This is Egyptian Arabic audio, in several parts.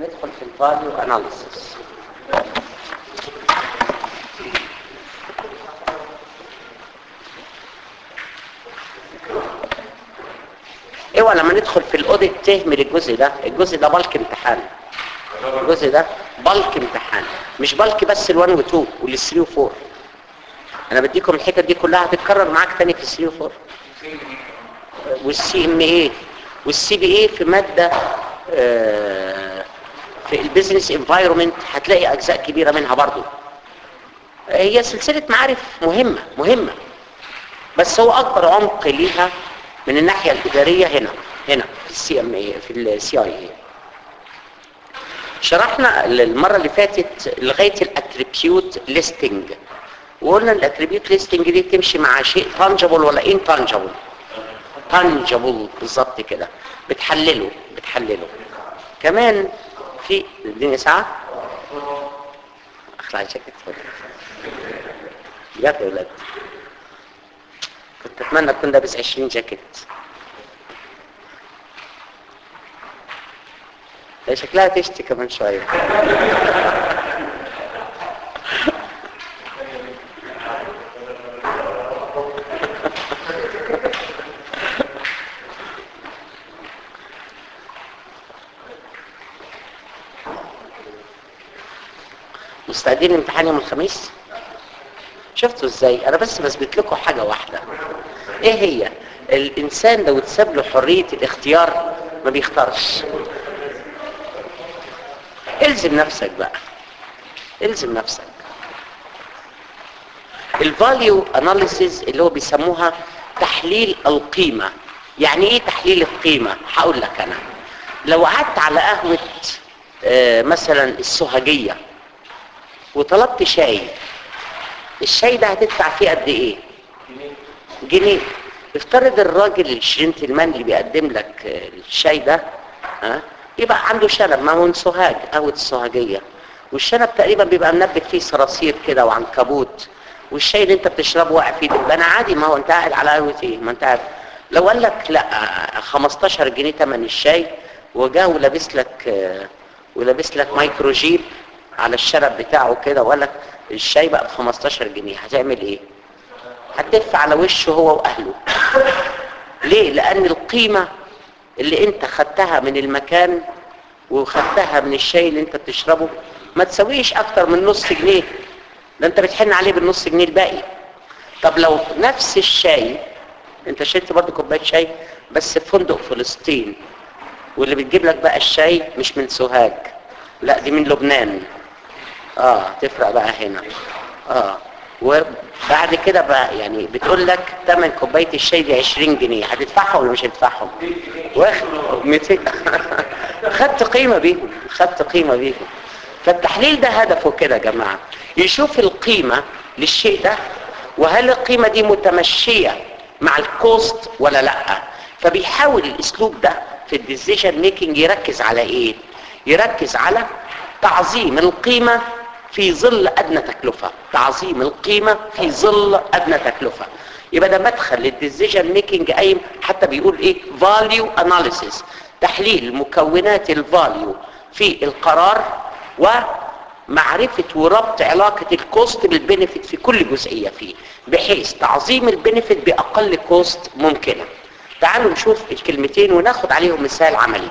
هندخل في الفاليو اناليسيس اوعى لما ندخل في الاوديت تهمل الجزء ده الجزء ده بلك امتحان الجزء ده بلك امتحان مش بلك بس ال1 و2 وال3 و4 انا بديكم الحته دي كلها هتتكرر معاك تاني في 3 و4 والسي ام اي والسي بي اي في ماده آه، في البيزنس انفايرمنت هتلاقي اجزاء كبيره منها برضو هي سلسله معارف مهمه مهمه بس هو اكبر عمق ليها من الناحيه الاداريه هنا هنا في السي ام اي في السي اي اي شرحنا المره اللي فاتت لغايه الاتريبيوت ليستنج وقلنا الاتريبيوت ليستنج دي تمشي مع شيء تانجبل ولا ان تانجبل تانجبل بالظبط كده بتحلله بتحلله كمان في اديني ساعه اخلع الجاكيت بجد يا ولاد كنت اتمنى اكون لابس 20 جاكيت هي شكلها تشتي كمان شويه مستعدين لامتحان يوم الخميس شفتوا ازاي انا بس بثبت لكم حاجه واحده ايه هي الانسان لو اتساب له حريه الاختيار ما بيختارش الزم نفسك بقى الزم نفسك الفاليو اناليسيز اللي هو بيسموها تحليل القيمه يعني ايه تحليل القيمه هقول لك انا لو قعدت على قهوه آه، مثلا السوهجيه وطلبت شاي الشاي ده هتدفع فيه قد ايه جنيه افترض الراجل الشرينتلمان اللي بيقدم لك آه، الشاي ده ها يبقى عنده شنب ما هو من سوهاج قهوه السوهاجيه والشنب تقريبا بيبقى منبت فيه صراصير كده وعنكبوت والشاي اللي انت بتشربه واقع فيه ده انا عادي ما هو انت قاعد على قهوه ايه ما انت عارف لو قال لك لا 15 جنيه ثمن الشاي وجا ولابس لك آه، ولابس لك مايكرو جيب على الشنب بتاعه كده وقال لك الشاي بقى ب 15 جنيه هتعمل ايه هتدفع على وشه هو واهله ليه لان القيمه اللي انت خدتها من المكان وخدتها من الشاي اللي انت بتشربه ما تسويش اكتر من نص جنيه ده انت بتحن عليه بالنص جنيه الباقي طب لو نفس الشاي انت شربت برضه كوبايه شاي بس في فندق فلسطين واللي بتجيب لك بقى الشاي مش من سوهاج لا دي من لبنان اه تفرق بقى هنا اه وبعد كده بقى يعني بتقول لك ثمن كوبايه الشاي دي 20 جنيه هتدفعها ولا مش هتدفعهم واخد 200 خدت قيمه بيهم خدت قيمه بيهم فالتحليل ده هدفه كده يا جماعه يشوف القيمه للشيء ده وهل القيمه دي متمشيه مع الكوست ولا لا فبيحاول الاسلوب ده في الديسيجن ميكنج يركز على ايه يركز على تعظيم القيمه في ظل ادنى تكلفه تعظيم القيمه في ظل ادنى تكلفه يبقى ده مدخل للديسيجن ميكنج قايم حتى بيقول ايه فاليو اناليسيس تحليل مكونات الفاليو في القرار ومعرفة وربط علاقة الكوست بالبنفيت في كل جزئية فيه بحيث تعظيم البنفيت بأقل كوست ممكنة تعالوا نشوف الكلمتين وناخد عليهم مثال عملي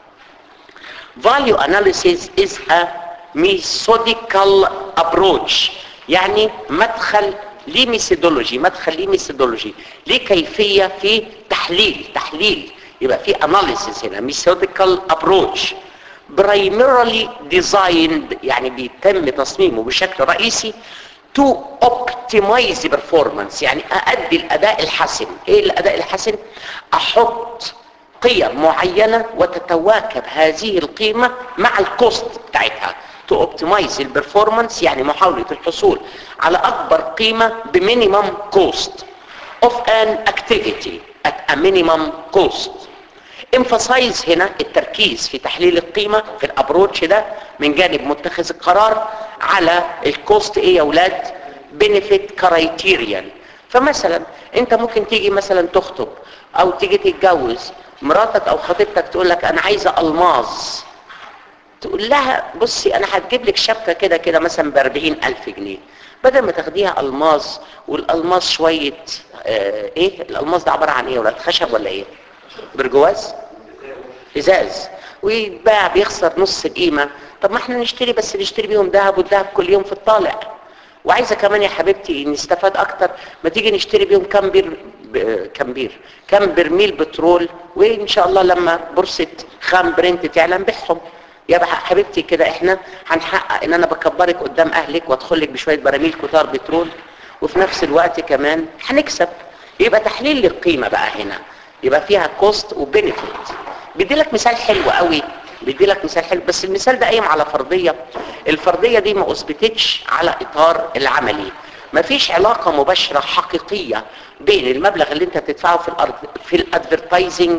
value analysis is a methodical approach يعني مدخل ليه ميثودولوجي مدخل ليه ميثودولوجي ليه كيفية في تحليل تحليل يبقى في analysis هنا methodical approach primarily designed يعني بيتم تصميمه بشكل رئيسي to optimize performance يعني أأدي الأداء الحسن إيه الأداء الحسن؟ أحط قيم معينة وتتواكب هذه القيمة مع الكوست بتاعتها to optimize البرفورمانس يعني محاولة الحصول على أكبر قيمة بمينيمم كوست of an activity at a minimum cost emphasize هنا التركيز في تحليل القيمة في الابروتش ده من جانب متخذ القرار على الكوست ايه يا اولاد benefit criterion فمثلا انت ممكن تيجي مثلا تخطب او تيجي تتجوز مراتك او خطيبتك تقول لك انا عايزه الماظ تقول لها بصي انا هتجيب لك شبكه كده كده مثلا ب 40000 جنيه بدل ما تاخديها الماس والالماس شويه آه ايه الالماس ده عباره عن ايه ولا خشب ولا ايه برجواز ازاز ويتباع بيخسر نص القيمه طب ما احنا نشتري بس نشتري بيهم ذهب والذهب كل يوم في الطالع وعايزه كمان يا حبيبتي نستفاد اكتر ما تيجي نشتري بيهم كام بير ب... كام بير كام برميل بترول وان شاء الله لما بورصه خام برنت تعلن بيعهم يبقى حبيبتي كده احنا هنحقق ان انا بكبرك قدام اهلك وادخل لك بشويه براميل كتار بترول وفي نفس الوقت كمان هنكسب يبقى تحليل للقيمه بقى هنا يبقى فيها كوست وبنفيت بدي لك مثال حلو قوي بدي لك مثال حلو بس المثال ده قايم على فرضيه الفرضيه دي ما اثبتتش على اطار العملي ما فيش علاقه مباشره حقيقيه بين المبلغ اللي انت تدفعه في الارض في الادفرتايزنج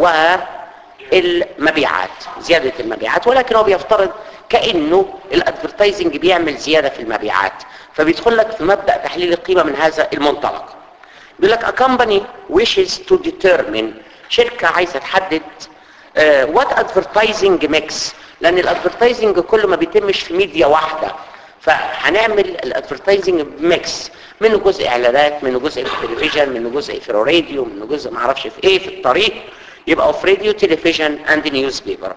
والمبيعات زياده المبيعات ولكن هو بيفترض كانه الادفرتايزنج بيعمل زياده في المبيعات فبيدخل لك في مبدا تحليل القيمه من هذا المنطلق بيقول لك a company wishes to determine شركه عايزه تحدد وات ادفرتايزنج ميكس لان الادفرتايزنج كله ما بيتمش في ميديا واحده فهنعمل الادفرتايزنج ميكس منه جزء اعلانات منه جزء في التلفزيون منه جزء في الراديو منه جزء ما اعرفش في ايه في الطريق يبقى في راديو تلفزيون اند نيوز بيبر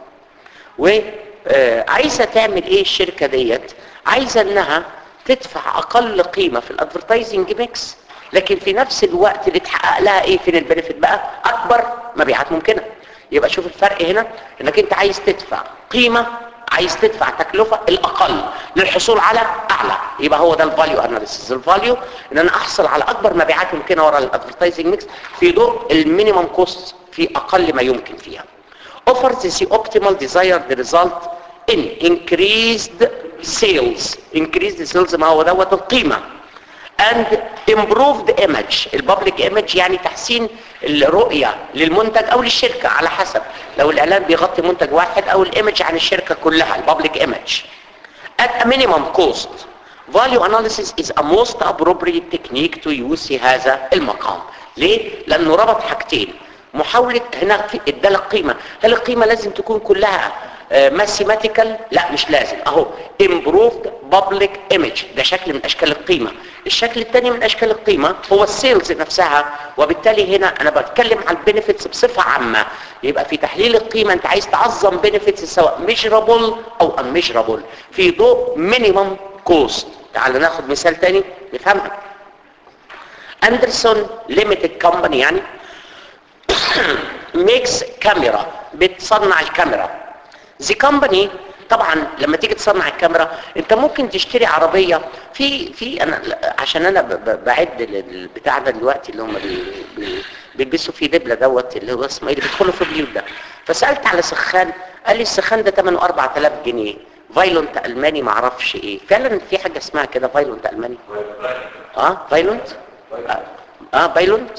وعايزه تعمل ايه الشركه ديت عايزه انها تدفع اقل قيمه في الادفرتايزنج ميكس لكن في نفس الوقت اللي تحقق لها ايه فين البنفيت بقى اكبر مبيعات ممكنه يبقى شوف الفرق هنا انك انت عايز تدفع قيمة عايز تدفع تكلفة الاقل للحصول على اعلى يبقى هو ده الفاليو اناليسيس الفاليو ان انا احصل على اكبر مبيعات ممكنة ورا الادفرتايزنج ميكس في ضوء المينيمم كوست في اقل ما يمكن فيها offers the optimal desired result in increased sales increased sales ما هو دوت القيمة and improved image البابليك image يعني تحسين الرؤية للمنتج او للشركة على حسب لو الاعلان بيغطي منتج واحد او الايمج عن الشركة كلها البابليك image at a minimum cost value analysis is a most appropriate technique to use في هذا المقام ليه؟ لانه ربط حاجتين محاولة هنا في ادالك قيمة هل القيمة لازم تكون كلها ماثيماتيكال لا مش لازم اهو improved public image ده شكل من اشكال القيمة الشكل الثاني من اشكال القيمة هو السيلز نفسها وبالتالي هنا انا بتكلم عن البنفيتس بصفة عامة يبقى في تحليل القيمة انت عايز تعظم بنفيتس سواء measurable او unmeasurable في ضوء minimum cost تعال ناخد مثال تاني نفهمها اندرسون ليميتد كومباني يعني ميكس كاميرا بتصنع الكاميرا زي كومباني طبعا لما تيجي تصنع الكاميرا انت ممكن تشتري عربيه في في انا عشان انا بعد البتاع ده دلوقتي اللي هم بيلبسوا فيه دبله دوت اللي هو اسمه ايه اللي بيدخلوا في بيوت ده فسالت على سخان قال لي السخان ده ثمنه 4000 جنيه فايلونت الماني ما اعرفش ايه فعلا في حاجه اسمها كده فايلونت الماني اه فايلونت اه, آه فايلونت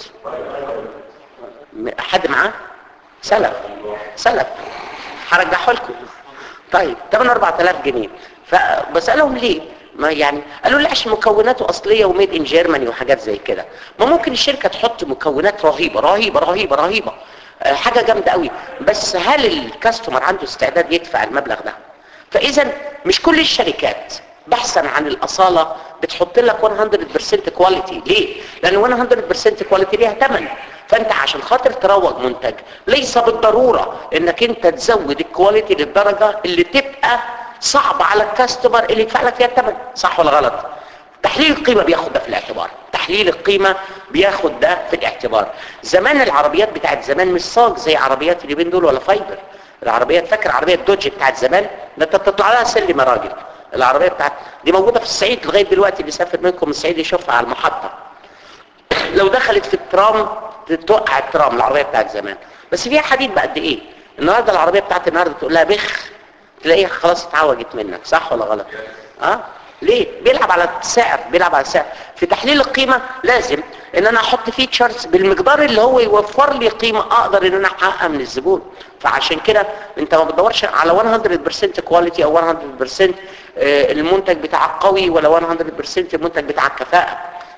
حد معاه سلف سلف هرجعه لكم طيب تمن 4000 جنيه فبسالهم ليه ما يعني قالوا لي عشان مكوناته اصليه وميد ان جيرماني وحاجات زي كده ما ممكن الشركه تحط مكونات رهيبه رهيبه رهيبه رهيبه أه حاجه جامده قوي بس هل الكاستمر عنده استعداد يدفع المبلغ ده فاذا مش كل الشركات بحثا عن الاصاله بتحط لك 100% كواليتي ليه لان 100% كواليتي ليها ثمن فانت عشان خاطر تروج منتج ليس بالضرورة انك انت تزود الكواليتي للدرجة اللي تبقى صعب على الكاستمر اللي يدفع لك فيها الثمن صح ولا غلط تحليل القيمة بياخد ده في الاعتبار تحليل القيمة بياخد ده في الاعتبار زمان العربيات بتاعت زمان مش صاج زي عربيات اليومين دول ولا فايبر العربيات فاكر عربية دوج بتاعت زمان ده انت بتطلع لها سلم يا راجل العربية بتاعت دي موجودة في الصعيد لغاية دلوقتي اللي سافر منكم الصعيد يشوفها على المحطة لو دخلت في الترام توقع الترام العربيه بتاعت زمان بس فيها حديد بقد ايه النهارده العربيه بتاعت النهارده تقول لها بخ تلاقيها خلاص اتعوجت منك صح ولا غلط اه ليه بيلعب على السعر بيلعب على السعر في تحليل القيمه لازم ان انا احط فيتشرز بالمقدار اللي هو يوفر لي قيمه اقدر ان انا احققها من الزبون فعشان كده انت ما بتدورش على 100% كواليتي او 100% المنتج بتاعك قوي ولا 100% المنتج بتاعك كفاءه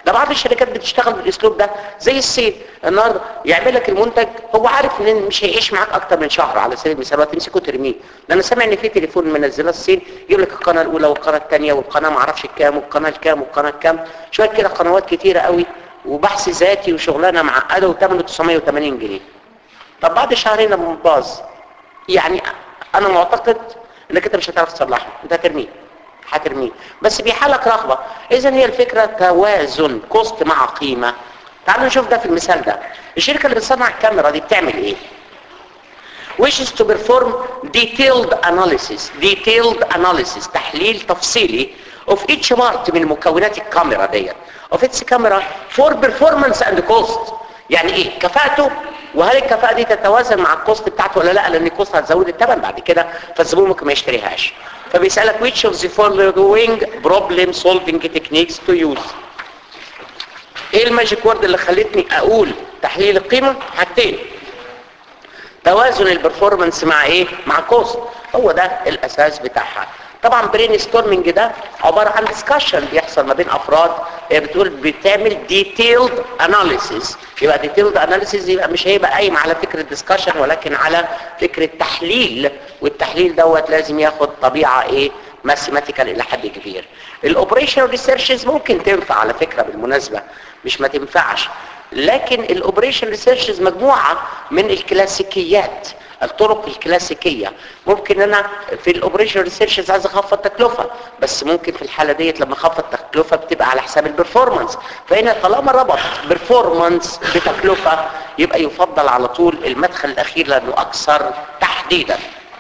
ده بعض الشركات بتشتغل بالاسلوب ده زي الصين النهارده يعمل لك المنتج هو عارف ان مش هيعيش معاك اكتر من شهر على سبيل المثال وتمسكه ترميه ده انا سامع ان في تليفون منزلاه الصين يجيب لك القناه الاولى والقناه الثانيه والقناه ما اعرفش الكام والقناه الكام والقناه الكام شويه كده قنوات كتيره قوي وبحث ذاتي وشغلانه معقده وثمنه 980 جنيه طب بعد شهرين لما باظ يعني انا معتقد انك انت مش هتعرف تصلحه انت هترميه هترميه بس بيحالك رغبه اذا هي الفكره توازن كوست مع قيمه تعالوا نشوف ده في المثال ده الشركه اللي بتصنع الكاميرا دي بتعمل ايه wishes to perform detailed analysis detailed analysis تحليل تفصيلي of each part من مكونات الكاميرا ديت of its camera for performance and cost يعني ايه كفاءته وهل الكفاءة دي تتوازن مع الكوست بتاعته ولا لا لان الكوست هتزود الثمن بعد كده فالزبون ممكن ما يشتريهاش فبيسألك which of the following problem solving techniques to use ايه الماجيك وورد اللي خلتني اقول تحليل القيمة حاجتين توازن البرفورمانس مع ايه مع كوست هو ده الاساس بتاعها طبعا برين ستورمنج ده عبارة عن ديسكشن بيحصل ما بين افراد هي بتقول بتعمل ديتيلد اناليسيس يبقى ديتيلد اناليسيس يبقى مش هيبقى قايم على فكرة ديسكشن ولكن على فكرة تحليل والتحليل دوت لازم ياخد طبيعة ايه ماثيماتيكال الى حد كبير الاوبريشن ريسيرشز ممكن تنفع على فكرة بالمناسبة مش ما تنفعش لكن الاوبريشن ريسيرشز مجموعة من الكلاسيكيات الطرق الكلاسيكية ممكن انا في الاوبريشن ريسيرشز عايز اخفض تكلفة بس ممكن في الحالة ديت لما اخفض تكلفة بتبقى على حساب البرفورمانس فهنا طالما ربط برفورمانس بتكلفة يبقى يفضل على طول المدخل الاخير لانه اكثر تحديدا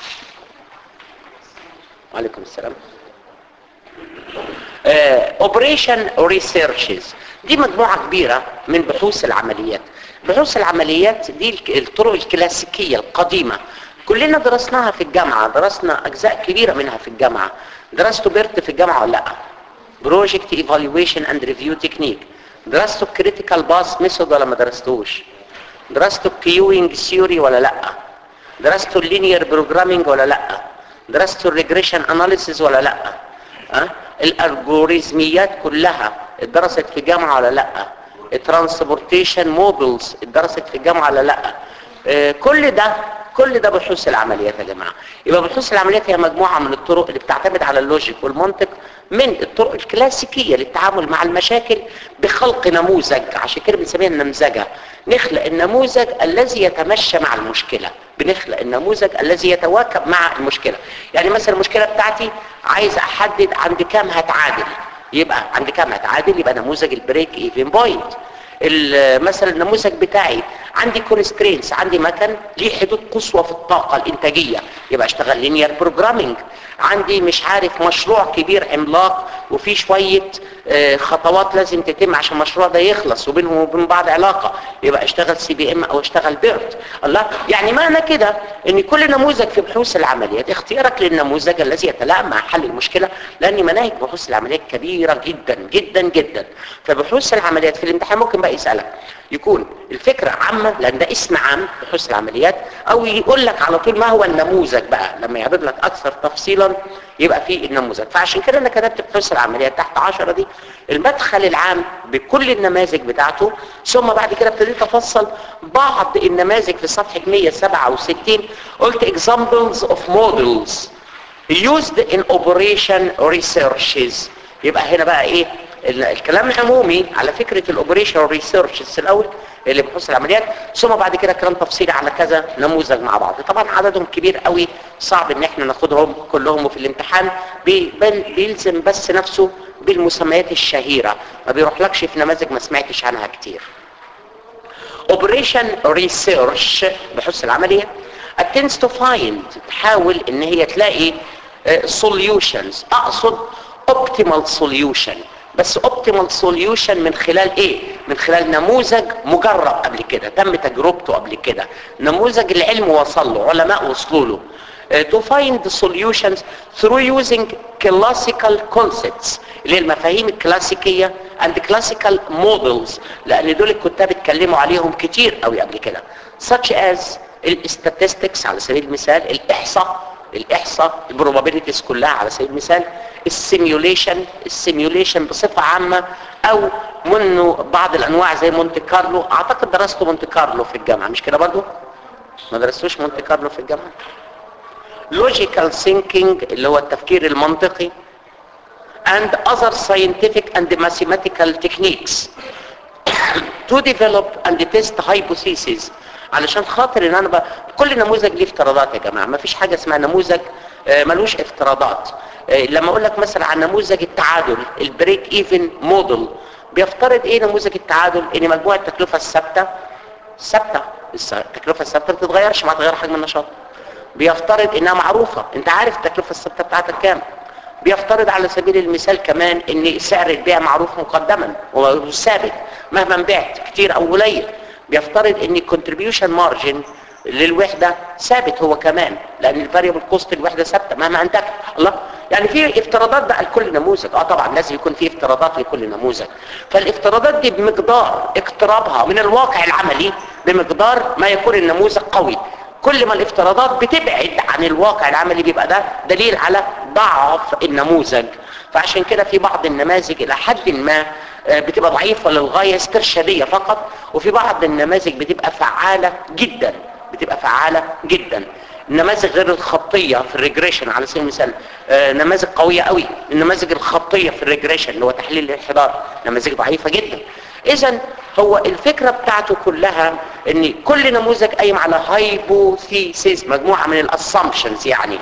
وعليكم السلام اوبريشن ريسيرشز دي مجموعة كبيرة من بحوث العمليات بحوث العمليات دي الطرق الكلاسيكية القديمة كلنا درسناها في الجامعة درسنا أجزاء كبيرة منها في الجامعة درستوا بيرت في الجامعة ولا لا بروجكت ايفالويشن اند ريفيو تكنيك درستوا كريتيكال باس ميثود ولا ما درستوش درستوا كيوينج ثيوري ولا لا درستوا اللينير بروجرامينج ولا لا درستوا الريجريشن اناليسيز ولا لا أه؟ الالجوريزميات كلها اتدرست في الجامعة ولا لا الترانسبورتيشن مودلز اتدرست في الجامعة ولا لا اه كل ده كل ده بحوث العمليات يا جماعة يبقى بحوث العمليات هي مجموعة من الطرق اللي بتعتمد على اللوجيك والمنطق من الطرق الكلاسيكية للتعامل مع المشاكل بخلق نموذج عشان كده بنسميها النمذجة نخلق النموذج الذي يتمشى مع المشكلة بنخلق النموذج الذي يتواكب مع المشكلة يعني مثلا المشكلة بتاعتي عايز احدد عند كام هتعادل يبقى عند كام هتعادل يبقى نموذج البريك ايفن بوينت مثلا النموذج بتاعي عندي كونسترينس عندي مكن ليه حدود قصوى في الطاقة الانتاجية يبقى اشتغل لينير بروجرامينج عندي مش عارف مشروع كبير عملاق وفي شوية اه خطوات لازم تتم عشان المشروع ده يخلص وبينهم وبين بعض علاقة يبقى اشتغل سي بي ام او اشتغل بيرت الله يعني معنى كده ان كل نموذج في بحوث العمليات اختيارك للنموذج الذي يتلائم مع حل المشكلة لان مناهج بحوث العمليات كبيرة جدا جدا جدا فبحوث العمليات في الامتحان ممكن بقى يسألك يكون الفكرة عامة لان ده اسم عام بحوث العمليات او يقول لك على طول ما هو النموذج بقى لما يعرض لك اكثر تفصيلا يبقى فيه النموذج فعشان كده انا كتبت بحوث العمليات تحت 10 دي المدخل العام بكل النماذج بتاعته ثم بعد كده ابتديت افصل بعض النماذج في صفحة 167 قلت examples of models used in operation researches يبقى هنا بقى ايه الكلام العمومي على فكرة الاوبريشن ريسيرش الاول اللي بحوث العمليات ثم بعد كده كلام تفصيلي على كذا نموذج مع بعض طبعا عددهم كبير قوي صعب ان احنا ناخدهم كلهم وفي الامتحان بيلزم بس نفسه بالمسميات الشهيرة ما بيروحلكش في نماذج ما سمعتش عنها كتير operation research بحوث العملية attempts to find تحاول ان هي تلاقي uh, solutions اقصد optimal solution بس optimal solution من خلال ايه من خلال نموذج مجرب قبل كده تم تجربته قبل كده نموذج العلم وصل له علماء وصلوا له uh, to find solutions through using classical concepts اللي هي المفاهيم الكلاسيكية and classical models لان دول الكتاب اتكلموا عليهم كتير قوي قبل كده such as statistics على سبيل المثال الاحصاء الاحصاء البروبابيلتيز كلها على سبيل المثال السيميوليشن السيميوليشن بصفة عامة او منه بعض الانواع زي مونte كارلو اعتقد درستوا مونte كارلو في الجامعه مش كده برضو ما درستوش مونte كارلو في الجامعه logical thinking اللي هو التفكير المنطقي and other scientific and mathematical techniques to develop and test hypotheses علشان خاطر ان انا ب... كل نموذج ليه افتراضات يا جماعه ما فيش حاجه اسمها نموذج آه، ملوش افتراضات آه، لما اقول لك مثلا عن نموذج التعادل البريك ايفن موديل بيفترض ايه نموذج التعادل ان مجموع التكلفه الثابته ثابته الس- التكلفه الثابته ما بتتغيرش مع تغير حجم النشاط بيفترض انها معروفه انت عارف التكلفه الثابته بتاعتك كام بيفترض على سبيل المثال كمان ان سعر البيع معروف مقدما وثابت مهما بعت كتير او قليل بيفترض ان الكونتريبيوشن مارجن للوحده ثابت هو كمان لان الفاريبل كوست الوحده ثابته مهما انتجت الله يعني في افتراضات بقى لكل نموذج اه طبعا لازم يكون في افتراضات لكل نموذج فالافتراضات دي بمقدار اقترابها من الواقع العملي بمقدار ما يكون النموذج قوي كل ما الافتراضات بتبعد عن الواقع العملي بيبقى ده دليل على ضعف النموذج فعشان كده في بعض النماذج الى حد ما آه، بتبقى ضعيفة للغاية استرشادية فقط وفي بعض النماذج بتبقى فعالة جدا بتبقى فعالة جدا النماذج غير الخطية في الريجريشن على سبيل المثال آه، نماذج قوية قوي النماذج الخطية في الريجريشن اللي هو تحليل الانحدار نماذج ضعيفة جدا اذا هو الفكرة بتاعته كلها ان كل نموذج قايم على هايبوثيسيس مجموعة من الاسامبشنز يعني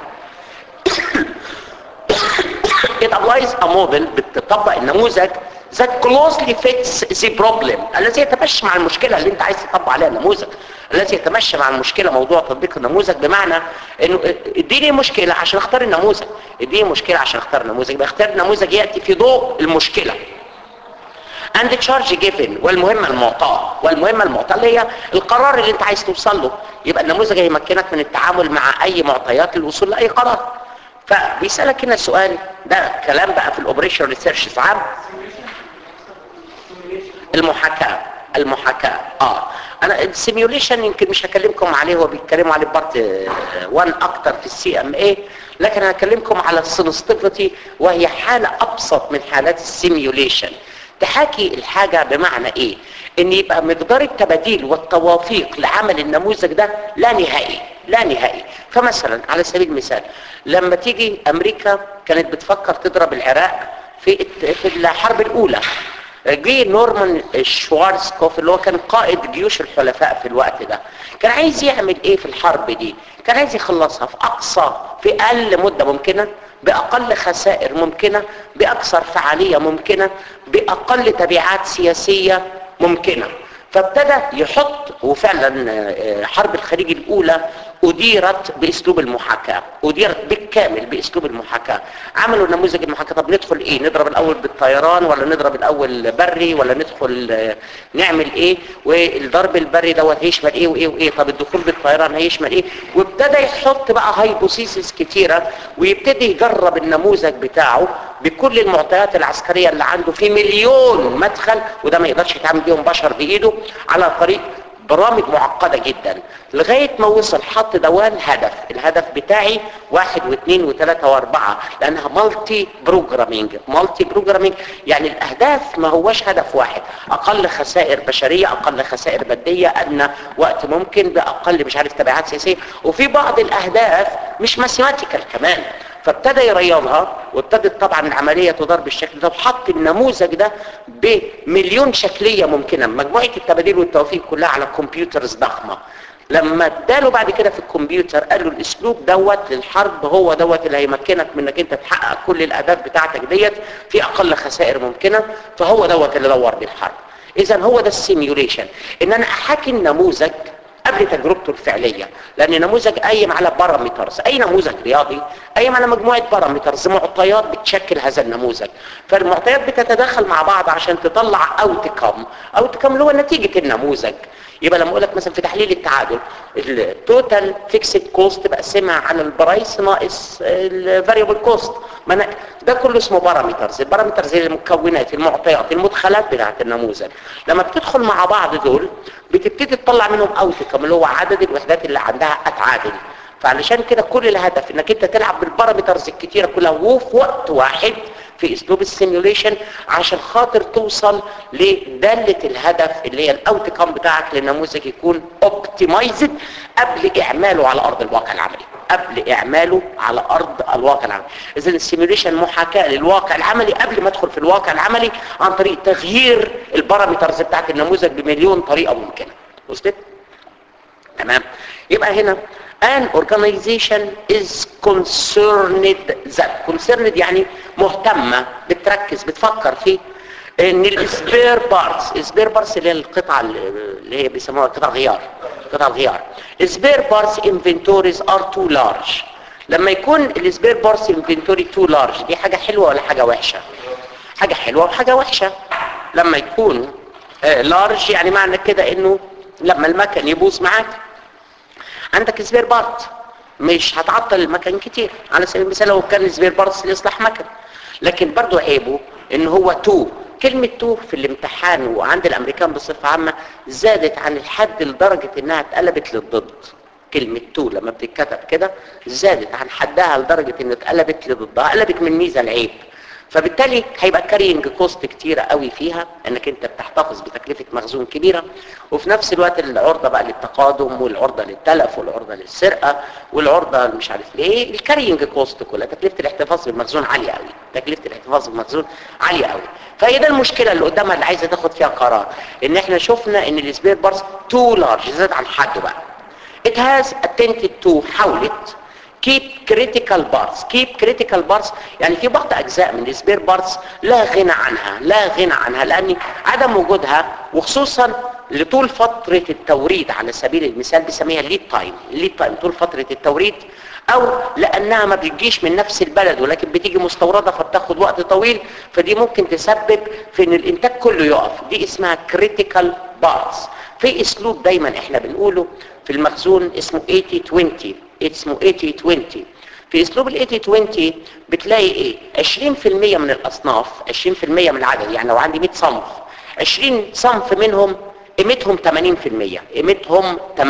it applies a model بتطبق النموذج that closely fits the problem الذي يتمشى مع المشكلة اللي انت عايز تطبق عليها النموذج الذي يتمشى مع المشكلة موضوع تطبيق النموذج بمعنى انه اديني مشكلة عشان اختار النموذج اديني مشكلة عشان اختار النموذج بختار نموذج يأتي في ضوء المشكلة and the charge given والمهمة المعطاة والمهمة المعطاة اللي هي القرار اللي انت عايز توصل له يبقى النموذج هيمكنك من التعامل مع اي معطيات للوصول لاي قرار فبيسألك هنا السؤال ده كلام بقى في الاوبريشن ريسيرش عام المحاكاة المحاكاة اه انا السيميوليشن يمكن مش هكلمكم عليه هو بيتكلموا عليه بارت 1 اكتر في السي ام اي لكن هكلمكم على السنستيفيتي وهي حالة ابسط من حالات السيميوليشن تحاكي الحاجة بمعنى ايه ان يبقى مقدار التباديل والتوافيق لعمل النموذج ده لا نهائي لا نهائي فمثلا على سبيل المثال لما تيجي امريكا كانت بتفكر تضرب العراق في في الحرب الاولى جه نورمان شوارزكوف اللي هو كان قائد جيوش الحلفاء في الوقت ده كان عايز يعمل ايه في الحرب دي كان عايز يخلصها في اقصى في اقل مدة ممكنة باقل خسائر ممكنة باكثر فعالية ممكنة باقل تبعات سياسية ممكنة فابتدى يحط وفعلا آه، حرب الخليج الاولى اديرت باسلوب المحاكاه اديرت بالكامل باسلوب المحاكاه عملوا نموذج المحاكاه طب ندخل ايه نضرب الاول بالطيران ولا نضرب الاول بري ولا ندخل آه، نعمل ايه والضرب البري دوت هيشمل ايه وايه وايه طب الدخول بالطيران هيشمل ايه وابتدى يحط بقى هايبوثيسيس كتيره ويبتدي يجرب النموذج بتاعه بكل المعطيات العسكريه اللي عنده في مليون مدخل وده ما يقدرش يتعامل بيهم بشر بايده على طريق برامج معقدة جدا لغاية ما وصل حط دوان هدف الهدف بتاعي واحد واثنين وثلاثة واربعة لانها مالتي بروجرامينج مالتي بروجرامينج يعني الاهداف ما هوش هدف واحد اقل خسائر بشرية اقل خسائر مادية ادنى وقت ممكن باقل مش عارف تبعات سياسية وفي بعض الاهداف مش ماثيماتيكال كمان فابتدى يريضها وابتدت طبعا العملية تدار بالشكل ده وحط النموذج ده بمليون شكلية ممكنة مجموعة التباديل والتوفيق كلها على كمبيوترز ضخمة لما اداله بعد كده في الكمبيوتر قال له الاسلوب دوت للحرب هو دوت اللي هيمكنك من انك انت تحقق كل الاهداف بتاعتك ديت في اقل خسائر ممكنه فهو دوت اللي دور بالحرب اذا هو ده السيميوليشن ان انا احاكي النموذج قبل تجربته الفعلية لأن نموذج قايم على بارامترز أي نموذج رياضي قايم على مجموعة بارامترز معطيات بتشكل هذا النموذج فالمعطيات بتتداخل مع بعض عشان تطلع اوتكم اوتكم اللي هو نتيجة النموذج يبقى لما اقول لك مثلا في تحليل التعادل التوتال فيكسد كوست بقسمها على البرايس ناقص الفاريبل كوست ما أنا ده كله اسمه بارامترز البارامترز هي المكونات المعطيات المدخلات بتاعه النموذج لما بتدخل مع بعض دول بتبتدي تطلع منهم اوتكم اللي هو عدد الوحدات اللي عندها اتعادل فعلشان كده كل الهدف انك انت تلعب بالبارامترز الكتيره كلها وفي وقت واحد في اسلوب السيميوليشن عشان خاطر توصل لدالة الهدف اللي هي الاوتكم بتاعك للنموذج يكون اوبتمايزد قبل اعماله على ارض الواقع العملي قبل اعماله على ارض الواقع العملي اذا السيميوليشن محاكاة للواقع العملي قبل ما ادخل في الواقع العملي عن طريق تغيير البارامترز بتاعت النموذج بمليون طريقة ممكنة وصلت تمام يبقى هنا an organization is concerned that concerned يعني مهتمة بتركز بتفكر في ان السبير بارتس السبير بارتس اللي هي القطعة اللي هي بيسموها قطع غيار قطع الغيار السبير بارتس inventories are too large لما يكون السبير بارتس inventory too large دي حاجة حلوة ولا حاجة وحشة حاجة حلوة وحاجة وحشة لما يكون لارج يعني معنى كده انه لما المكن يبوظ معاك عندك سبير بارت مش هتعطل المكن كتير على سبيل المثال لو كان سبير بارت ليصلح مكن لكن برضو عيبه ان هو تو كلمة تو في الامتحان وعند الامريكان بصفة عامة زادت عن الحد لدرجة انها اتقلبت للضد كلمة تو لما بتتكتب كده زادت عن حدها لدرجة انها اتقلبت لضدها قلبت من ميزة العيب فبالتالي هيبقى كارينج كوست كتيرة قوي فيها انك انت بتحتفظ بتكلفة مخزون كبيرة وفي نفس الوقت العرضة بقى للتقادم والعرضة للتلف والعرضة للسرقة والعرضة مش عارف ليه الكارينج كوست كلها تكلفة الاحتفاظ بالمخزون عالية قوي تكلفة الاحتفاظ بالمخزون عالية قوي فهي ده المشكلة اللي قدامها اللي عايزة تاخد فيها قرار ان احنا شفنا ان السبير بارس تو لارج زاد عن حده بقى it has attempted to حاولت keep critical parts keep critical parts يعني في بعض اجزاء من السبير بارتس لا غنى عنها لا غنى عنها لان عدم وجودها وخصوصا لطول فترة التوريد على سبيل المثال بيسميها الليد تايم الليد تايم طول فترة التوريد او لانها ما بتجيش من نفس البلد ولكن بتيجي مستوردة فبتاخد وقت طويل فدي ممكن تسبب في ان الانتاج كله يقف دي اسمها critical parts في اسلوب دايما احنا بنقوله في المخزون اسمه 80-20 اسمه 80-20 في اسلوب ال 80-20 بتلاقي ايه 20% من الاصناف 20% من العدد يعني لو عندي 100 صنف 20 صنف منهم قيمتهم 80% قيمتهم 80%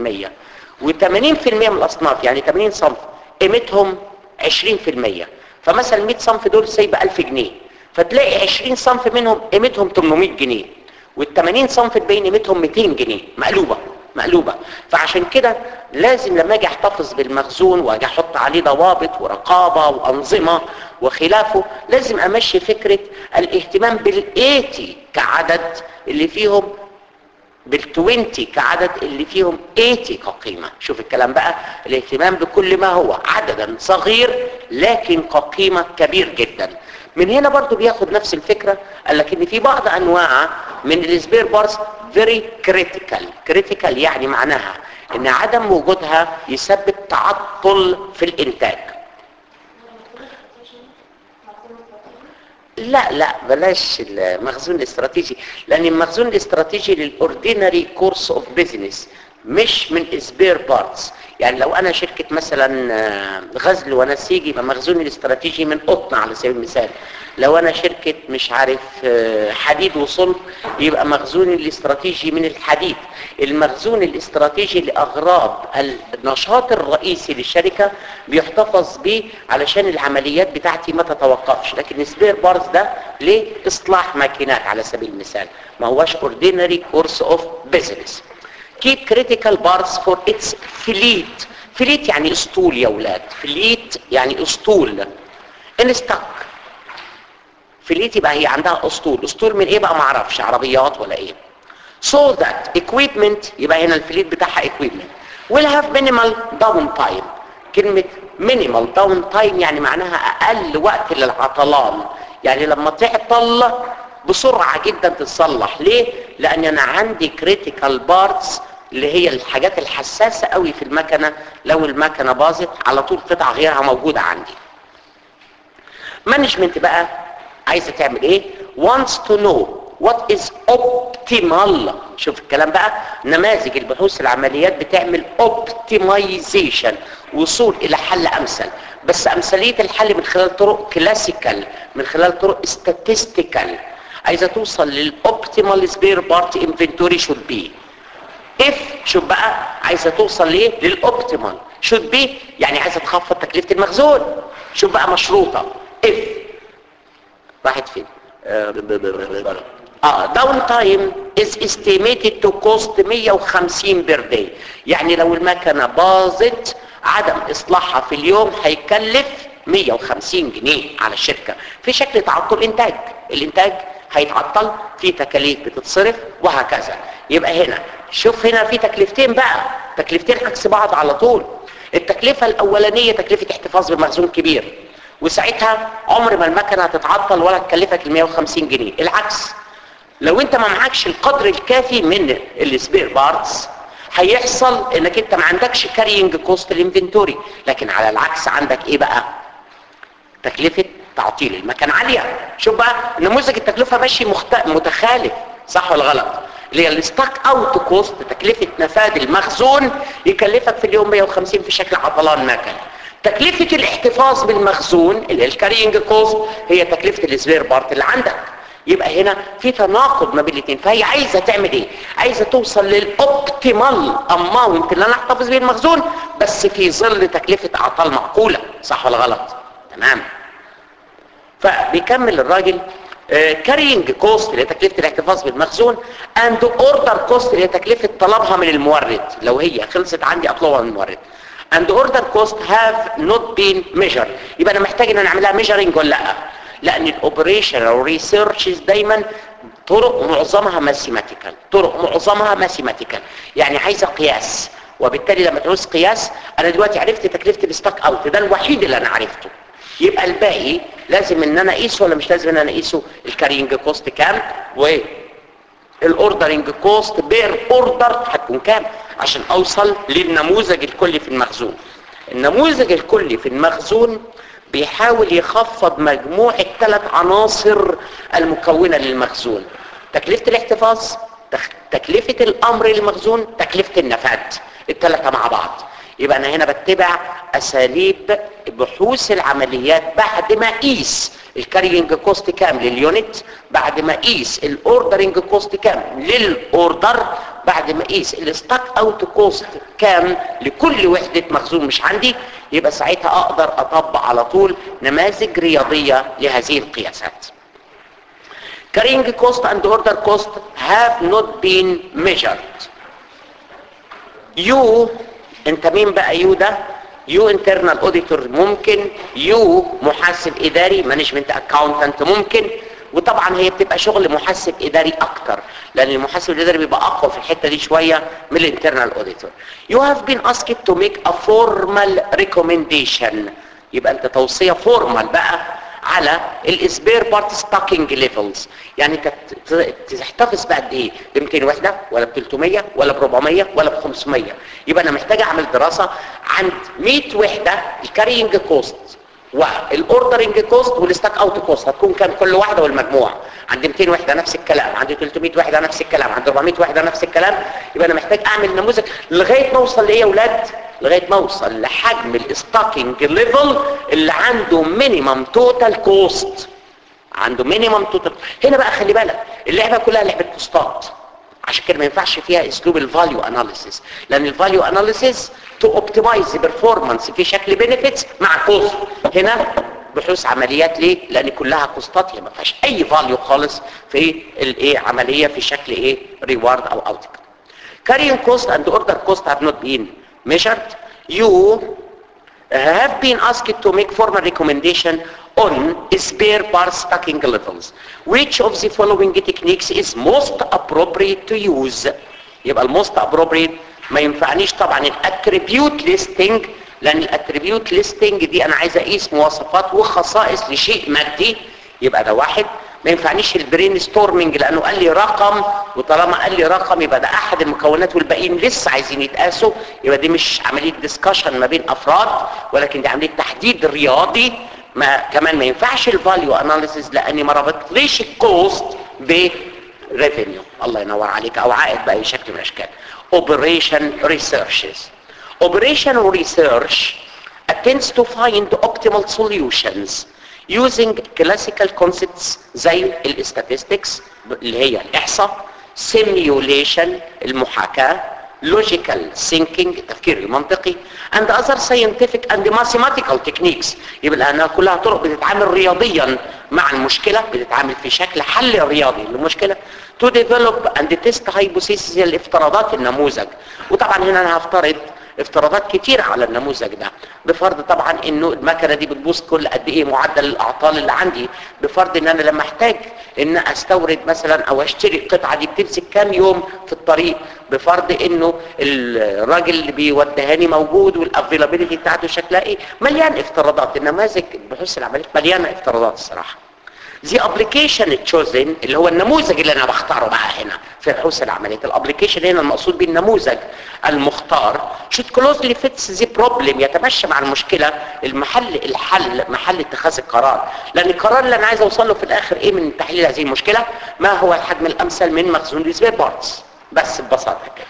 و80% من الاصناف يعني 80 صنف قيمتهم 20% فمثلا 100 صنف دول سايبه 1000 جنيه فتلاقي 20 صنف منهم قيمتهم 800 جنيه وال80 صنف الباقيين قيمتهم 200 جنيه مقلوبه مقلوبة فعشان كده لازم لما اجي احتفظ بالمخزون واجي احط عليه ضوابط ورقابة وانظمة وخلافه لازم امشي فكرة الاهتمام بالايتي كعدد اللي فيهم بالتوينتي كعدد اللي فيهم ايتي كقيمة شوف الكلام بقى الاهتمام بكل ما هو عددا صغير لكن كقيمة كبير جدا من هنا برضو بياخد نفس الفكرة قال لك ان في بعض انواع من السبير بارس very critical critical يعني معناها ان عدم وجودها يسبب تعطل في الانتاج لا لا بلاش المخزون الاستراتيجي لان المخزون الاستراتيجي للاوردينري كورس اوف بيزنس مش من سبير بارتس يعني لو انا شركة مثلا غزل ونسيج يبقى مخزوني الاستراتيجي من قطن على سبيل المثال لو انا شركة مش عارف حديد وصلب يبقى مخزوني الاستراتيجي من الحديد المخزون الاستراتيجي لاغراض النشاط الرئيسي للشركة بيحتفظ به علشان العمليات بتاعتي ما تتوقفش لكن سبير بارز ده لاصلاح ماكينات على سبيل المثال ما هوش ordinary course of business keep critical parts for its fleet fleet يعني اسطول يا ولاد fleet يعني اسطول in stock fleet يبقى هي عندها اسطول اسطول من ايه بقى ما اعرفش عربيات ولا ايه so that equipment يبقى هنا الفليت بتاعها equipment will have minimal down time كلمة minimal down time يعني معناها اقل وقت للعطلان يعني لما تعطل بسرعة جدا تتصلح ليه؟ لان انا عندي critical parts اللي هي الحاجات الحساسة قوي في المكنة لو المكنة باظت على طول قطع غيرها موجودة عندي مانجمنت بقى عايزة تعمل ايه wants to know what is optimal شوف الكلام بقى نماذج البحوث العمليات بتعمل optimization وصول الى حل امثل بس امثلية الحل من خلال طرق كلاسيكال من خلال طرق statistical عايزة توصل للoptimal spare part inventory should be if شوف بقى عايزة توصل ليه للoptimal should be يعني عايزة تخفض تكلفة المخزون شوف بقى مشروطة if راحت فين اه داون تايم از estimated to cost 150 بير داي يعني لو المكنه باظت عدم اصلاحها في اليوم هيكلف 150 جنيه على الشركه في شكل تعطل انتاج الانتاج هيتعطل في تكاليف بتتصرف وهكذا يبقى هنا شوف هنا في تكلفتين بقى تكلفتين عكس بعض على طول التكلفه الاولانيه تكلفه احتفاظ بمخزون كبير وساعتها عمر ما المكنه هتتعطل ولا تكلفك ال 150 جنيه العكس لو انت ما معكش القدر الكافي من السبير بارتس هيحصل انك انت ما عندكش كارينج كوست الانفنتوري لكن على العكس عندك ايه بقى تكلفه تعطيل المكن عاليه شوف بقى نموذج التكلفه ماشي مخت... متخالف صح ولا غلط اللي هي الستاك اوت كوست تكلفه نفاذ المخزون يكلفك في اليوم 150 في شكل عطلان مكن تكلفه الاحتفاظ بالمخزون اللي هي الكارينج كوست هي تكلفه السبير بارت اللي عندك يبقى هنا في تناقض ما بين الاثنين فهي عايزه تعمل ايه عايزه توصل للاوبتيمال اماونت اللي انا احتفظ بيه المخزون بس في ظل تكلفه اعطال معقوله صح ولا غلط تمام فبيكمل الراجل كارينج كوست اللي هي تكلفه الاحتفاظ بالمخزون اند اوردر كوست اللي هي تكلفه طلبها من المورد لو هي خلصت عندي اطلبها من المورد and order cost have not been measured يبقى انا محتاج ان انا اعملها measuring ولا لا لان الاوبريشنال ريسيرش دايما طرق معظمها ماثيماتيكال طرق معظمها ماثيماتيكال يعني عايزه قياس وبالتالي لما تعوز قياس انا دلوقتي عرفت تكلفه الستاك اوت ده الوحيد اللي انا عرفته يبقى الباقي لازم ان انا اقيسه ولا مش لازم ان انا اقيسه الكارينج كوست كام و الاوردرنج كوست بير اوردر هتكون كام عشان اوصل للنموذج الكلي في المخزون النموذج الكلي في المخزون بيحاول يخفض مجموع الثلاث عناصر المكونة للمخزون تكلفة الاحتفاظ تكلفة الامر للمخزون تكلفة النفاذ الثلاثة مع بعض يبقى انا هنا بتبع اساليب بحوث العمليات بعد ما اقيس الكارينج كوست كام لليونت بعد ما اقيس الاوردرنج كوست كام للاوردر بعد ما اقيس الستاك اوت كوست كام لكل وحدة مخزون مش عندي يبقى ساعتها اقدر اطبق على طول نماذج رياضية لهذه القياسات carrying cost and order cost have not been measured you انت مين بقى يو ده يو انترنال اوديتور ممكن يو محاسب اداري مانجمنت اكاونتنت ممكن وطبعا هي بتبقى شغل محاسب اداري اكتر لان المحاسب الاداري بيبقى اقوى في الحته دي شويه من الانترنال اوديتور يو هاف بين اسكت تو ميك ا فورمال ريكومنديشن يبقى انت توصيه فورمال بقى على الاسبير بارت ستاكينج ليفلز يعني انت تحتفظ بقد ايه ب 200 وحده ولا ب 300 ولا ب 400 ولا ب 500 يبقى انا محتاج اعمل دراسه عند 100 وحده الكارينج كوست والاوردرنج كوست والستاك اوت كوست هتكون كام كل واحده والمجموع عندي 200 وحده نفس الكلام عندي 300 وحده نفس الكلام عندي 400 وحده نفس الكلام يبقى انا محتاج اعمل نموذج لغايه ما اوصل لايه يا اولاد لغايه ما اوصل لحجم الستاكينج ليفل اللي عنده مينيمم توتال كوست عنده مينيمم توتال هنا بقى خلي بالك اللعبه كلها لعبه كوستات عشان كده ما ينفعش فيها اسلوب الفاليو اناليسيس لان الفاليو اناليسيس تو اوبتمايز بيرفورمانس في شكل بينيفيتس مع كوست هنا بحوث عمليات ليه لان كلها كوستات هي ما فيهاش اي فاليو خالص في الايه عمليه في شكل ايه ريوارد او اوتكم carrying cost and order cost have not been measured you have been asked to make formal recommendation on spare part stacking levels which of the following techniques is most appropriate to use يبقى الموست appropriate ما ينفعنيش طبعا الاتريبيوت ليستنج لان الاتريبيوت ليستنج دي انا عايز اقيس مواصفات وخصائص لشيء مادي يبقى ده واحد ما ينفعنيش البرين ستورمنج لانه قال لي رقم وطالما قال لي رقم يبقى ده احد المكونات والباقيين لسه عايزين يتقاسوا يبقى دي مي عمليه ديسكشن ما بين افراد ولكن دي عمليه تحديد رياضي ما كمان ما ينفعش الفاليو اناليسيس لاني ما ربطتليش الكوست بريفينيو الله ينور عليك او عائد باي شكل من الاشكال اوبريشن ريسيرشز اوبريشن ريسيرش attempts to find optimal solutions using classical concepts زي الاستاتستكس اللي هي الاحصاء simulation المحاكاة logical thinking التفكير المنطقي and other scientific and mathematical techniques يبقى لانها كلها طرق بتتعامل رياضيا مع المشكلة بتتعامل في شكل حل رياضي للمشكلة to develop and test hypothesis الافتراضات النموذج وطبعا هنا انا هفترض افتراضات كتيرة على النموذج ده بفرض طبعا انه المكنة دي بتبوظ كل قد ايه معدل الاعطال اللي عندي بفرض ان انا لما احتاج ان استورد مثلا او اشتري القطعة دي بتمسك كام يوم في الطريق بفرض انه الراجل اللي بيودهاني موجود والافيلابيلتي بتاعته شكلها ايه مليان افتراضات النماذج بحوث العمليات مليانة افتراضات الصراحة the application chosen اللي هو النموذج اللي انا بختاره بقى هنا في بحوث العمليات الابليكيشن هنا المقصود به النموذج المختار should closely fits the problem يتمشى مع المشكلة المحل الحل محل اتخاذ القرار لان القرار اللي انا عايز اوصل له في الاخر ايه من تحليل هذه المشكلة ما هو الحجم الامثل من مخزون السبير بارتس بس ببساطة كده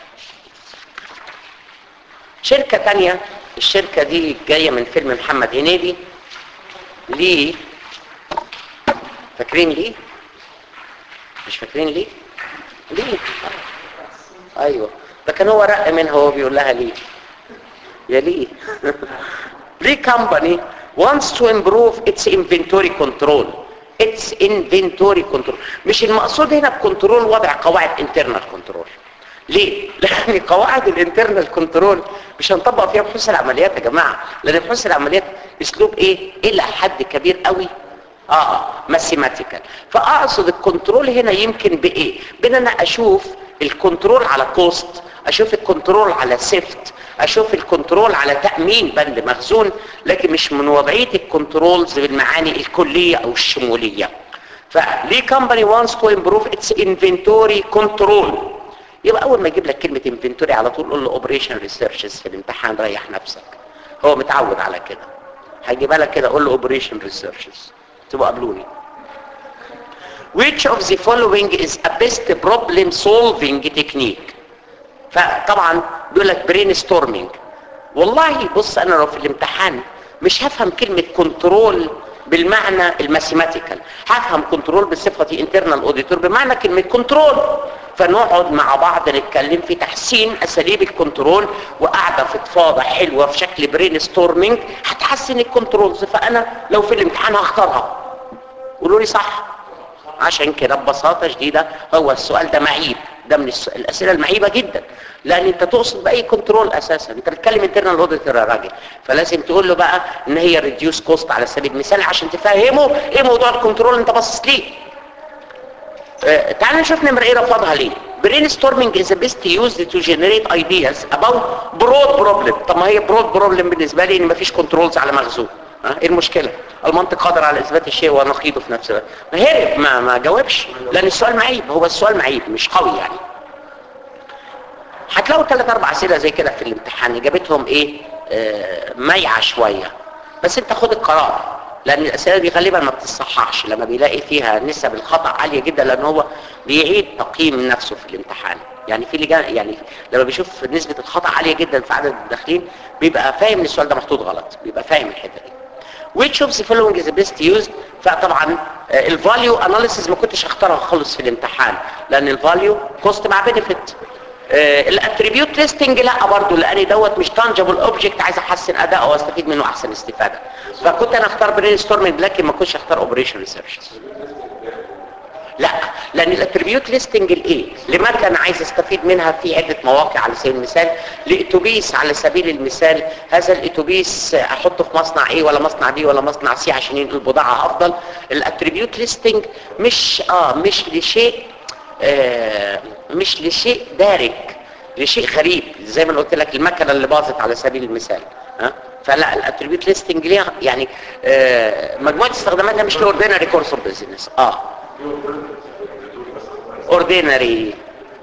شركة تانية الشركة دي جاية من فيلم محمد هنيدي ليه فاكرين ليه مش فاكرين ليه ليه ايوه ده كان هو رق منها وهو بيقول لها ليه يا ليه ليه company wants to improve its inventory control its inventory control مش المقصود هنا بكنترول وضع قواعد internal control ليه؟ لأن قواعد الانترنال كنترول مش هنطبق فيها بحوث العمليات يا جماعة لأن بحوث العمليات اسلوب ايه؟ إلى حد كبير قوي اه ماثيماتيكال فاقصد الكنترول هنا يمكن بايه بان انا اشوف الكنترول على كوست اشوف الكنترول على سيفت اشوف الكنترول على تامين بند مخزون لكن مش من وضعيه الكنترولز بالمعاني الكليه او الشموليه فليه كومباني وانس تو امبروف اتس انفنتوري كنترول يبقى اول ما يجيب لك كلمه انفنتوري على طول قول له اوبريشن ريسيرشز في الامتحان ريح نفسك هو متعود على كده هيجيبها لك كده قول له اوبريشن ريسيرشز تبقى قبلوني which of the following is a best problem solving technique فطبعا بيقول لك برين ستورمينج والله بص انا لو في الامتحان مش هفهم كلمة كنترول بالمعنى الماثيماتيكال هفهم كنترول بصفتي انترنال اوديتور بمعنى كلمة كنترول فنقعد مع بعض نتكلم في تحسين اساليب الكنترول وقاعده فضفاضه حلوه في شكل برين ستورمينج هتحسن الكنترولز فانا لو في الامتحان هختارها قولوا لي صح عشان كده ببساطه شديده هو السؤال ده معيب ده من الس- الاسئله المعيبه جدا لان انت تقصد باي كنترول اساسا انت بتتكلم انترنال اوديتور يا راجل فلازم تقول له بقى ان هي ريديوس كوست على سبيل المثال عشان تفهمه ايه موضوع الكنترول انت باصص ليه آه، تعال نشوف نمرة ايه رفضها ليه brainstorming is the best used to generate ideas about broad problem طب ما هي broad problem بالنسبة لي ان مفيش كنترولز على مخزون ها ايه المشكلة المنطق قادر على اثبات الشيء ونقيضه في نفس الوقت ما هرب ما ما جاوبش لان السؤال معيب هو السؤال معيب مش قوي يعني هتلاقوا ثلاث اربع اسئله زي كده في الامتحان اجابتهم ايه آه ميعه شويه بس انت خد القرار لان الاسئله دي غالبا ما بتتصححش لما بيلاقي فيها نسب الخطا عاليه جدا لان هو بيعيد تقييم نفسه في الامتحان يعني في لجان يعني لما بيشوف نسبه الخطا عاليه جدا في عدد الداخلين بيبقى فاهم ان السؤال ده محطوط غلط بيبقى فاهم الحته دي which of the following is the best used فطبعا الفاليو اناليسيز ما كنتش اختارها خالص في الامتحان لان الفاليو كوست مع بنفيت الاتريبيوت تيستنج لا برضه لان دوت مش تانجبل اوبجكت عايز احسن اداءه واستفيد منه احسن استفاده فكنت انا اختار برين ستورمنج لكن ما كنتش اختار اوبريشن ريسيرش لا لان الاتريبيوت ليستنج الايه لماده انا عايز استفيد منها في عده مواقع على سبيل المثال لاتوبيس على سبيل المثال هذا الاتوبيس احطه في مصنع ايه ولا مصنع بي ولا مصنع سي عشان ينقل بضاعه افضل الاتريبيوت ليستنج مش اه مش لشيء آه مش لشيء دارج لشيء غريب زي ما أنا قلت لك المكنه اللي باظت على سبيل المثال ها فلا الاتريبيوت ليستنج ليها يعني آه مجموعه استخداماتها مش لاوردينري كورس اوف بزنس اه اوردينري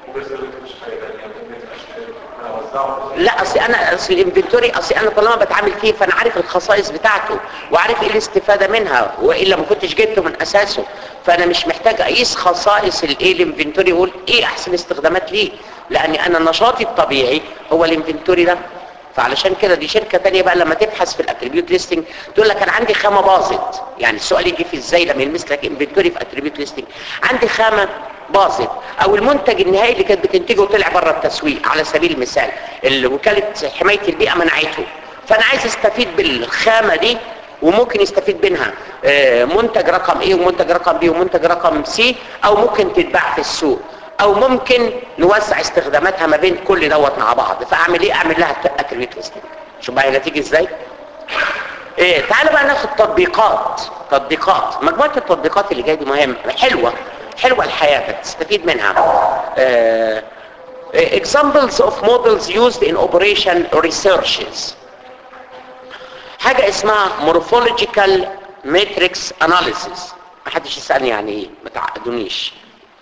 لا اصل انا اصل الانفنتوري اصل انا طالما بتعامل فيه فانا عارف الخصائص بتاعته وعارف ايه الاستفاده منها والا ما كنتش جبته من اساسه فانا مش محتاج اقيس خصائص الايه الانفنتوري واقول ايه احسن استخدامات ليه لاني انا نشاطي الطبيعي هو الانفنتوري ده فعلشان كده دي شركه تانية بقى لما تبحث في الاتريبيوت ليستنج تقول لك انا عندي خامه باظت يعني السؤال يجي في ازاي لما يلمس لك انفنتوري في اتريبيوت ليستنج عندي خامه باظت او المنتج النهائي اللي كانت بتنتجه طلع بره التسويق على سبيل المثال اللي وكاله حمايه البيئه منعته فانا عايز استفيد بالخامه دي وممكن يستفيد منها آه، منتج رقم ايه ومنتج رقم بي ومنتج رقم سي او ممكن تتباع في السوق او ممكن نوسع استخداماتها ما بين كل دوت مع بعض فاعمل ايه اعمل لها اتريبيوت ليستنج شوف بقى هي تيجي ازاي إيه تعالوا بقى ناخد تطبيقات تطبيقات مجموعه التطبيقات اللي جايه دي مهمه حلوه حلوه الحياه تستفيد منها آه examples of models used in operation researches حاجة اسمها morphological matrix analysis ما حدش يسألني يعني ايه ما تعقدونيش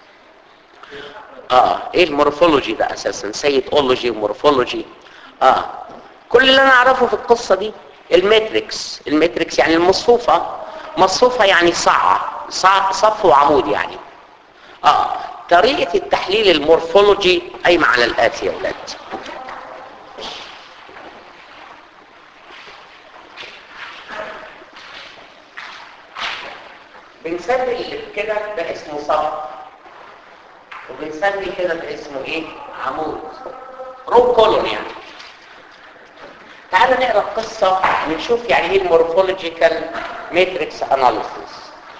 اه ايه المورفولوجي ده اساسا سيد اولوجي ومورفولوجي اه كل اللي انا اعرفه في القصة دي الماتريكس الماتريكس يعني المصفوفة مصفوفة يعني صعة صع صف وعمود يعني اه طريقة التحليل المورفولوجي قايمة على الآتي يا ولاد بنسمي اللي كده ده اسمه صف وبنسمي كده ده اسمه ايه عمود رو كولون يعني تعال نقرا القصه ونشوف يعني ايه المورفولوجيكال ماتريكس اناليسيس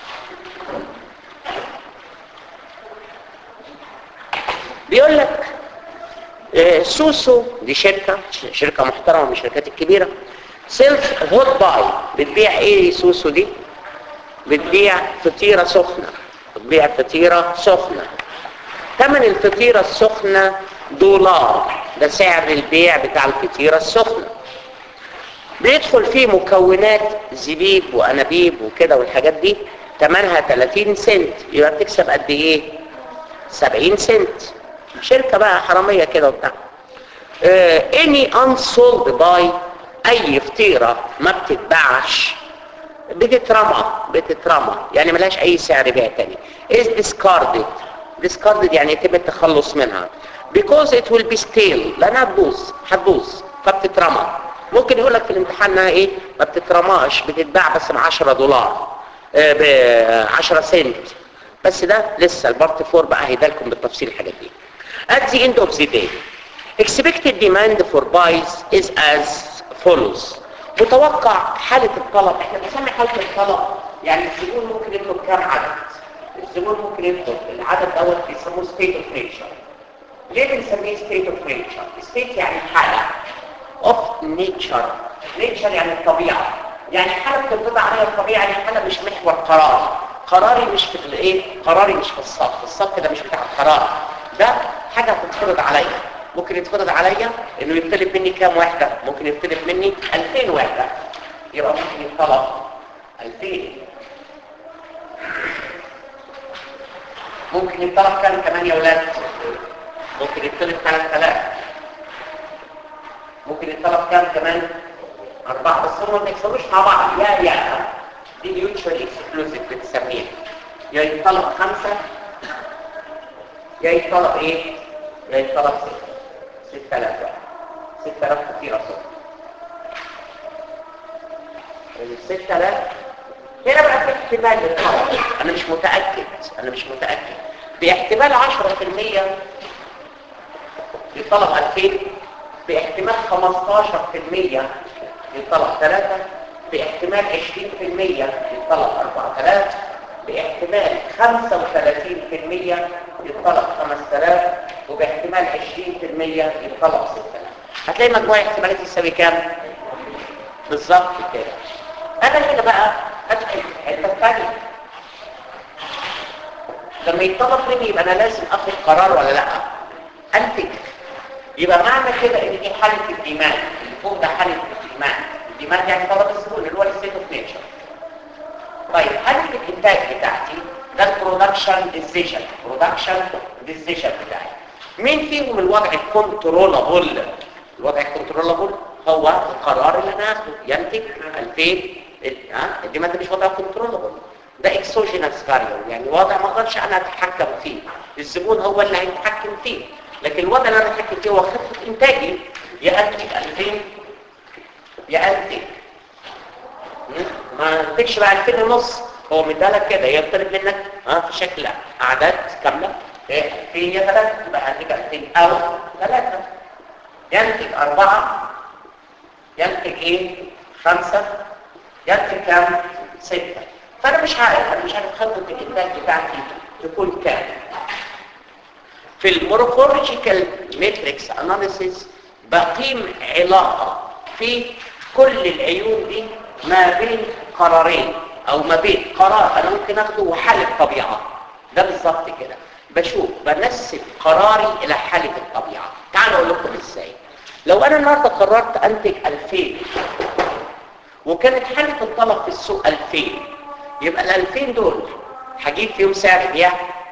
بيقول لك آه، سوسو دي شركه شركه محترمه من الشركات الكبيره سيلف هوت باي بتبيع ايه سوسو دي بتبيع فطيره سخنه بتبيع فطيره سخنه ثمن الفطيره السخنه دولار ده سعر البيع بتاع الفطيره السخنه بيدخل فيه مكونات زبيب وانابيب وكده والحاجات دي ثمنها 30 سنت يبقى بتكسب قد ايه 70 سنت شركه بقى حراميه كده وبتاع اني unsold باي اي فطيره ما بتتباعش بتترمى بتترمى يعني ملهاش اي سعر بيع تاني is discarded discarded يعني يتم التخلص منها because it will be stale لانها تبوظ هتبوظ فبتترمى ممكن يقول لك في الامتحان انها ايه ما بتترماش بتتباع بس ب 10 دولار ب 10 سنت بس ده لسه البارت 4 بقى هيدالكم بالتفصيل الحاجات دي at the end of the day expected demand for buys is as follows متوقع حالة الطلب احنا بنسمي حالة الطلب يعني الزبون ممكن يطلب كام عدد الزبون ممكن يطلب العدد دوت بيسموه state of nature ليه بنسميه state of nature state يعني حالة of nature nature يعني الطبيعة يعني حالة بتنطبع عليها الطبيعة يعني حالة مش محور قراري قراري مش في الايه قراري مش في الصف الصف ده مش بتاع القرار ده حاجة هتتفرض عليا ممكن يتفرض عليا انه يطلب مني كام وحدة ممكن يطلب مني 2000 وحدة يبقى ممكن يطلب 2000 ممكن يطلب كام كمان يا ولاد ممكن يطلب 3000 ممكن يطلب كام كمان أربعة بس هم ما بيحصلوش مع بعض يا يا دي ميوتشوال اكسكلوزيف بتسميها يا يطلب خمسة يا يطلب ايه يا يطلب ستة ستة آلاف واحد ستة آلاف كتير أصلا ستة آلاف هنا بقى في احتمال للطلب أنا مش متأكد أنا مش متأكد باحتمال 10% يطلب 2000 باحتمال 15% يطلب 3 باحتمال 20% يطلب 4000 باحتمال 35% يطلب 5000 وباحتمال 20% يطلب 6000 هتلاقي مجموع احتمالات يساوي كام بالظبط كده انا هنا بقى ادخل في الحته الثانيه لما يطلب مني يبقى انا لازم اخد قرار ولا لا انتج يبقى معنى كده ان دي حاله الديمان اللي فوق ده حاله الديمان الديمان يعني طلب الزبون اللي هو الستيت اوف نيتشر طيب حاله الانتاج بتاعتي ده البرودكشن ديسيجن برودكشن ديسيجن بتاعي مين فيهم الوضع الكنترولابل الوضع الكنترولابل هو القرار اللي انا هاخده ينتج 2000 ها الديمان ده مش وضع كنترولابل ده اكسوجينس فاريبل يعني وضع ما اقدرش انا اتحكم فيه الزبون هو اللي هيتحكم فيه لكن الوضع اللي انا اتحكم فيه هو خطه انتاجي يا انتج 2000 يا انتج ما انتجش بقى 2000 ونص هو مدالك كده يطلب منك ها في شكل اعداد كامله ايه في هي ثلاثه يبقى انتج 2000 او ثلاثه ينتج اربعه ينتج ايه خمسه جت كام؟ ستة فانا مش عارف انا مش عارف خطة الانتاج بتاعتي تكون كام في المورفولوجيكال ماتريكس اناليسيس بقيم علاقة في كل العيون دي ما بين قرارين او ما بين قرار انا ممكن اخده وحالة طبيعة ده بالظبط كده بشوف بنسب قراري الى حالة الطبيعة تعالوا اقول لكم ازاي لو انا النهارده قررت انتج 2000 وكانت حالة الطلب في السوق 2000 يبقى ال 2000 دول هجيب فيهم سعر بيع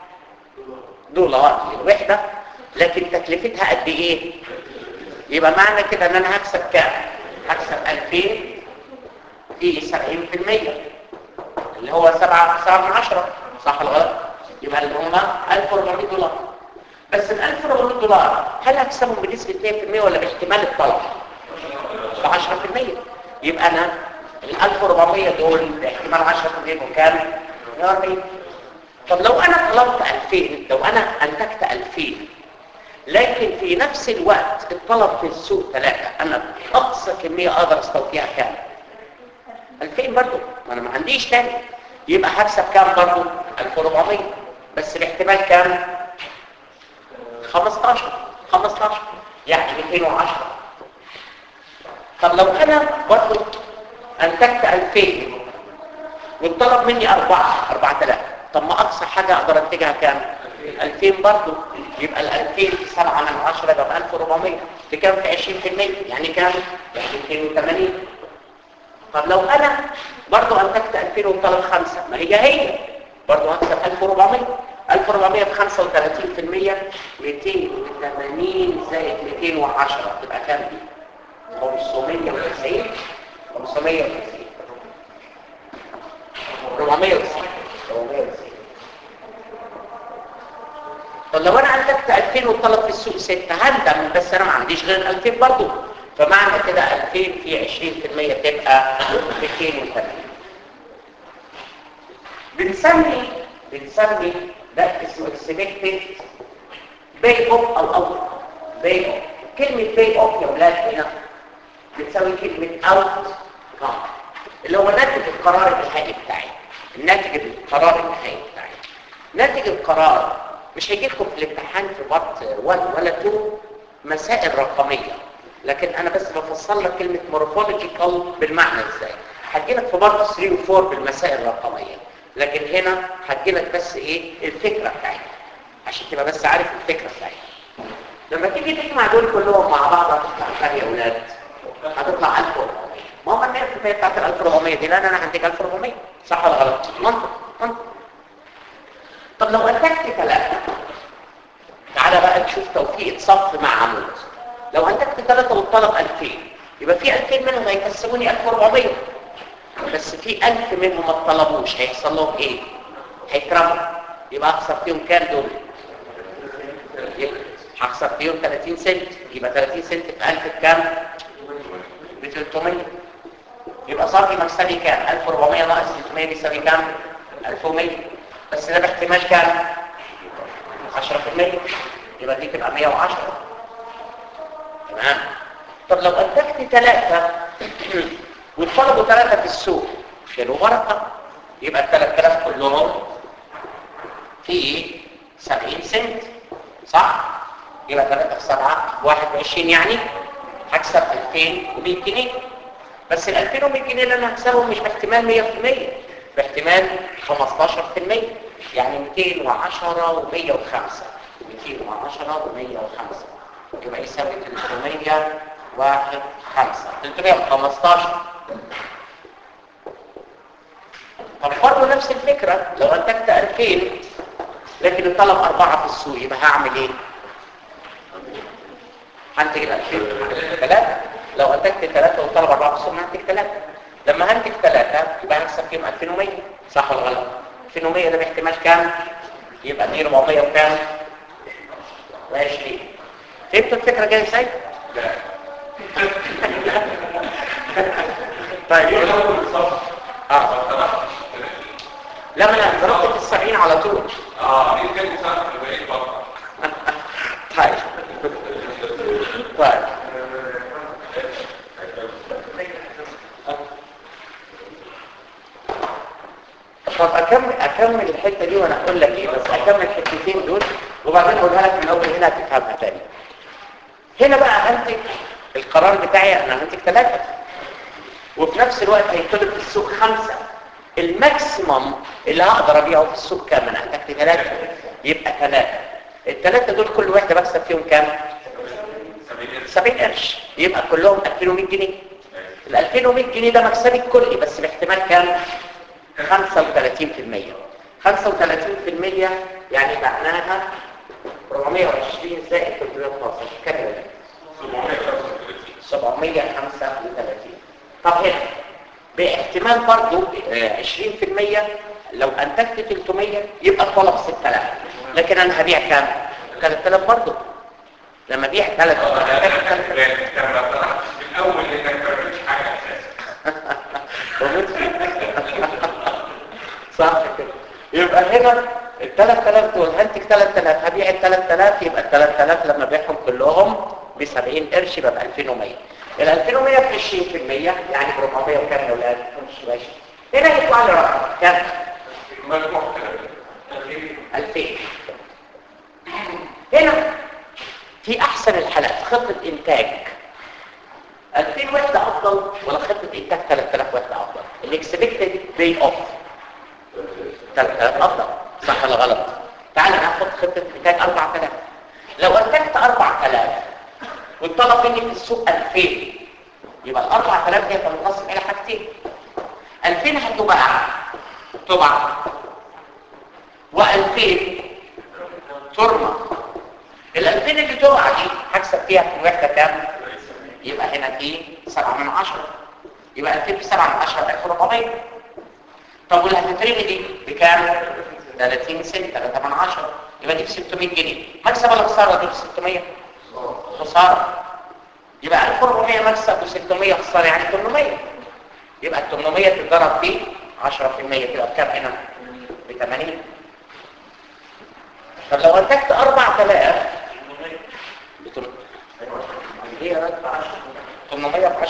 دولار للوحدة لكن تكلفتها قد ايه يبقى معنى كده ان انا هكسب كام هكسب 2000 في 70% اللي هو 7 7 من 10 صح ولا غلط يبقى اللي هم 1400 دولار بس ال 1400 دولار هل هكسبهم بنسبة 2% ولا باحتمال الطلب ب 10% يبقى انا ال 1400 دول باحتمال 10% يبقوا كام 140 طب لو انا طلبت 2000 لو انا انتجت 2000 لكن في نفس الوقت الطلب في السوق ثلاثة انا اقصى كمية اقدر استوفيها كام 2000 برضو ما انا ما عنديش تاني يبقى هكسب كام برضو 1400 بس باحتمال كام 15 15 يعني 210 طب لو انا برضو انتجت 2000 والطلب مني 4 4000 طب ما اقصى حاجة اقدر انتجها كام 2000 برضو يبقى ال 2000 في 7 من 10 يبقى 1400 في كام في 20% يعني كام يعني 280 طب لو انا برضو انتجت 2000 والطلب 5 ما هي هي برضو هكسب 1400 1400 في 35% 280 زائد 210 تبقى كام دي 590 590 490 490 طب لو انا انتجت 2000 والطلب في السوق 6 هندم بس انا ما عنديش غير 2000 برضه فمعنى كده 2000 في 20% تبقى 280 بنسمي بنسمي ده اسمه اكسبكتد باي اوف او اوت باي اوف كلمه باي اوف يا ولاد هنا بتساوي كلمه اوت كام اللي هو ناتج القرار النهائي بتاعي الناتج القرار النهائي بتاعي ناتج القرار مش هيجي لكم في الامتحان في بارت 1 ولا 2 مسائل رقميه لكن انا بس بفصل لك كلمه مورفولوجيكال بالمعنى ازاي هتجي لك في بارت 3 و4 بالمسائل الرقميه لكن هنا هتجي لك بس ايه الفكره بتاعتها عشان تبقى بس عارف الفكره بتاعتها لما تيجي تجمع دول كلهم مع بعض هتطلع كام يا اولاد هتطلع 1400 ما هو النقطه بتاعت ال 1400 دي لان انا هنتج 1400 صح ولا غلط منطق منطق طب لو انتجت ثلاثة تعالى بقى نشوف توفيق صف مع عمود لو انتجت ثلاثة والطلب 2000 يبقى في 2000 منهم هيكسبوني 1400 بس في 1000 منهم ما طلبوش هيحصل لهم ايه هيكرموا يبقى اخسر فيهم كام دول هخسر فيهم 30 سنت يبقى 30 سنت في 1000 بكام ب 300 يبقى صافي مكسبي كام 1400 ناقص 300 بيساوي كام 1100 بس ده باحتمال كام 10% يبقى دي تبقى 110 تمام طب لو انتجت ثلاثة وطلبوا ثلاثة في السوق شالوا ورقة يبقى ال 3000 كلهم في 70 سنت صح؟ يبقى 3 في 7 21 يعني هكسب 2100 جنيه بس ال 2100 جنيه اللي انا هكسبهم مش باحتمال 100% باحتمال 15% يعني 210 و105 210 و105 يبقى يساوي 301 5 315 طب برضه نفس الفكرة لو انتجت 2000 لكن الطلب أربعة في السوق يبقى هعمل ايه؟ هنتج ال 2000 ثلاثة لو انتجت ثلاثة والطلب أربعة في السوق هنتج ثلاثة لما هنتج ثلاثة يبقى هنكسب فيهم 2100 صح ولا غلط؟ 2100 ده باحتمال كام؟ يبقى دي 400 وكام؟ و20 فهمتوا الفكرة جاية ازاي؟ طيب اه لا ما انا ضربت في السبعين على طول اه دي كانت سنة في البعيد بقى طيب طيب طب اكمل اكمل الحته دي وانا اقول لك ايه بس اكمل الحتتين دول وبعدين اقولها لك من اول هنا هتفهمها تاني هنا بقى هنتج القرار بتاعي انا هنتج ثلاثه وفي نفس الوقت هيطلب في السوق خمسه الماكسيمم اللي هقدر ابيعه في السوق كام انا انتجت ثلاثه يبقى ثلاثه الثلاثه دول كل واحده بكسب فيهم كام 70 قرش يبقى كلهم 2100 جنيه ال 2100 جنيه ده مكسبي الكلي بس باحتمال كام 35% 35% يعني معناها 420 زائد 312 كام يا ولاد؟ 735 طب هنا باحتمال برضو آه، 20% لو انتجت 300 يبقى الطلب 6000 لكن انا هبيع كام 3000 برضو لما ابيع 3000 من اول انك ما تعملش حاجه اساسا بموت فيك. صح كده يبقى هنا ال 3000 دول هنتج 3000 هبيع ال 3000 يبقى ال 3000 لما ابيعهم كلهم ب 70 قرش يبقى ب 2100 ال 2100 في 20% يعني ب 400 وكام يا اولاد؟ مش ماشي هنا يطلع لي رقم كام؟ مجموع 2000 هنا في احسن الحالات خطه انتاج 2000 وحده افضل ولا خطه انتاج 3000 وحده افضل الاكسبكتد باي اوف 3000 افضل صح ولا غلط تعال ناخد خطه انتاج 4000 لو انتجت 4000 والطلب مني في السوق 2000 يبقى ال 4000 دي هتنقسم الى حاجتين 2000 هتباع تباع و2000 ترمى ال 2000 اللي تقع دي هكسب فيها في الوحده كام؟ يبقى هنا في 7 من 10 يبقى 2000 في 7 من 10 1400 طب واللي هتترمي دي بكام؟ 30 سنت 3 من 10 يبقى دي ب 600 جنيه مكسب ولا خساره دي ب 600 خساره يبقى 1400 مكسب و600 خساره يعني 800 يبقى ال 800 تتضرب في 10% تبقى بكام هنا؟ ب 80 طب لو انتجت 4000 بتم... ايه يا راجل 800 في 10%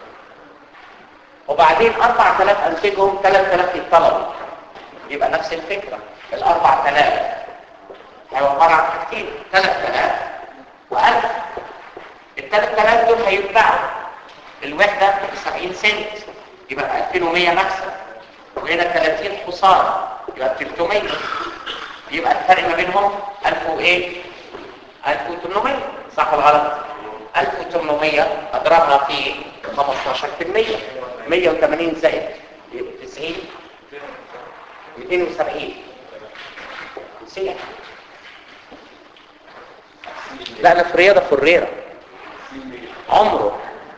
وبعدين 4000 انتجهم 3000 يتطلبوا يبقى نفس الفكره ال 4000 هيبقى عباره عن حاجتين 3000 و1000 ال 3000 دول هيتباعوا الوحده ب 70 سنت يبقى 2100 مكسب وهنا 30 خساره يبقى 300 يبقى الفرق ما بينهم 1000 وايه 1800 صح ولا غلط 1800 اضربها في 15% 180 زائد 90 270 نسيت لا انا في الرياضه في الريره عمره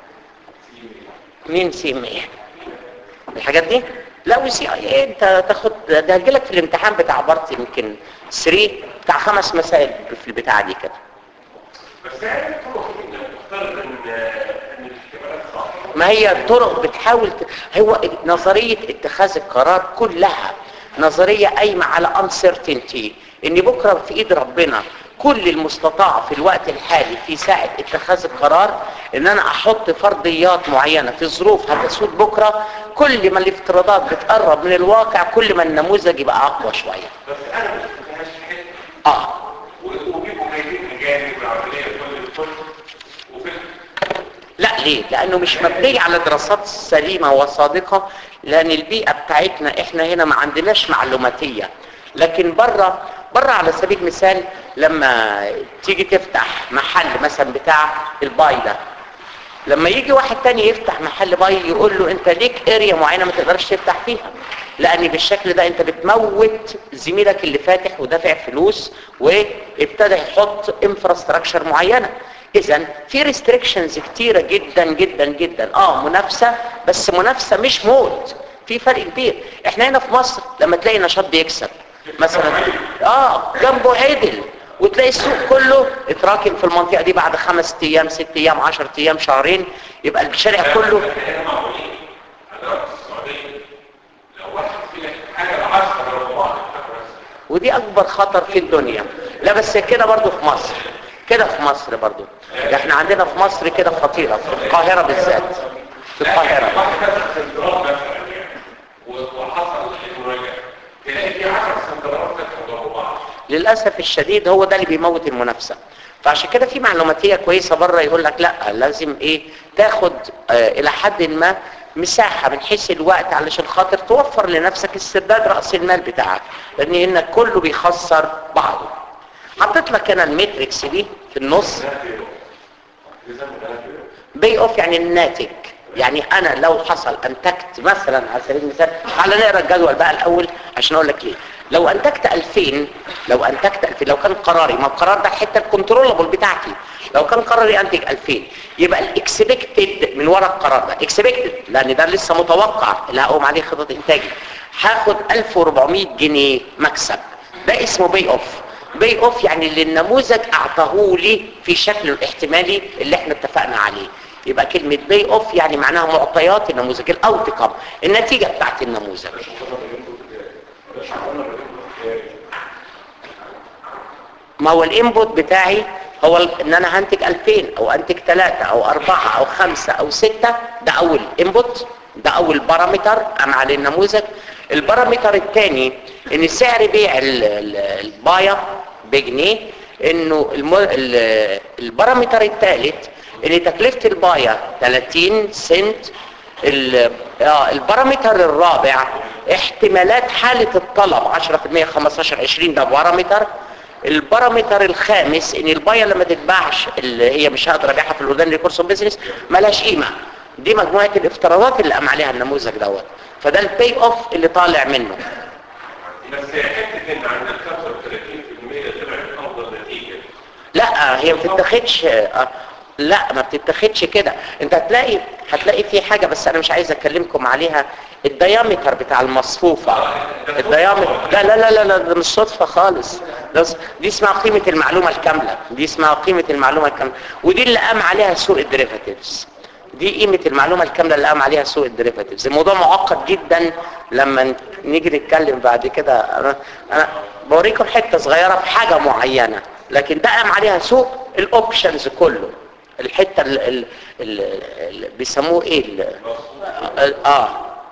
مين سي 100 الحاجات دي لا وسي اي انت تاخد ده هيجيلك في الامتحان بتاع بارت يمكن 3 بتاع خمس مسائل في البتاعه دي كده بس يعني طرق تفترض ان ان الاحتمالات صح ما هي الطرق بتحاول ت... هو نظرية اتخاذ القرار كلها نظرية قايمة على uncertainty ان بكرة في ايد ربنا كل المستطاع في الوقت الحالي في ساعة اتخاذ القرار ان انا احط فرضيات معينة في ظروف هتسود بكرة كل ما الافتراضات بتقرب من الواقع كل ما النموذج يبقى اقوى شوية بس انا ما شفتهاش في حته اه و- وبيبقوا جايبين اجانب والعمليه كل الكل وفي لا ليه لانه مش مبني على دراسات سليمة وصادقة لان البيئة بتاعتنا احنا هنا ما عندناش معلوماتية لكن بره بره على سبيل المثال لما تيجي تفتح محل مثلا بتاع الباي ده لما يجي واحد تاني يفتح محل باي يقول له انت ليك اريا معينة ما تقدرش تفتح فيها لان بالشكل ده انت بتموت زميلك اللي فاتح ودافع فلوس وابتدى يحط انفراستراكشر معينة اذا في ريستريكشنز كتيرة جدا جدا جدا اه منافسة بس منافسة مش موت في فرق كبير احنا هنا في مصر لما تلاقي نشاط بيكسب مثلا اه جنبه عدل وتلاقي السوق كله اتراكم في المنطقة دي بعد خمس ايام ست ايام عشر ايام شهرين يبقى الشارع كله احنا معقولين حضرتك السعوديه لو واحد فينا حاجه العشرة لو بعض ودي اكبر خطر في الدنيا لا بس كده برضو في مصر كده في مصر برضو ده احنا عندنا في مصر كده خطيرة في القاهرة بالذات في القاهرة واحد كسر سندروم مثلا يعني و- وحصل انه رجع للاسف الشديد هو ده اللي بيموت المنافسه فعشان كده في معلوماتيه كويسه بره يقول لك لا لازم ايه تاخد آه الى حد ما مساحه من حيث الوقت علشان خاطر توفر لنفسك استرداد راس المال بتاعك لان هنا كله بيخسر بعضه حطيت لك انا الميتريكس دي في النص بي اوف يعني الناتج يعني انا لو حصل انتجت مثلا على سبيل المثال تعالى نقرا الجدول بقى الاول عشان اقول لك ليه لو انتجت 2000 لو انتجت 2000 لو كان قراري ما القرار ده الحته الكنترولبل بتاعتي لو كان قراري انتج 2000 يبقى الاكسبكتد من ورا القرار ده اكسبكتد لان ده لسه متوقع اللي هقوم عليه خطط انتاجي هاخد 1400 جنيه مكسب ده اسمه بي اوف بي اوف يعني اللي النموذج اعطاه لي في شكله الاحتمالي اللي احنا اتفقنا عليه يبقى كلمة بي اوف يعني معناها معطيات النموذج الاوتكم النتيجة بتاعت النموذج ما هو الانبوت بتاعي هو ان انا هنتج 2000 او انتج 3 او 4 او 5 او 6 ده اول انبوت ده اول بارامتر ام على النموذج البارامتر الثاني ان سعر بيع ال- ال- البايا بجنيه انه الم... ال- البارامتر الثالث ان تكلفة البايا 30 سنت ال- آه، البارامتر الرابع احتمالات حالة الطلب 10% 15 20 ده بارامتر البارامتر الخامس ان البايا لما تتباعش اللي هي مش هقدر ابيعها في الاوردينري كورس اوف بزنس ملهاش قيمه دي مجموعه الافتراضات اللي قام عليها النموذج دوت فده البي اوف اللي طالع منه بس حته ان عندك 35% طلعت افضل نتيجه لا هي ما بتتاخدش آه، لا ما بتتاخدش كده انت هتلاقي هتلاقي في حاجه بس انا مش عايز اكلمكم عليها الديامتر بتاع المصفوفه الديامتر لا لا لا لا, لا ده مش صدفه خالص ده س- دي اسمها قيمه المعلومه الكامله دي اسمها قيمه المعلومه الكامله ودي اللي قام عليها سوق الديريفاتيفز دي قيمه المعلومه الكامله اللي قام عليها سوق الديريفاتيفز الموضوع معقد جدا لما ن- نيجي نتكلم بعد كده انا انا بوريكم حته صغيره في حاجه معينه لكن ده قام عليها سوق الاوبشنز كله الحته اللي بيسموه ايه ال- اه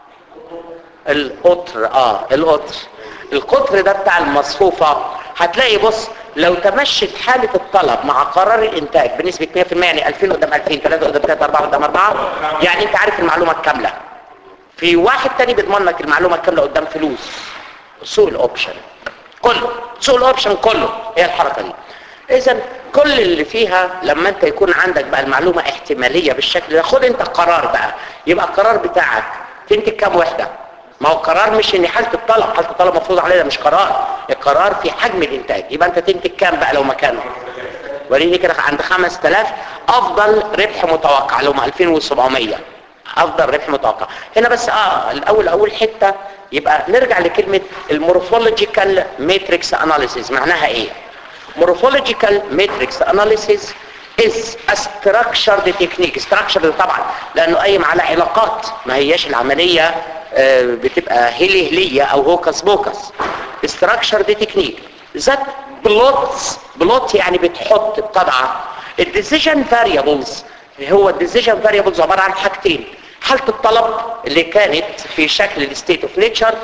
القطر اه القطر القطر ده بتاع المصفوفة هتلاقي بص لو تمشت حالة الطلب مع قرار الانتاج بنسبة 100% يعني 2000 قدام 2000 3 قدام 3 4 قدام 4 يعني انت عارف المعلومة الكاملة في واحد تاني بيضمن لك المعلومة الكاملة قدام فلوس سوق الاوبشن كله سوق الاوبشن كله هي الحركة دي اذا كل اللي فيها لما انت يكون عندك بقى المعلومة احتمالية بالشكل ده خد انت قرار بقى يبقى القرار بتاعك تنتج كام وحدة ما هو القرار مش ان حالة الطلب حالة الطلب مفروض عليها مش قرار القرار في حجم الانتاج يبقى انت تنتج كام بقى لو مكانه وريني كده عند 5000 افضل ربح متوقع لو ما 2700 افضل ربح متوقع هنا بس اه الاول اول حته يبقى نرجع لكلمه المورفولوجيكال ماتريكس اناليسيز معناها ايه morphological matrix analysis is a structured technique structured طبعا لانه قايم على علاقات ما هياش العمليه آه، بتبقى هلي هليه او هوكس بوكس structured technique that plots plot يعني بتحط بتضع الديسيجن فاريبلز هو الديسيجن فاريبلز عباره عن حاجتين حاله الطلب اللي كانت في شكل الستيت اوف نيتشر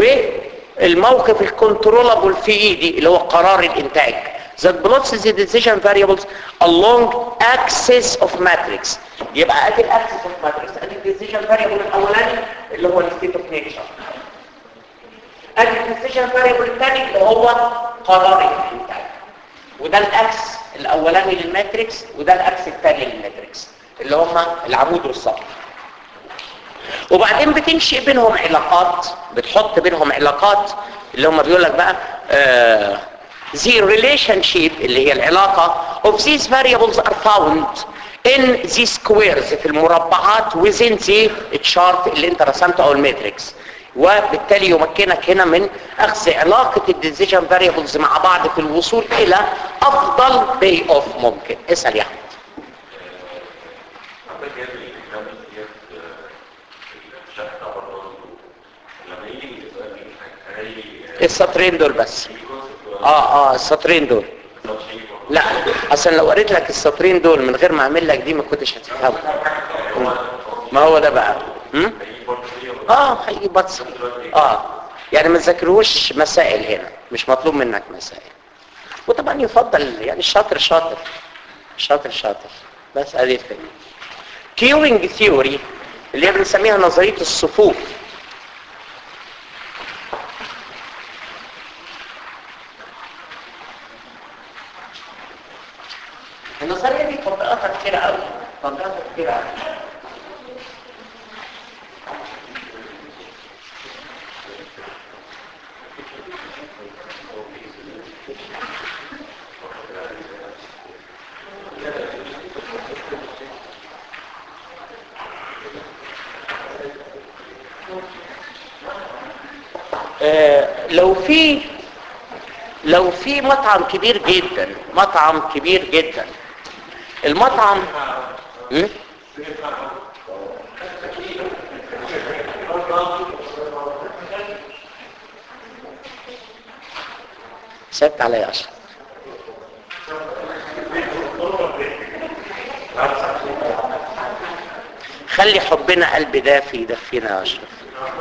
والموقف الكنترولابل في ايدي اللي هو قرار الانتاج that plots the decision variables along axis of matrix يبقى ادي الاكسس اوف ماتريكس ادي الديسيجن فاريبل الاولاني اللي هو الستيت اوف نيتشر ادي الديسيجن فاريبل الثاني اللي هو قرار الانتاج وده الاكس الاولاني للماتريكس وده الاكس الثاني للماتريكس اللي هما العمود والسطح وبعدين بتنشئ بينهم علاقات بتحط بينهم علاقات اللي هم بيقول لك بقى آه the relationship اللي هي العلاقة of these variables are found in the squares في المربعات within the chart اللي انت رسمته او الماتريكس وبالتالي يمكنك هنا من اخذ علاقة الديسيجن فاريبلز مع بعض في الوصول الى افضل باي اوف ممكن اسأل يا احمد عندك جاب الإجابة ديت الشقة برضه لما يجي يسألني هلاقي السطرين دول بس اه اه السطرين دول لا اصلا لو قريت لك السطرين دول من غير ما اعمل لك دي ما كنتش هتفهمه مم. ما هو ده بقى مم؟ اه هيجي بطس اه يعني ما تذاكروش مسائل هنا مش مطلوب منك مسائل وطبعا يفضل يعني الشاطر شاطر شاطر شاطر بس ادي الفكره كيورنج ثيوري اللي هي بنسميها نظريه الصفوف النظريه دي تطبيقاتها كتير قوي تطبيقاتها كتير قوي آه، لو في لو في مطعم كبير جدا مطعم كبير جدا المطعم م? سبت علي يا اشرف خلي حبنا قلب دافي يدفينا يا اشرف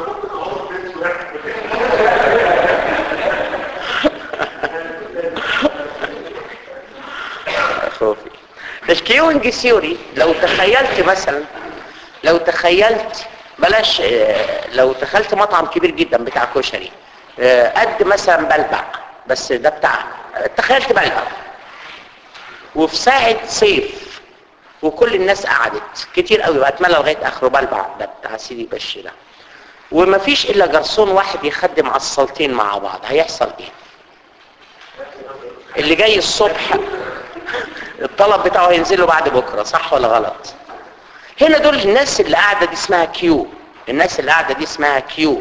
خوفي الكيوينج ثيوري لو تخيلت مثلا لو تخيلت بلاش آه، لو دخلت مطعم كبير جدا بتاع كشري آه، قد مثلا بلبع بس ده بتاع تخيلت بلبع وفي ساعة صيف وكل الناس قعدت كتير قوي بقى اتملى لغايه اخره بلبع ده بتاع سيدي بشي ده ومفيش الا جرسون واحد يخدم على الصالتين مع بعض هيحصل ايه اللي جاي الصبح الطلب بتاعه هينزل له بعد بكره صح ولا غلط هنا دول الناس اللي قاعده دي اسمها كيو الناس اللي قاعده دي اسمها كيو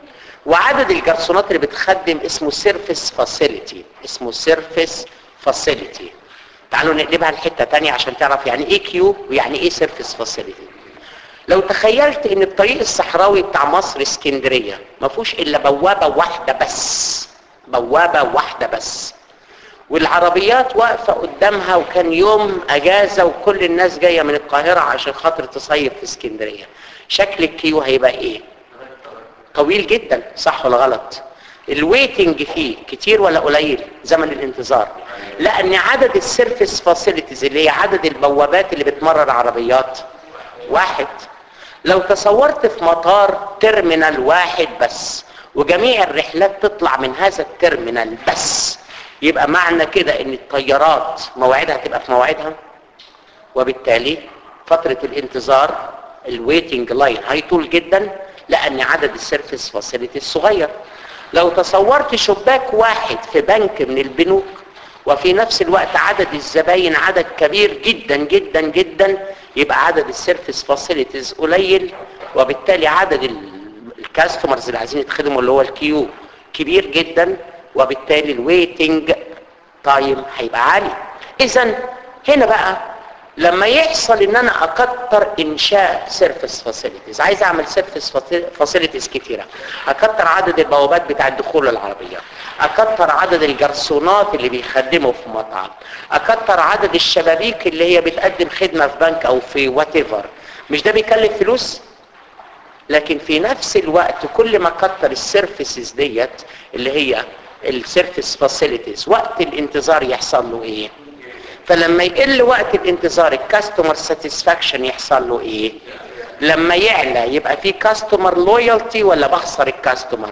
وعدد الجرسونات اللي بتخدم اسمه سيرفيس فاسيليتي اسمه سيرفيس فاسيليتي تعالوا نقلبها لحته تانية عشان تعرف يعني ايه كيو ويعني ايه سيرفيس فاسيليتي لو تخيلت ان الطريق الصحراوي بتاع مصر اسكندريه ما فيهوش الا بوابه واحده بس بوابه واحده بس والعربيات واقفه قدامها وكان يوم اجازه وكل الناس جايه من القاهره عشان خاطر تصيف في اسكندريه شكل الكيو هيبقى ايه طويل جدا صح ولا غلط الويتنج فيه كتير ولا قليل زمن الانتظار لان عدد السيرفيس فاسيلتيز اللي هي عدد البوابات اللي بتمرر عربيات واحد لو تصورت في مطار ترمينال واحد بس وجميع الرحلات تطلع من هذا الترمينال بس يبقى معنى كده ان الطيارات مواعيدها تبقى في مواعيدها وبالتالي فترة الانتظار الويتنج لاين هيطول جدا لان عدد السيرفيس فاسيلتي صغير لو تصورت شباك واحد في بنك من البنوك وفي نفس الوقت عدد الزباين عدد كبير جدا جدا جدا يبقى عدد السيرفيس فاسيلتيز قليل وبالتالي عدد الكاستمرز اللي عايزين يتخدموا اللي هو الكيو كبير جدا وبالتالي الويتنج تايم هيبقى عالي اذا هنا بقى لما يحصل ان انا اكتر انشاء سيرفيس فاسيلتيز عايز اعمل سيرفيس فاسيلتيز كتيره اكتر عدد البوابات بتاع الدخول العربيه اكتر عدد الجرسونات اللي بيخدموا في مطعم اكتر عدد الشبابيك اللي هي بتقدم خدمه في بنك او في وات ايفر مش ده بيكلف فلوس لكن في نفس الوقت كل ما كتر السيرفيسز ديت اللي هي السيرفيس فاسيلتيز وقت الانتظار يحصل له ايه فلما يقل وقت الانتظار الكاستمر ساتسفاكشن يحصل له ايه لما يعلى يبقى في كاستمر لويالتي ولا بخسر الكاستمر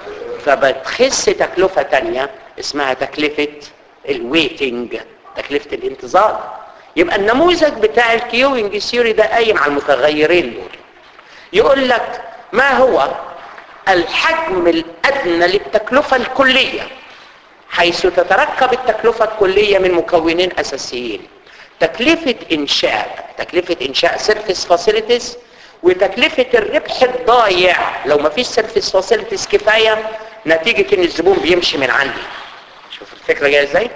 فبتخس تكلفة تانية اسمها تكلفة الويتنج تكلفة الانتظار يبقى النموذج بتاع الكيوينج ثيوري ده قايم على المتغيرين دول يقول لك ما هو الحجم الادنى للتكلفة الكلية حيث تتركب التكلفة الكلية من مكونين اساسيين تكلفة انشاء تكلفة انشاء سيرفيس فاسيلتيز وتكلفة الربح الضايع لو ما فيش سيرفيس فاسيلتيز كفاية نتيجة ان الزبون بيمشي من عندي شوف الفكرة جاية ازاي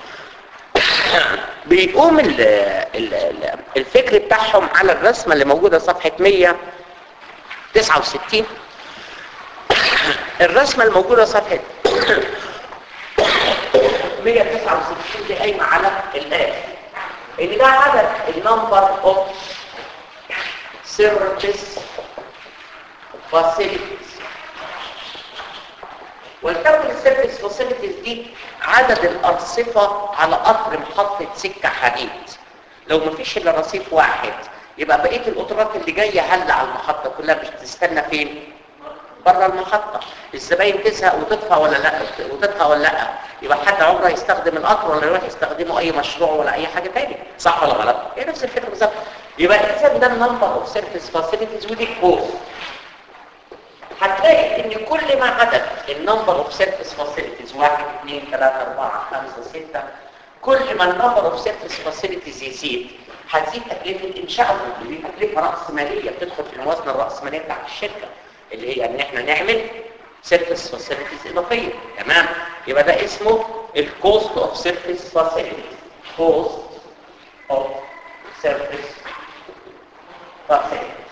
بيقوم ال ال ال الفكر بتاعهم على الرسمة اللي موجودة صفحة 169 الرسمة الموجودة صفحة 169 دي قايمة على الآن ان ده عدد النمبر اوف سيرفيس فاسيلتيز ولتكن السيرفيس فاسيلتيز دي عدد الارصفه على قطر محطه سكه حديد لو ما فيش الا رصيف واحد يبقى بقيه القطارات اللي جايه هل على المحطه كلها مش تستنى فين بره المحطه الزباين تزهق وتدفع ولا لا وتدفع ولا لا يبقى حد عمره يستخدم القطر ولا يروح يستخدمه اي مشروع ولا اي حاجه تاني صح ولا غلط هي نفس الفكره بالظبط يبقى اذا ده النمبر اوف سيرفيس فاسيلتيز ودي كوست هتلاقي ان كل ما عدد النمبر اوف سيرفيس فاسيلتيز 1 2 3 4 5 6 كل ما النمبر اوف سيرفيس فاسيلتيز يزيد هتزيد تكلفه انشائهم ودي تكلفه راس ماليه بتدخل في الموازنه الراسماليه بتاعت الشركه اللي هي ان احنا نعمل سيرفيس فاسيلتيز اضافيه تمام يبقى ده اسمه الكوست اوف سيرفيس فاسيلتيز كوست اوف سيرفيس فاسيلتيز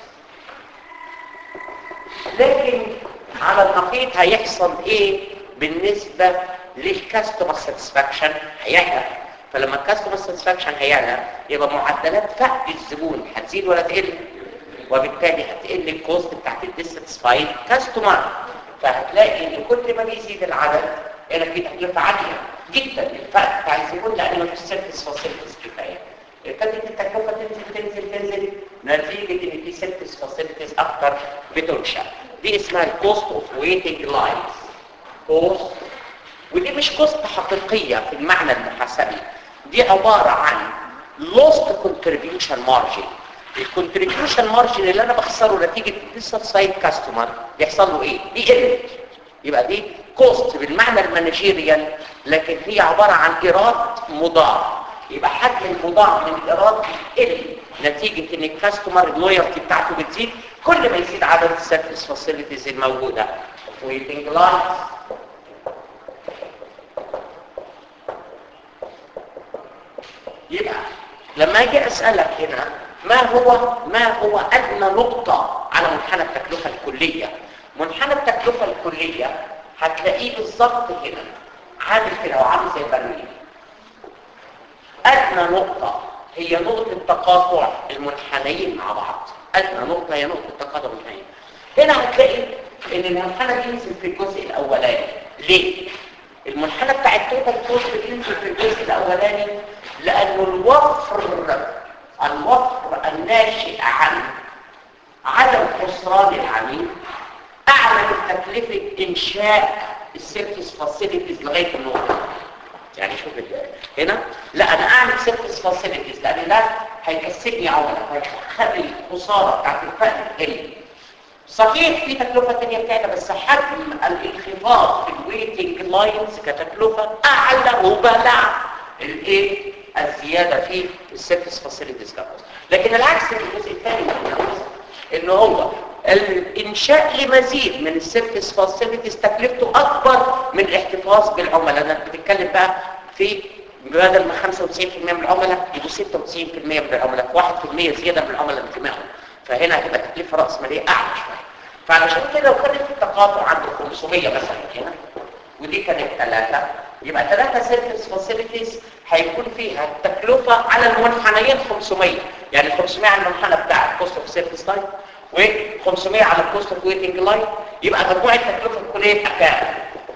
لكن على النقيض هيحصل ايه بالنسبه للكاستمر ساتسفاكشن هيعلى فلما الكاستمر ساتسفاكشن هيعلى يبقى معدلات فقد الزبون هتزيد ولا تقل وبالتالي هتقل الكوست بتاعت الديساتسفايد كاستمر فهتلاقي ان كل ما بيزيد العدد هنا في تكلفه عاليه جدا للفقد بتاع الزبون لان ما فيش سيرفيس فاسيلتيز كفايه ابتدت التكلفه تنزل تنزل تنزل نتيجه ان في سيرفيس فاسيلتيز اكتر بتنشا دي اسمها الكوست اوف ويتنج لاينز كوست ودي مش كوست حقيقيه في المعنى المحاسبي دي عباره عن lost contribution margin الكونتريبيوشن مارجن اللي انا بخسره نتيجه الديسر سايد كاستمر بيحصل له ايه بيقل يبقى دي كوست بالمعنى المانجيريال لكن هي عباره عن ايراد مضاعف يبقى حجم المضاعف من الايراد بيقل نتيجه ان الكاستمر اللويالتي بتاعته بتزيد كل ما يزيد عدد السيرفيس فاسيلتيز الموجوده ويتنج لاينز يبقى لما اجي اسالك هنا ما هو ما هو ادنى نقطه على منحنى التكلفه الكليه منحنى التكلفه الكليه هتلاقيه بالظبط هنا عامل كده وعامل زي البرميل ادنى نقطه هي نقطه تقاطع المنحنيين مع بعض ادنى نقطه هي نقطه تقاطع المنحنيين هنا هتلاقي ان المنحنى بينزل في الجزء الاولاني ليه المنحنى بتاع التوتال كوست بينزل في الجزء الاولاني لانه الوفر الوفر الناشئ عن عدم خسران العميل اعلى من تكلفه انشاء السيرفيس فاسيلتيز لغايه النقطه يعني شوف هنا لا انا اعمل سيرفيس فاسيلتيز لان ده هيكسبني عملاء هيخلي الخساره بتاعت الفرق تقل صحيح في تكلفه ثانيه بتاعتها بس حجم الانخفاض في الويتنج لاينز كتكلفه اعلى وبلع الايه الزياده في السيرفيس فاسيلتيز كابوس لكن العكس في الجزء الثاني من النموذج ان هو الانشاء لمزيد من السيرفيس فاسيلتيز تكلفته اكبر من الاحتفاظ بالعملاء انا بتتكلم بقى في بدل ما 95% من العملاء يبقوا 96% من العملاء 1% زياده من العملاء انتمائهم فهنا هتبقى تكلفه راس ماليه اعلى شويه فعلشان كده لو كانت التقاطع عند 500 مثلا هنا ودي كانت ثلاثه يبقى ثلاثه سيرفيس فاسيلتيز هيكون فيها التكلفه على المنحنيين 500 يعني 500 على المنحنى بتاع الكوست اوف سيرفيس لاين و500 على الكوست اوف ويتنج لاين يبقى مجموع التكلفه الكليه تبقى كام؟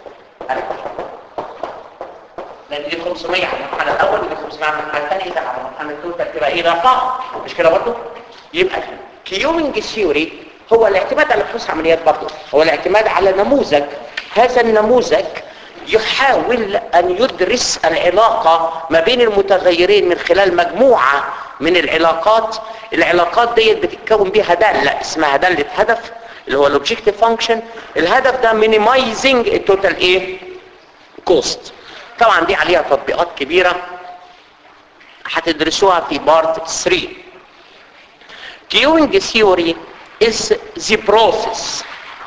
لان دي 500 على المنحنى الاول ودي 500 على المنحنى الثاني اذا على المنحنى الثالث تبقى ايه رفع مش كده برضه؟ يبقى كيومنج ثيوري هو الاعتماد على فحوص عمليات برضه هو الاعتماد على نموذج هذا النموذج يحاول أن يدرس العلاقة ما بين المتغيرين من خلال مجموعة من العلاقات العلاقات ديت بتتكون بيها دالة اسمها دالة هدف اللي هو الاوبجكتيف فانكشن الهدف ده مينيمايزنج التوتال ايه كوست طبعا دي عليها تطبيقات كبيرة هتدرسوها في بارت 3 Queuing theory is the process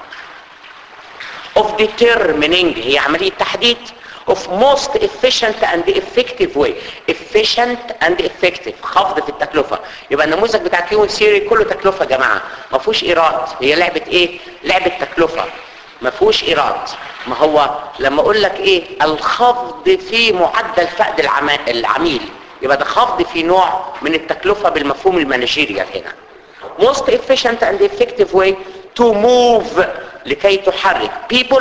of determining هي عملية تحديد of most efficient and effective way efficient and effective خفض في التكلفة يبقى النموذج بتاع كيون سيري كله تكلفة يا جماعة ما فيهوش ايراد هي لعبة ايه لعبة تكلفة ما فيهوش ايراد ما هو لما اقول لك ايه الخفض في معدل فقد العما- العميل يبقى ده خفض في نوع من التكلفة بالمفهوم المانجيريال هنا most efficient and effective way to move لكي تحرك people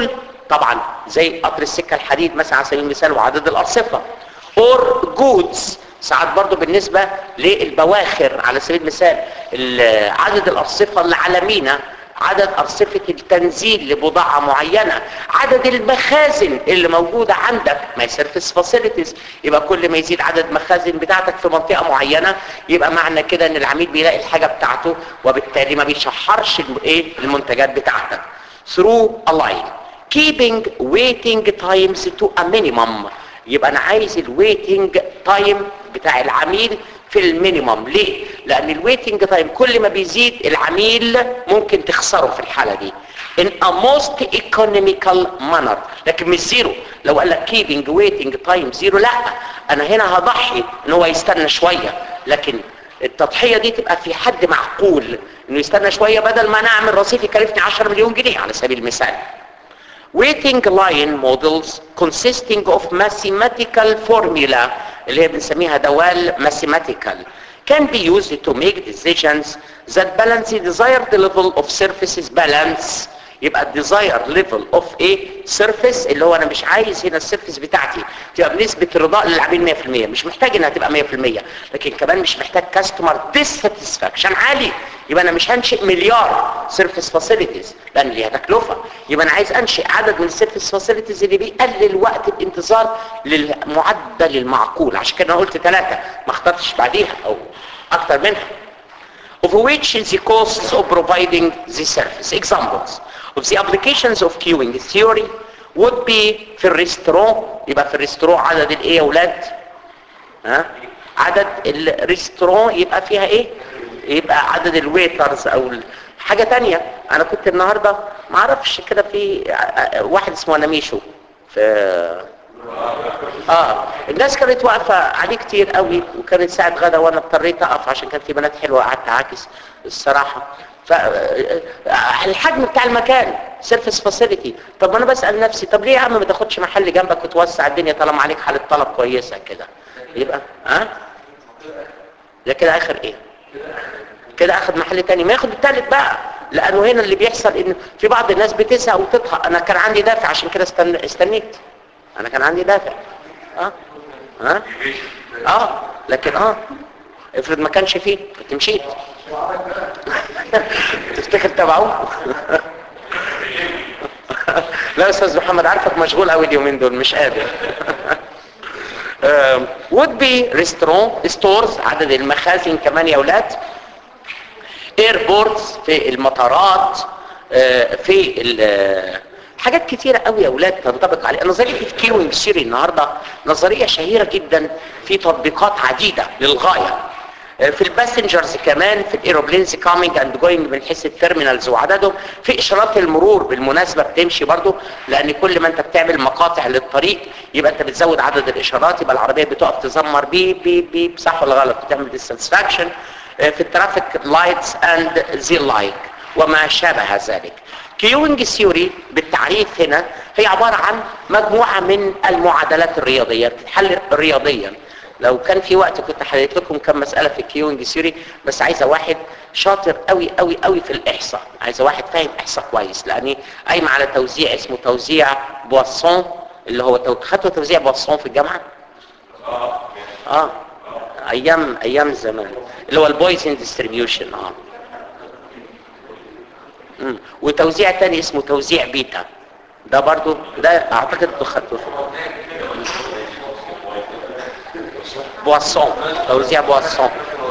طبعا زي قطر السكة الحديد مثلا على سبيل المثال وعدد الأرصفة or goods ساعات برضو بالنسبة للبواخر على سبيل المثال ال- عدد الأرصفة اللي على مينا عدد أرصفة التنزيل لبضاعة معينة عدد المخازن اللي موجودة عندك ما سيرفيس فاسيلتيز يبقى كل ما يزيد عدد مخازن بتاعتك في منطقة معينة يبقى معنى كده ان العميل بيلاقي الحاجة بتاعته وبالتالي ما بيشحرش الم- ايه المنتجات بتاعتك through a line keeping waiting times to a minimum يبقى انا عايز الويتنج تايم بتاع العميل في المينيمم ليه لان الويتنج تايم كل ما بيزيد العميل ممكن تخسره في الحالة دي in a most economical manner لكن مش زيرو لو قال لك keeping waiting time زيرو لا انا هنا هضحي ان هو يستنى شوية لكن التضحية دي تبقى في حد معقول انه يستنى شوية بدل ما انا اعمل رصيف يكلفني 10 مليون جنيه على سبيل المثال waiting line models consisting of mathematical formula اللي هي بنسميها دوال mathematical can be used to make decisions that balance the desired level of surfaces balance يبقى الديزاير ليفل اوف ايه سيرفيس اللي هو انا مش عايز هنا السيرفيس بتاعتي تبقى بنسبه رضاء للعميل 100% مش محتاج انها تبقى 100% لكن كمان مش محتاج كاستمر ديساتسفاكشن عالي يبقى انا مش هنشئ مليار سيرفيس فاسيلتيز لان ليها تكلفه يبقى انا عايز انشئ عدد من السيرفيس فاسيلتيز اللي بيقلل وقت الانتظار للمعدل المعقول عشان كده انا قلت ثلاثه ما اخترتش بعديها او اكتر منها of which the costs of providing the service. Examples of the applications of queuing theory would be في الريستورون يبقى في الريستورون عدد الايه يا اولاد؟ ها؟ عدد الريستورون يبقى فيها ايه؟ يبقى عدد الويترز او ال- حاجة تانية انا كنت النهاردة ما اعرفش كده في ع- واحد اسمه نميشو في اه الناس كانت واقفة عليه كتير قوي وكانت ساعة غدا وانا اضطريت اقف عشان كان في بنات حلوة قعدت اعاكس الصراحة فالحجم بتاع المكان سيرفيس فاسيلتي طب ما انا بسأل نفسي طب ليه يا عم ما تاخدش محل جنبك وتوسع الدنيا طالما عليك حالة طلب كويسة كده يبقى ها آه؟ ده كده اخر ايه كده اخد محل تاني ما ياخد التالت بقى لانه هنا اللي بيحصل ان في بعض الناس بتزهق وتطهق انا كان عندي دافع عشان كده استن... استنيت انا كان عندي دافع اه اه اه لكن اه افرض ما كانش فيه كنت مشيت تفتكر تبعوه لا يا استاذ محمد عارفك مشغول قوي اليومين دول مش قادر آم، would be restaurant stores عدد المخازن كمان يا اولاد ايربورتس في المطارات آه، في ال- آه، حاجات كتيرة قوي يا اولاد تنطبق عليها نظرية الكيوينج سيري النهاردة نظرية شهيرة جدا في تطبيقات عديدة للغاية آه، في الباسنجرز كمان في الايروبلينز كامينج اند جوينج من حيث التيرمينالز وعددهم في اشارات المرور بالمناسبة بتمشي برضو لان كل ما انت بتعمل مقاطع للطريق يبقى انت بتزود عدد الاشارات يبقى العربية بتقف تزمر بيب بيب بيب صح ولا غلط بتعمل ديساتسفاكشن في الترافيك لايتس اند زي لايك وما شابه ذلك كيوينج ثيوري بالتعريف هنا هي عبارة عن مجموعة من المعادلات الرياضية بتتحل رياضيا لو كان في وقت كنت حليت لكم كم مسألة في الكيوينج ثيوري بس عايزة واحد شاطر قوي قوي قوي في الإحصاء عايزة واحد فاهم إحصاء كويس لأني قايمة على توزيع اسمه توزيع بواسون اللي هو تو... خدتوا توزيع بواسون في الجامعة؟ اه ايام ايام زمان اللي هو البويزن ديستريبيوشن اه مم. وتوزيع تاني اسمه توزيع بيتا ده برضو ده اعتقد انتوا خدتوه بواسون توزيع بواسون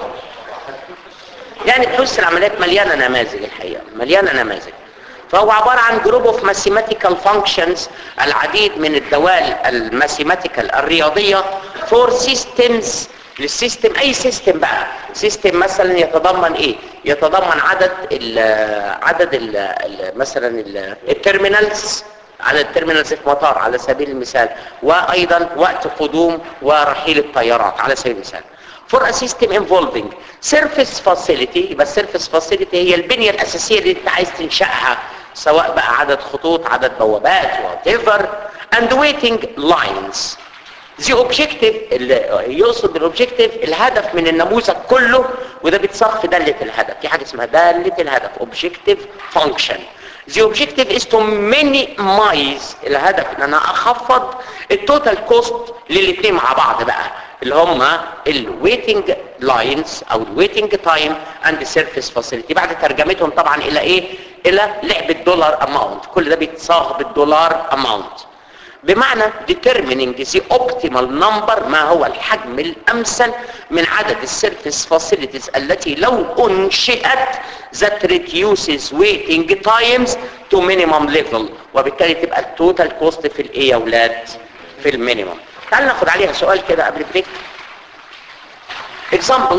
يعني بحوث العمليات مليانه نماذج الحقيقه مليانه نماذج فهو عبارة عن جروب اوف ماثيماتيكال فانكشنز العديد من الدوال الماثيماتيكال الرياضية فور سيستمز للسيستم اي سيستم بقى سيستم مثلا يتضمن ايه يتضمن عدد ال عدد ال ال مثلا التيرمينالز عدد التيرمينالز في مطار على سبيل المثال وايضا وقت قدوم ورحيل الطيارات على سبيل المثال for a system involving surface facility يبقى surface facility هي البنية الأساسية اللي انت عايز تنشأها سواء بقى عدد خطوط عدد بوابات whatever and waiting lines the objective اللي يقصد بالاوبجكتيف الهدف من النموذج كله وده بيتصاغ في دالة الهدف في حاجة اسمها دالة الهدف objective function The objective is to minimize الهدف ان انا اخفض التوتال كوست للاثنين مع بعض بقى اللي هم الويتنج لاينز او الويتنج تايم اند سيرفيس فاسيلتي بعد ترجمتهم طبعا الى ايه الى لعبه دولار اماونت كل ده بيتصاغ بالدولار اماونت بمعنى determining the optimal number ما هو الحجم الأمثل من عدد السيرفيس فاسيلتيز التي لو أنشئت that reduces waiting times to minimum level وبالتالي تبقى التوتال كوست في الايه يا اولاد في المينيمم تعال ناخد عليها سؤال كده قبل بريك example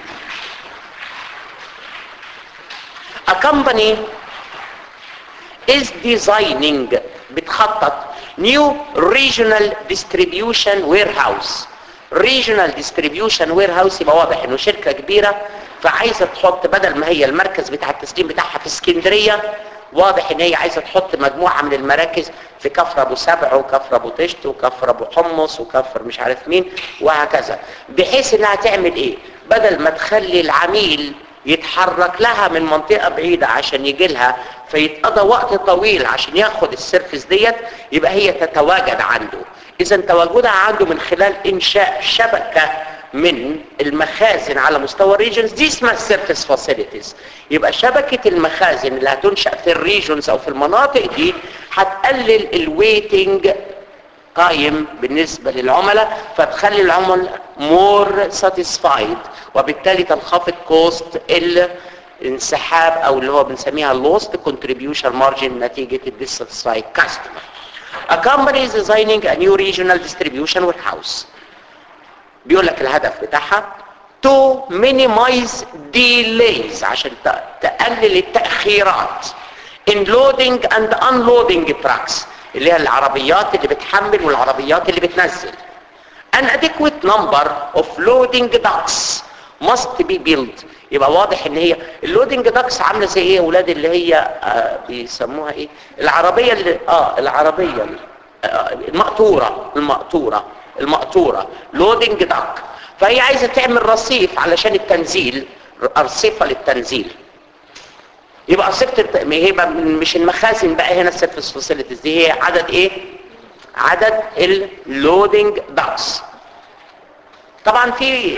a company is designing بتخطط new regional distribution warehouse regional distribution warehouse يبقى واضح انه شركة كبيرة فعايزة تحط بدل ما هي المركز بتاع التسليم بتاعها في اسكندرية واضح ان هي عايزة تحط مجموعة من المراكز في كفر ابو سبع وكفر ابو تشت وكفر ابو حمص وكفر مش عارف مين وهكذا بحيث انها تعمل ايه بدل ما تخلي العميل يتحرك لها من منطقة بعيدة عشان يجي لها فيتقضى وقت طويل عشان ياخد السيرفيس ديت يبقى هي تتواجد عنده اذا تواجدها عنده من خلال انشاء شبكة من المخازن على مستوى الريجنز دي اسمها السيرفيس فاسيلتيز يبقى شبكة المخازن اللي هتنشأ في الريجنز او في المناطق دي هتقلل الويتنج تايم بالنسبة للعملاء فتخلي العملاء مور ساتيسفايد وبالتالي تنخفض كوست الانسحاب او اللي هو بنسميها لوست كونتريبيوشن مارجن نتيجة الديساتيسفايد كاستمر A company is designing a new regional distribution warehouse بيقول لك الهدف بتاعها to minimize delays عشان تقلل التأخيرات in loading and unloading trucks اللي هي العربيات اللي بتحمل والعربيات اللي بتنزل an adequate number of loading docks must be built يبقى واضح ان هي اللودنج داكس عامله زي ايه يا اولاد اللي هي آه بيسموها ايه العربيه اللي اه العربيه آه المقطوره المقطوره المقطوره لودنج داك فهي عايزه تعمل رصيف علشان التنزيل ارصفه للتنزيل يبقى ارصفه هي مش المخازن بقى هنا السيرفيس فاسيلتيز دي هي عدد ايه عدد اللودنج داكس طبعا في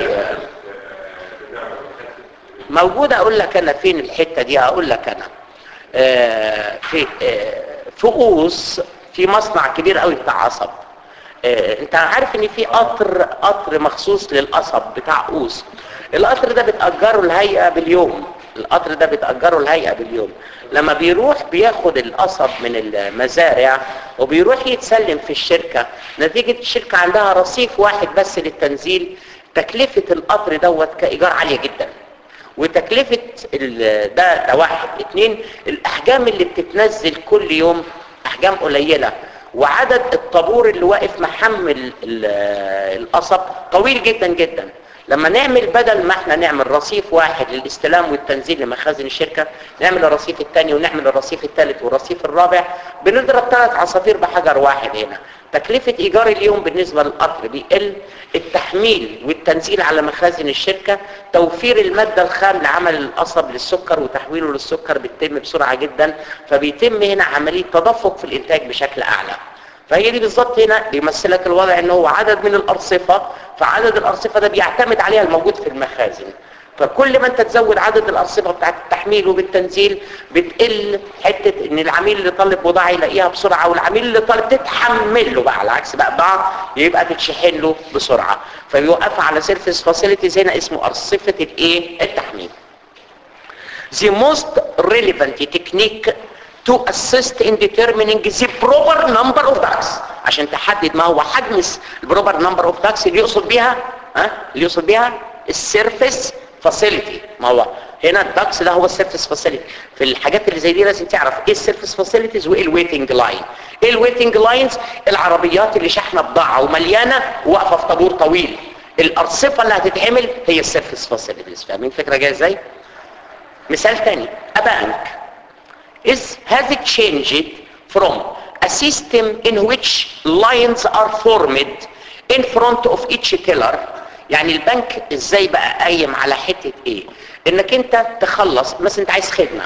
موجودة اقول لك انا فين الحتة دي اقول لك انا آه في آه في قوس في مصنع كبير قوي بتاع قصب آه انت عارف ان في قطر قطر مخصوص للقصب بتاع قوس القطر ده بتأجره الهيئة باليوم القطر ده بتأجره الهيئة باليوم لما بيروح بياخد القصب من المزارع وبيروح يتسلم في الشركة نتيجة الشركة عندها رصيف واحد بس للتنزيل تكلفة القطر دوت كإيجار عالية جدا وتكلفة ده ده واحد اتنين الاحجام اللي بتتنزل كل يوم احجام قليلة وعدد الطابور اللي واقف محمل القصب طويل جدا جدا لما نعمل بدل ما احنا نعمل رصيف واحد للاستلام والتنزيل لمخازن الشركة نعمل الرصيف الثاني ونعمل الرصيف الثالث والرصيف الرابع بنضرب ثلاث عصافير بحجر واحد هنا تكلفة ايجار اليوم بالنسبة للقطر بيقل التحميل والتنزيل على مخازن الشركة توفير المادة الخام لعمل القصب للسكر وتحويله للسكر بيتم بسرعة جدا فبيتم هنا عملية تدفق في الانتاج بشكل اعلى فهي دي بالظبط هنا بيمثلك الوضع ان هو عدد من الارصفة فعدد الارصفة ده بيعتمد عليها الموجود في المخازن فكل ما انت تزود عدد الارصفه بتاعت التحميل وبالتنزيل بتقل حته ان العميل اللي طالب بضاعه يلاقيها بسرعه والعميل اللي طالب تتحمل له بقى على عكس بقى بضاعه يبقى تتشحن له بسرعه فبيوقف على سيرفيس فاسيلتيز هنا اسمه ارصفه الايه التحميل The most relevant technique to assist in determining the proper number of ducks عشان تحدد ما هو حجم البروبر نمبر اوف ducks اللي يقصد بيها ها اللي يقصد بيها السيرفيس فاسيلتي ما هو هنا الدكس ده هو السيرفيس فاسيلتي في الحاجات اللي زي دي لازم تعرف ايه السيرفيس فاسيلتيز وايه الويتنج لاين ايه الويتنج لاينز العربيات اللي شحنه بضاعه ومليانه واقفه في طابور طويل الارصفه اللي هتتعمل هي السيرفيس فاسيلتيز فاهمين الفكره جايه ازاي مثال تاني a bank is has changed from a system in which lines are formed in front of each teller يعني البنك ازاي بقى قايم على حتة ايه انك انت تخلص مثلا انت عايز خدمة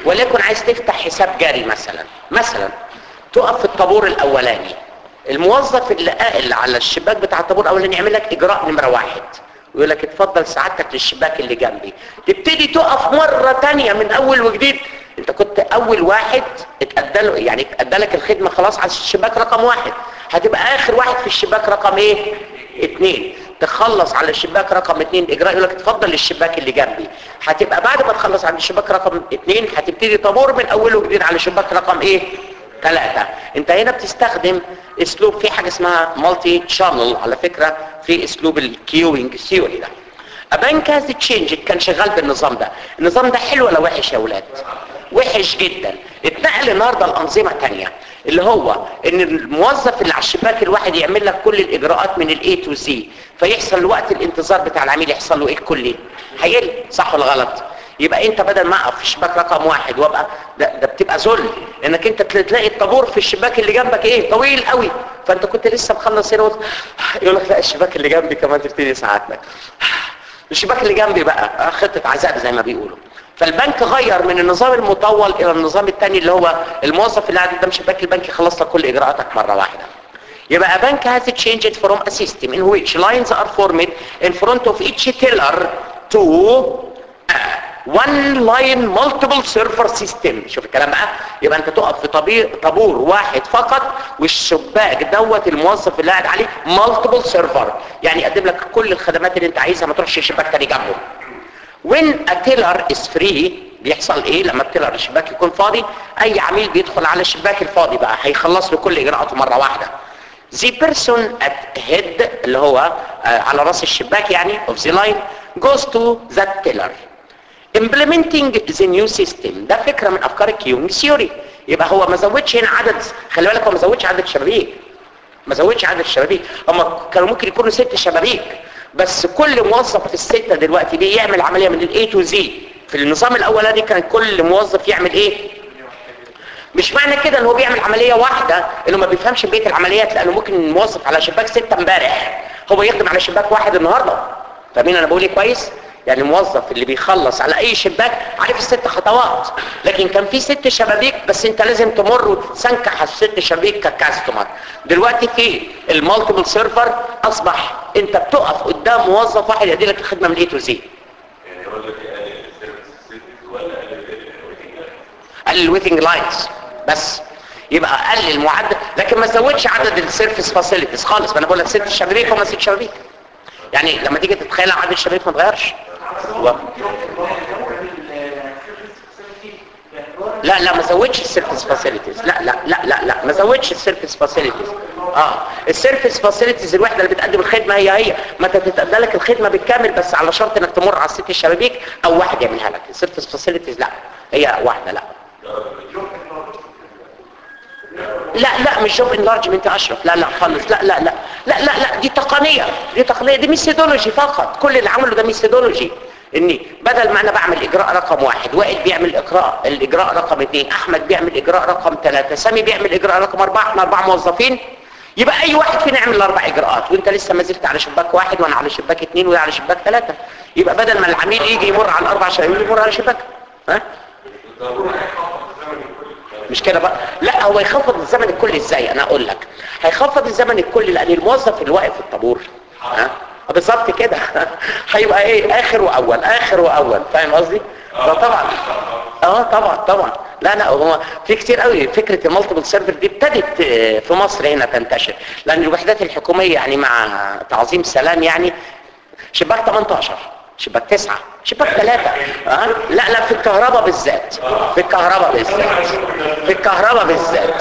ولكن عايز تفتح حساب جاري مثلا مثلا تقف في الطابور الاولاني الموظف اللي اللي على الشباك بتاع الطابور الاولاني يعمل لك اجراء نمره واحد ويقول لك اتفضل سعادتك للشباك اللي جنبي تبتدي تقف مره تانية من اول وجديد انت كنت اول واحد اتأدى له يعني اتأدى لك الخدمه خلاص على الشباك رقم واحد هتبقى اخر واحد في الشباك رقم ايه اتنين تخلص على الشباك رقم اتنين اجراء يقول لك اتفضل للشباك اللي جنبي هتبقى بعد ما تخلص على الشباك رقم اتنين هتبتدي طابور من اول وجديد على الشباك رقم ايه ثلاثة انت هنا بتستخدم اسلوب في حاجة اسمها مالتي شانل على فكرة في اسلوب الكيوينج ثيوري ده ابانك هاز تشينج كان شغال بالنظام ده النظام ده حلو ولا وحش يا اولاد وحش جدا اتنقل النهارده لانظمه تانية اللي هو ان الموظف اللي على الشباك الواحد يعمل لك كل الاجراءات من الاي تو زي فيحصل وقت الانتظار بتاع العميل يحصل له ايه كله هيقل صح ولا غلط يبقى انت بدل ما اقف في الشباك رقم واحد وابقى ده, ده بتبقى ذل انك انت تلاقي الطابور في الشباك اللي جنبك ايه طويل قوي فانت كنت لسه مخلص هنا يقول لك لا الشباك اللي جنبي كمان تبتدي ساعاتك الشباك اللي جنبي بقى خطه عذاب زي ما بيقولوا فالبنك غير من النظام المطول الى النظام الثاني اللي هو الموظف اللي قاعد قدام شباك البنك يخلص لك كل اجراءاتك مره واحده يبقى a bank has changed from a system in which lines are formed in front of each teller to a one line multiple server system شوف الكلام بقى يبقى انت تقف في طبير طابور واحد فقط والشباك دوت الموظف اللي قاعد عليه multiple server يعني يقدم لك كل الخدمات اللي انت عايزها ما تروحش شباك تاني جنبه when a teller is free بيحصل ايه لما التيلر الشباك يكون فاضي اي عميل بيدخل على الشباك الفاضي بقى هيخلص له كل اجراءاته مره واحده the person at head اللي هو آه على راس الشباك يعني of the line goes to that teller implementing the new system ده فكره من افكار الكيونج ثيوري يبقى هو ما زودش هنا عدد خلي بالك هو ما زودش عدد شبابيك ما زودش عدد الشبابيك هم كانوا ممكن يكونوا ست شبابيك بس كل موظف في الستة دلوقتي دي يعمل عملية من الاي تو زي في النظام الاولاني كان كل موظف يعمل ايه مش معنى كده ان هو بيعمل عملية واحدة انه ما بيفهمش بقية العمليات لانه ممكن موظف على شباك ستة امبارح هو يخدم على شباك واحد النهاردة فاهمين انا بقول ايه كويس يعني الموظف اللي بيخلص على اي شباك عارف الست خطوات لكن كان في ست شبابيك بس انت لازم تمر وتسنكح الست شبابيك ككاستمر دلوقتي في المالتيبل سيرفر اصبح انت بتقف قدام موظف واحد يدي لك الخدمه من اي تو زي يعني هو دلوقتي قال السيرفيس ولا قال قلل الويتنج لاينز بس يبقى قلل معدل لكن ما زودش عدد السيرفيس فاسيلتيز خالص ما انا بقول لك ست شبابيك هم ست شبابيك يعني لما تيجي تتخيل عدد الشبابيك ما اتغيرش هو لا لا ما زودش السيرفيس فاسيلتيز لا لا لا لا لا ما زودش السيرفيس فاسيلتيز اه السيرفيس فاسيلتيز الوحده اللي بتقدم الخدمه هي هي ما انت تتقدم لك الخدمه بالكامل بس على شرط انك تمر على الست الشبابيك او واحد يعملها لك السيرفيس فاسيلتيز لا هي واحده لا لا لا مش جوب انلارجمنت اشرف لا لا خالص لا لا لا لا لا لا دي تقنيه دي تقنيه دي ميثودولوجي فقط كل اللي عمله ده ميثودولوجي اني بدل ما انا بعمل اجراء رقم واحد وائل بيعمل اجراء الاجراء رقم اثنين احمد بيعمل اجراء رقم ثلاثة سامي بيعمل اجراء رقم اربعة احنا اربعة موظفين يبقى اي واحد فينا يعمل الاربع اجراءات وانت لسه ما زلت على شباك واحد وانا على شباك اثنين وده على شباك ثلاثة يبقى بدل ما العميل يجي يمر على الاربع شبابيك يمر على شباك ها مش كده بقى لا هو يخفض الزمن الكلي ازاي انا اقول لك هيخفض الزمن الكلي لان الموظف اللي واقف في الطابور ها بالظبط كده هيبقى ايه اخر واول اخر واول فاهم قصدي ده طبعا اه طبعا طبعا لا لا هو في كتير قوي فكره المالتيبل سيرفر دي ابتدت في مصر هنا تنتشر لان الوحدات الحكوميه يعني مع تعظيم سلام يعني شباك 18 شباك تسعة شباك ثلاثة أه؟ لا لا في الكهرباء بالذات في الكهرباء بالذات في الكهرباء بالذات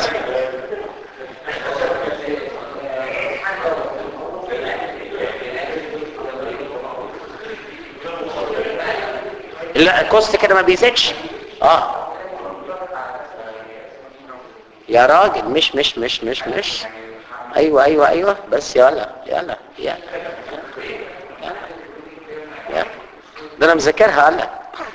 لا الكوست كده ما بيزيدش اه يا راجل مش مش مش مش مش ايوه ايوه ايوه بس يلا يلا يلا يلا ده انا مذاكرها قال لك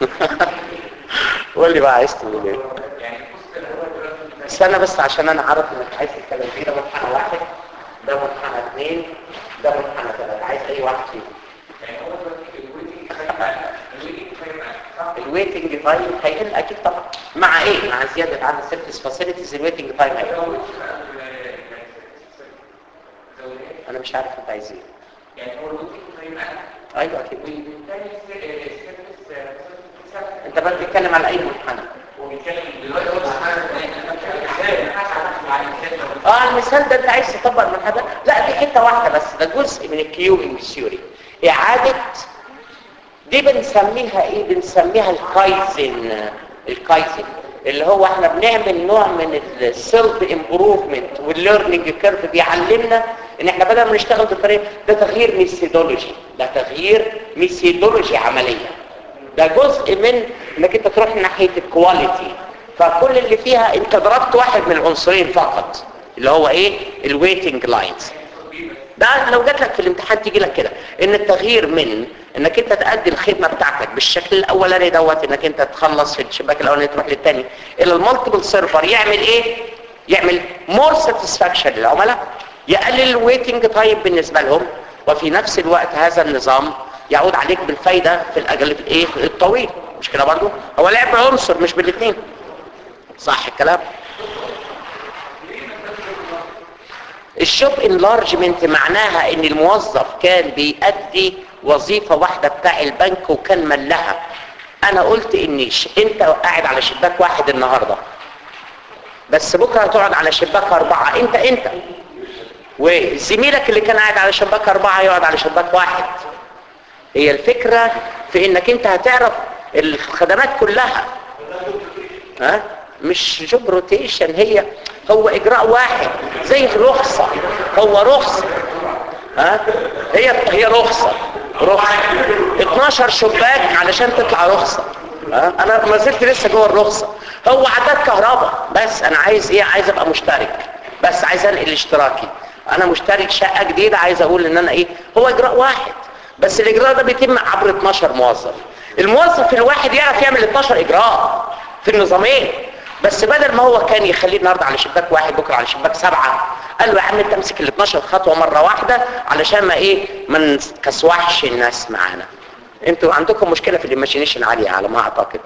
قول لي بقى عايز تقول ايه استنى بس عشان انا عارف انك عايز تتكلم فيه ده منحنى واحد ده منحنى اثنين ده منحنى ثلاثة عايز اي واحد فيهم الويتنج الويتنج تايم هيقل اكيد طبعا مع ايه مع زياده عدد السيرفيس فاسيلتيز الويتنج تايم هيقل انا مش عارف انت عايز ايه يعني هو الويتنج تايم اقل ايوه اكيد وبالتالي السيرفيس انت بقى بتتكلم على اي منحنى وبيتكلم دلوقتي هو ازاي على اه المثال ده انت عايز تطبق المنحنى ده لا دي حته واحده بس ده جزء من الكيوبنج ثيوري اعاده دي بنسميها ايه بنسميها الكايزن الكايزن اللي هو احنا بنعمل نوع من السيلف امبروفمنت والليرنينج كيرف بيعلمنا ان احنا بدل ما نشتغل بطريقه ده تغيير ميثودولوجي ده تغيير ميثودولوجي عمليه ده جزء من انك انت تروح ناحيه الكواليتي فكل اللي فيها انت ضربت واحد من العنصرين فقط اللي هو ايه الويتنج لاينز ده لو جات لك في الامتحان تيجي لك كده ان التغيير من انك انت تأدي الخدمة بتاعتك بالشكل الاولاني دوت انك انت تخلص في الشباك الاولاني تروح للتاني الى المالتيبل سيرفر يعمل ايه يعمل مور ساتسفاكشن للعملاء يقلل الويتنج تايم بالنسبة لهم وفي نفس الوقت هذا النظام يعود عليك بالفايدة في الاجل ايه الطويل مش كده برضو هو لعب عنصر مش بالاثنين صح الكلام الشوب انلارجمنت معناها ان الموظف كان بيأدي وظيفة واحدة بتاع البنك وكان ملها انا قلت ان ش... انت قاعد على شباك واحد النهاردة بس بكرة هتقعد على شباك اربعة انت انت وزميلك اللي كان قاعد على شباك اربعة يقعد على شباك واحد هي الفكرة في انك انت هتعرف الخدمات كلها ها مش جوب روتيشن هي هو اجراء واحد زي الرخصة هو رخصة ها هي هي رخصة رخصة 12 شباك علشان تطلع رخصة ها انا ما زلت لسه جوه الرخصة هو عداد كهرباء بس انا عايز ايه عايز ابقى مشترك بس عايز انقل اشتراكي انا مشترك شقة جديدة عايز اقول ان انا ايه هو اجراء واحد بس الاجراء ده بيتم عبر 12 موظف الموظف الواحد يعرف يعمل 12 اجراء في النظامين بس بدل ما هو كان يخليه النهارده على شباك واحد بكره على شباك سبعه قال له يا عم انت امسك ال 12 خطوه مره واحده علشان ما ايه ما نكسوحش الناس معانا انتوا عندكم مشكله في الايماجينيشن عاليه على ما اعتقد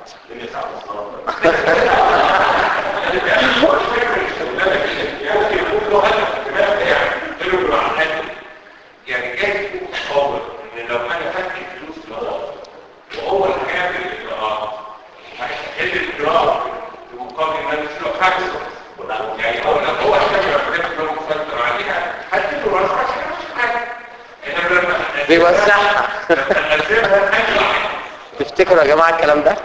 يعني جاي تصور ان لو انا فك فلوس لغايه وهو اللي هيعمل الاجراءات هيحل الاجراءات بمقابل ان انا له خمسه يعني هو لو هو شايف الحاجات اللي هو مسيطر عليها هديله راس عشان مش حاجه انما لما بيوزعها لما انزلها هيطلع تفتكروا يا جماعه الكلام ده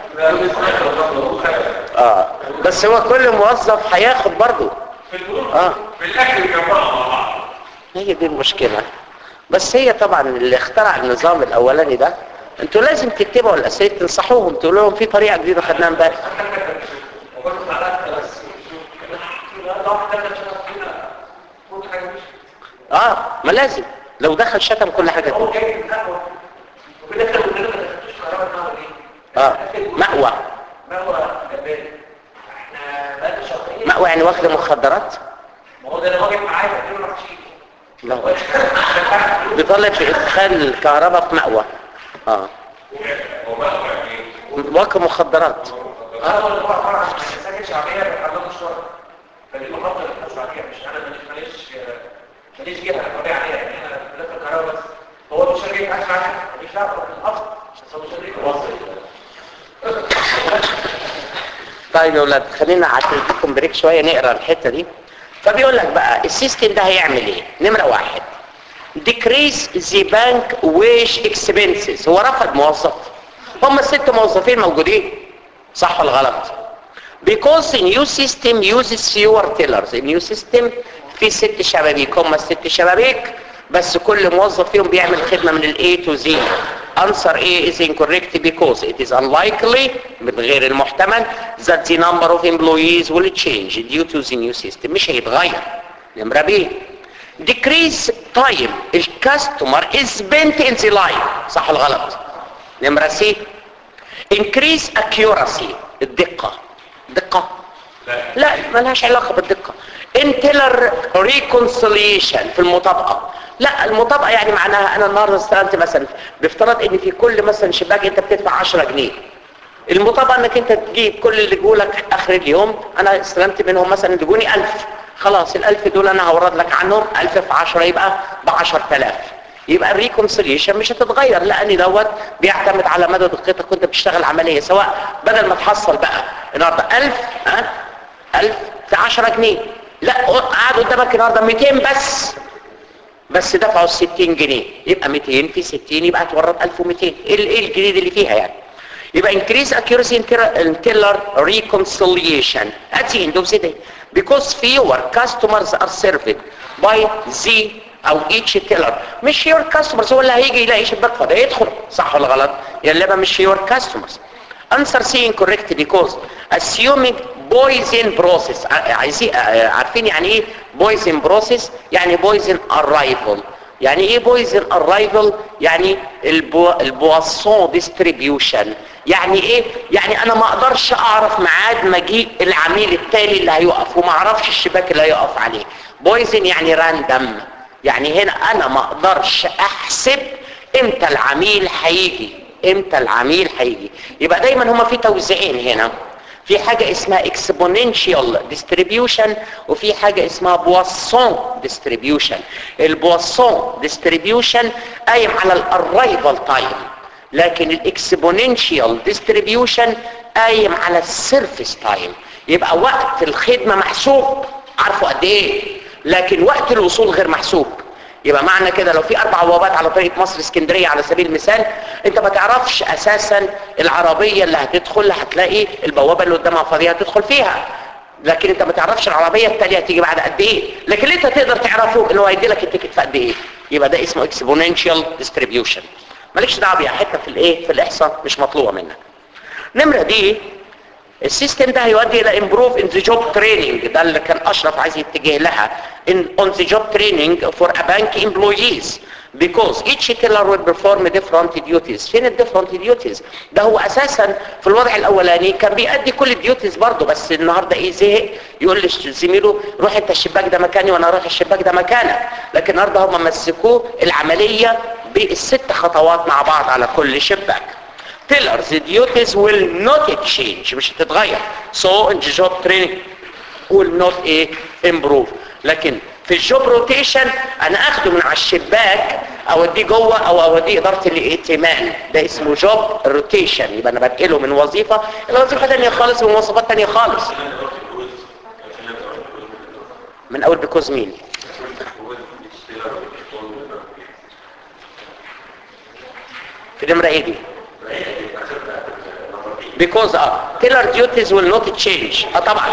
اه بس هو كل موظف هياخد برضه في الفلوس اه في الاكل جنبها مع بعض هي دي المشكلة بس هي طبعا اللي اخترع النظام الاولاني ده انتوا لازم تتبعوا الاسئله تنصحوهم تقولوا لهم في طريقه جديده خدناها امبارح وبرضه على بس لو واحد دخل شرط فينا كل حاجه مش اه ما لازم لو دخل شتم كل حاجه هو تانية. جاي من القهوه وبدخل قلنا له ما دخلتوش كهرباء النهار ليه؟ اه مأوى ما هو جبان احنا بقالنا شهرين مأوى يعني واخد مخدرات ما هو ده انا واقف معايا قلت له ما تشيل لا بيطالب بادخال الكهرباء في مأوى اه واخد مخدرات اول مره مره عشان مساجد شعبيه بيحرموا الشرطه فدي محافظه الشعبيه مش انا ماليش ماليش ماليش جهه اتابع عليها يعني انا بلف الكهرباء بس هو مش شريك عايش معايا ماليش دعوه بالاصل عشان هو شريك واصل طيب يا ولاد خلينا اعتذركم بريك شويه نقرا الحته دي فبيقول لك بقى السيستم ده هيعمل ايه نمره واحد decrease the bank wage expenses هو رفض موظف هم الست موظفين موجودين صح ولا غلط because the new system uses fewer tellers النيو سيستم فيه ست شبابيك هم الست شبابيك بس كل موظف فيهم بيعمل خدمة من ال A to Z answer A is incorrect because it is unlikely من غير المحتمل that the number of employees will change due to the new system مش هيتغير نمرة B decrease time الكاستمر is spent in the line صح ولا غلط نمرة C increase accuracy الدقة دقة لا ملهاش علاقة بالدقة انتلر ريكونسليشن في المطابقة لا المطابقة يعني معناها انا النهاردة استلمت مثلا بافتراض ان في كل مثلا شباك انت بتدفع 10 جنيه المطابقه انك انت تجيب كل اللي جولك اخر اليوم انا استلمت منهم مثلا اللي جوني 1000 خلاص ال1000 دول انا هورد لك عنهم 1000 في 10 يبقى ب 10000 يبقى الريكونسيليشن مش هتتغير لان دوت بيعتمد على مدى دقتك وانت بتشتغل عمليه سواء بدل ما تحصل بقى النهارده 1000 ها 1000 في 10 جنيه لا قعد قدامك النهارده 200 بس بس دفعوا 60 جنيه يبقى 200 في 60 يبقى هتورد 1200 ايه ايه الجديد اللي فيها يعني يبقى increase accuracy in teller- in teller reconciliation at the end of the day because fewer customers are served by the او each teller مش your customers هو اللي هيجي يلاقي شباك فاضي يدخل صح ولا غلط يلا بقى مش your customers answer C incorrect because assuming poison process ع- عايزين ع- عارفين يعني ايه poison process يعني poison arrival يعني ايه poison arrival يعني البو... البواسون distribution يعني ايه يعني انا ما اقدرش اعرف ميعاد مجيء العميل التالي اللي هيقف وما اعرفش الشباك اللي هيقف عليه poison يعني راندم يعني هنا انا ما اقدرش احسب امتى العميل هيجي امتى العميل هيجي يبقى دايما هما في توزيعين هنا في حاجة اسمها exponential distribution وفي حاجة اسمها بواسون distribution البواسون distribution قايم على الاررايفل تايم لكن الاكسبوننشال distribution قايم على السيرفيس تايم يبقى وقت الخدمة محسوب عارفه قد ايه لكن وقت الوصول غير محسوب يبقى معنى كده لو في اربع بوابات على طريق مصر اسكندريه على سبيل المثال انت ما تعرفش اساسا العربيه اللي هتدخل هتلاقي البوابه اللي قدامها فاضيه هتدخل فيها لكن انت ما تعرفش العربيه التاليه هتيجي بعد قد ايه لكن اللي انت تقدر تعرفه ان هو هيدي لك التيكت في قد ايه يبقى ده اسمه اكسبوننشال ديستريبيوشن مالكش دعوه بيها حته في الايه في الاحصاء مش مطلوبه منك نمره دي السيستم ده هيؤدي الى امبروف ان ذا جوب تريننج ده اللي كان اشرف عايز يتجه لها ان اون ذا جوب تريننج فور ا بانك امبلويز because each teller will perform different duties فين ال different duties ده هو اساسا في الوضع الاولاني كان بيأدي كل الديوتيز برضه بس النهارده ايه زهق يقول لزميله روح انت الشباك ده مكاني وانا اروح الشباك ده مكانك لكن النهارده هم مسكوه العمليه بالست خطوات مع بعض على كل شباك pillars the duties will not change مش هتتغير so in the job training will not ايه improve لكن في الجوب روتيشن انا اخده من على الشباك اوديه جوه او اوديه اداره الائتمان ده اسمه جوب روتيشن يبقى انا بنقله من وظيفه لوظيفه ثانيه خالص ومن مواصفات ثانيه خالص من اول بيكوز مين في نمره ايه دي because اه tiller duties will not change اه طبعا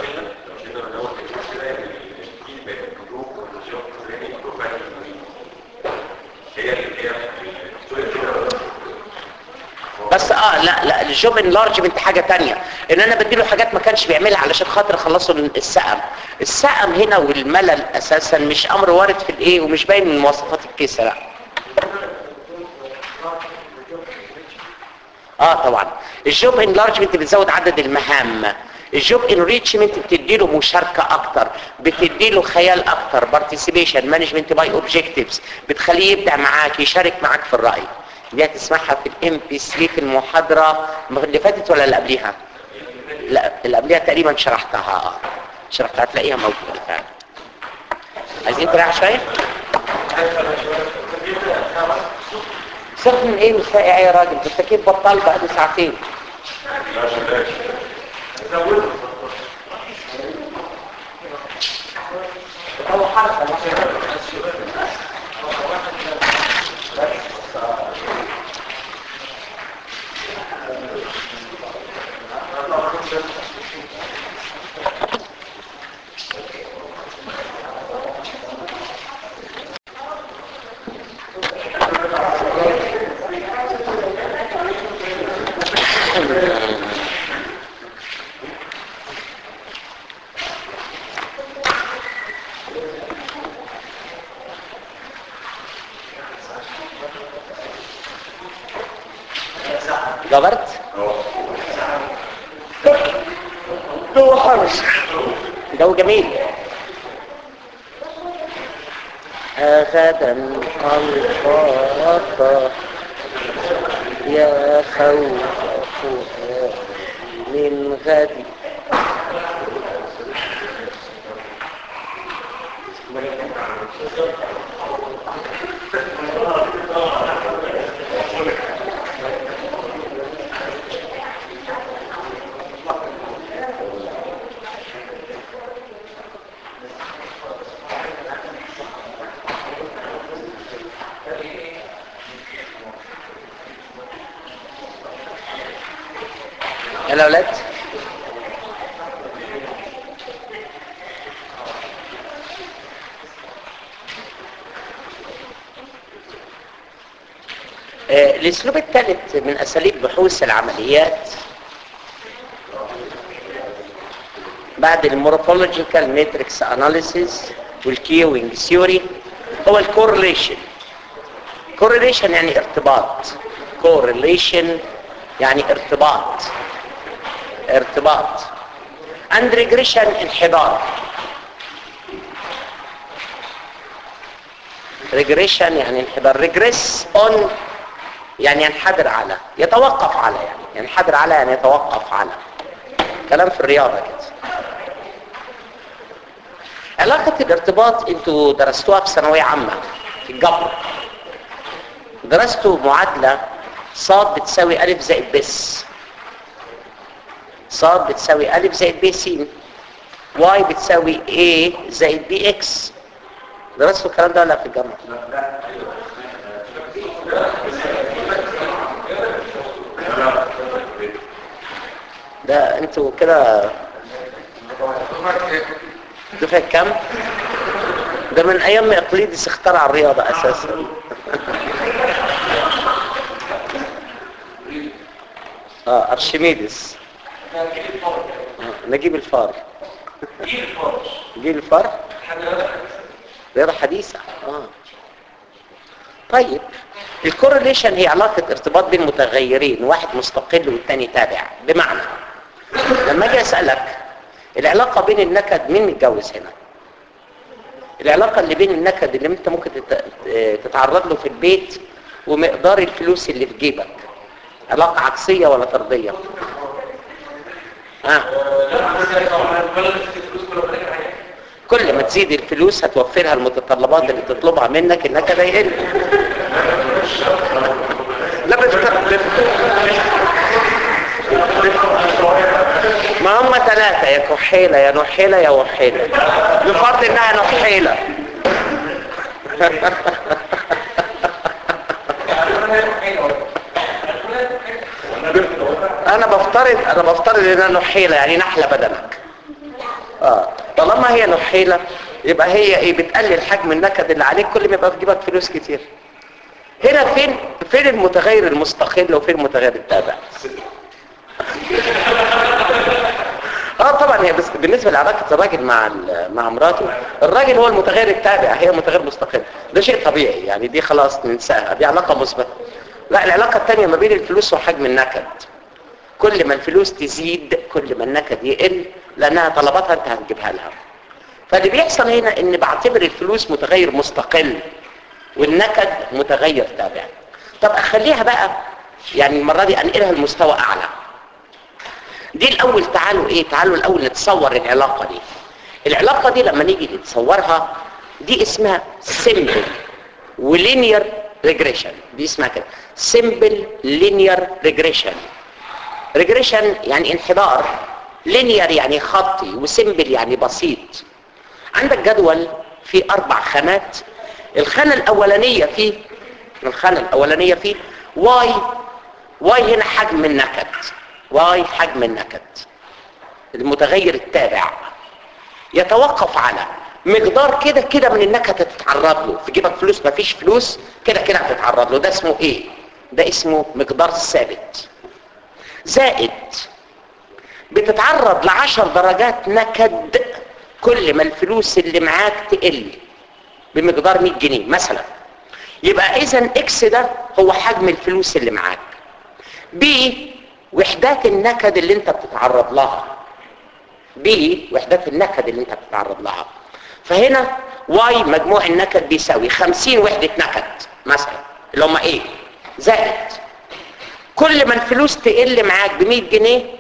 بس اه لا لا الجوب انلارجمنت حاجه تانية ان انا بديله حاجات ما كانش بيعملها علشان خاطر اخلصه من السقم السقم هنا والملل اساسا مش امر وارد في الايه ومش باين من مواصفات الكيسه لا اه طبعا الجوب انلارجمنت بتزود عدد المهام الجوب انريتشمنت بتديله مشاركة اكتر بتديله خيال اكتر بارتيسيبيشن مانجمنت باي اوبجكتيفز بتخليه يبدع معاك يشارك معاك في الرأي دي هتسمعها في الام بي 3 في المحاضرة اللي فاتت ولا اللي قبليها لا اللي قبليها تقريبا شرحتها اه شرحتها هتلاقيها موجودة فعلا عايزين تريح شوية سخن ايه مش ساقع ايه يا راجل ده التكييف بطال بقى له ساعتين هو حركة جبرت جو حرس جو جميل غدا الخلق يا خوف من غادي يلا ولاد آه، الاسلوب الثالث من اساليب بحوث العمليات بعد المورفولوجيكال ماتريكس اناليسيز والكيوينج ثيوري هو الكورليشن كورليشن يعني ارتباط كورليشن يعني ارتباط ارتباط and regression انحدار regression يعني انحدار regress on يعني ينحدر على يتوقف على يعني ينحدر على يعني يتوقف على كلام في الرياضة كده علاقة الارتباط انتوا درستوها في ثانوية عامة في الجبر درستوا معادلة صاد بتساوي ألف زائد بس صاد بتساوي ألف زائد ب س واي بتساوي A زائد بي اكس درستوا الكلام ده ولا في الجامعة؟ ده انتوا كده دفعة كام؟ ده من ايام ما اقليدس اخترع الرياضة اساسا اه ارشميدس آه، نجيب الفار نجيب الفار رياضة حديثة اه طيب الكورليشن هي علاقة ارتباط بين متغيرين واحد مستقل والتاني تابع بمعنى لما اجي اسألك العلاقة بين النكد مين متجوز هنا العلاقة اللي بين النكد اللي انت ممكن تت- تتعرض له في البيت ومقدار الفلوس اللي في جيبك علاقة عكسية ولا طردية ها كل ما تزيد الفلوس هتوفرها المتطلبات اللي تطلبها منك النكد هيقل لا بس ما هم ثلاثة يا كحيلة يا نحيلة يا وحيلة بفرض انها نحيلة انا بفترض انا بفترض انها نحيلة يعني نحلة بدنك اه طالما هي نحيلة يبقى هي ايه بتقلل حجم النكد اللي عليك كل ما يبقى في جيبك فلوس كتير هنا فين فين المتغير المستقل وفين المتغير التابع اه طبعا هي بس بالنسبه لعلاقه الراجل مع ال- مع مراته الراجل هو المتغير التابع هي متغير مستقل ده شيء طبيعي يعني دي خلاص ننساها دي علاقه مثبته لا العلاقه الثانيه ما بين الفلوس وحجم النكد كل ما الفلوس تزيد كل ما النكد يقل لانها طلباتها انت هتجيبها لها فاللي بيحصل هنا ان بعتبر الفلوس متغير مستقل والنكد متغير تابع طب اخليها بقى يعني المره دي انقلها لمستوى اعلى دي الاول تعالوا ايه تعالوا الاول نتصور العلاقه دي العلاقه دي لما نيجي نتصورها دي اسمها سيمبل ولينير ريجريشن دي اسمها كده سيمبل لينير ريجريشن ريجريشن يعني انحدار لينير يعني خطي وسيمبل يعني بسيط عندك جدول فيه اربع خانات الخانه الاولانيه فيه الخانه الاولانيه فيه واي واي هنا حجم النكد واي حجم النكد المتغير التابع يتوقف على مقدار كده كده من النكد هتتعرض له في جيبك فلوس مفيش فلوس كده كده هتتعرض له ده اسمه ايه ده اسمه مقدار ثابت زائد بتتعرض لعشر درجات نكد كل ما الفلوس اللي معاك تقل بمقدار 100 جنيه مثلا يبقى اذا اكس ده هو حجم الفلوس اللي معاك بي وحدات النكد اللي انت بتتعرض لها بي وحدات النكد اللي انت بتتعرض لها فهنا واي مجموع النكد بيساوي 50 وحدة نكد مثلا اللي هم ايه زائد كل ما الفلوس تقل معاك ب 100 جنيه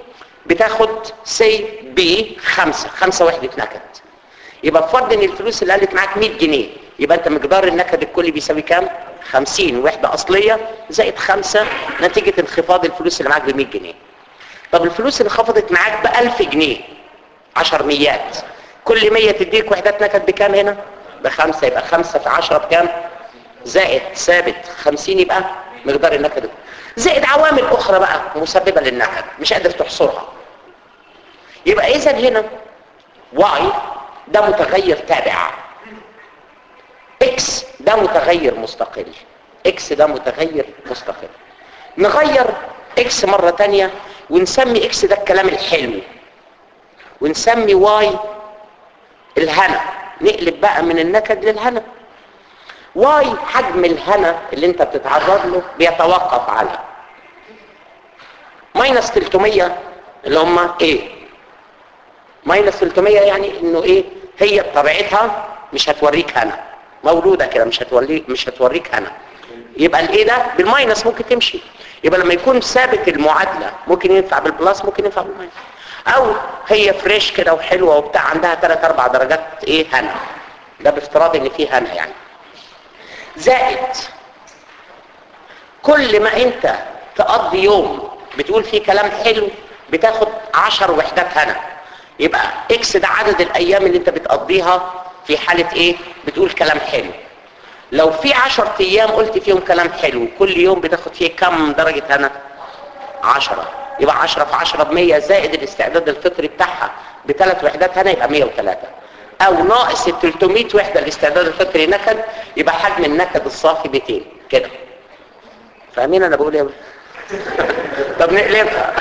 بتاخد سي بي خمسة خمسة وحدة نكد يبقى فرض ان الفلوس اللي قالت معاك 100 جنيه يبقى انت مقدار النكد الكلي بيساوي كام 50 وحدة اصلية زائد خمسة نتيجة انخفاض الفلوس اللي معاك ب 100 جنيه طب الفلوس اللي خفضت معاك ب 1000 جنيه 10 ميات كل 100 تديك وحدات نكد بكام هنا بخمسة يبقى خمسة في 10 بكام زائد ثابت 50 يبقى مقدار النكد زائد عوامل اخرى بقى مسببة للنكد مش قادر تحصرها يبقى اذا هنا واي ده متغير تابع اكس ده متغير مستقل اكس ده متغير مستقل نغير اكس مرة تانية ونسمي اكس ده الكلام الحلمي ونسمي واي الهنا نقلب بقى من النكد للهنا واي حجم الهنا اللي انت بتتعرض له بيتوقف على ماينس 300 اللي هم ايه ماينس 300 يعني انه ايه هي بطبيعتها مش هتوريك هنا مولوده كده مش هتوريك مش هتوريك هنا يبقى الايه ده بالماينس ممكن تمشي يبقى لما يكون ثابت المعادله ممكن ينفع بالبلس ممكن ينفع بالماينس او هي فريش كده وحلوه وبتاع عندها 3 4 درجات ايه هنا ده بافتراض ان فيه هنا يعني زائد كل ما انت تقضي يوم بتقول فيه كلام حلو بتاخد 10 وحدات هنا يبقى اكس ده عدد الايام اللي انت بتقضيها في حالة ايه بتقول كلام حلو لو في 10 ايام قلت فيهم كلام حلو كل يوم بتاخد فيه كم درجة هنا 10 يبقى 10 في 10 ب 100 زائد الاستعداد الفطري بتاعها بثلاث وحدات هنا يبقى 103 او ناقص ال 300 وحده الاستعداد الفطري نكد يبقى حجم النكد الصافي 200 كده فاهمين انا بقول ايه طب نقلبها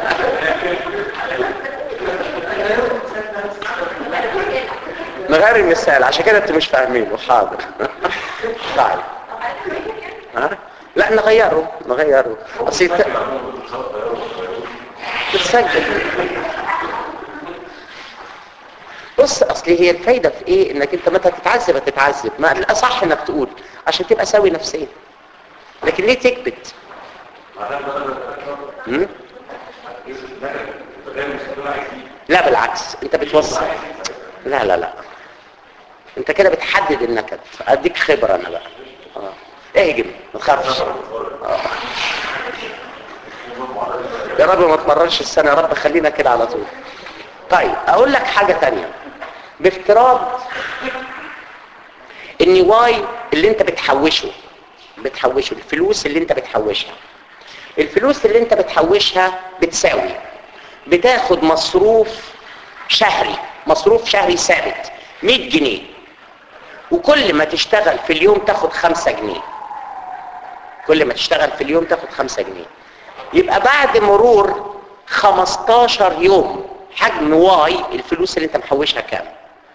نغير المثال عشان كده انتوا مش فاهمينه حاضر طيب ها لا نغيره نغيره اصل يت- تتسجل بص اصل هي الفايده في ايه انك انت متى تتعذب هتتعذب ما الاصح انك تقول عشان تبقى سوي نفسيا لكن ليه تكبت هم؟ لا بالعكس انت بتوصل لا لا لا انت كده بتحدد النكد اديك خبره انا بقى اه اهجم ما تخافش آه. يا رب ما تمررش السنه يا رب خلينا كده على طول طيب اقول لك حاجه تانية بافتراض ان واي اللي انت بتحوشه بتحوشه الفلوس اللي انت بتحوشها الفلوس اللي انت بتحوشها بتساوي بتاخد مصروف شهري مصروف شهري ثابت 100 جنيه وكل ما تشتغل في اليوم تاخد 5 جنيه كل ما تشتغل في اليوم تاخد 5 جنيه يبقى بعد مرور 15 يوم حجم واي الفلوس اللي انت محوشها كام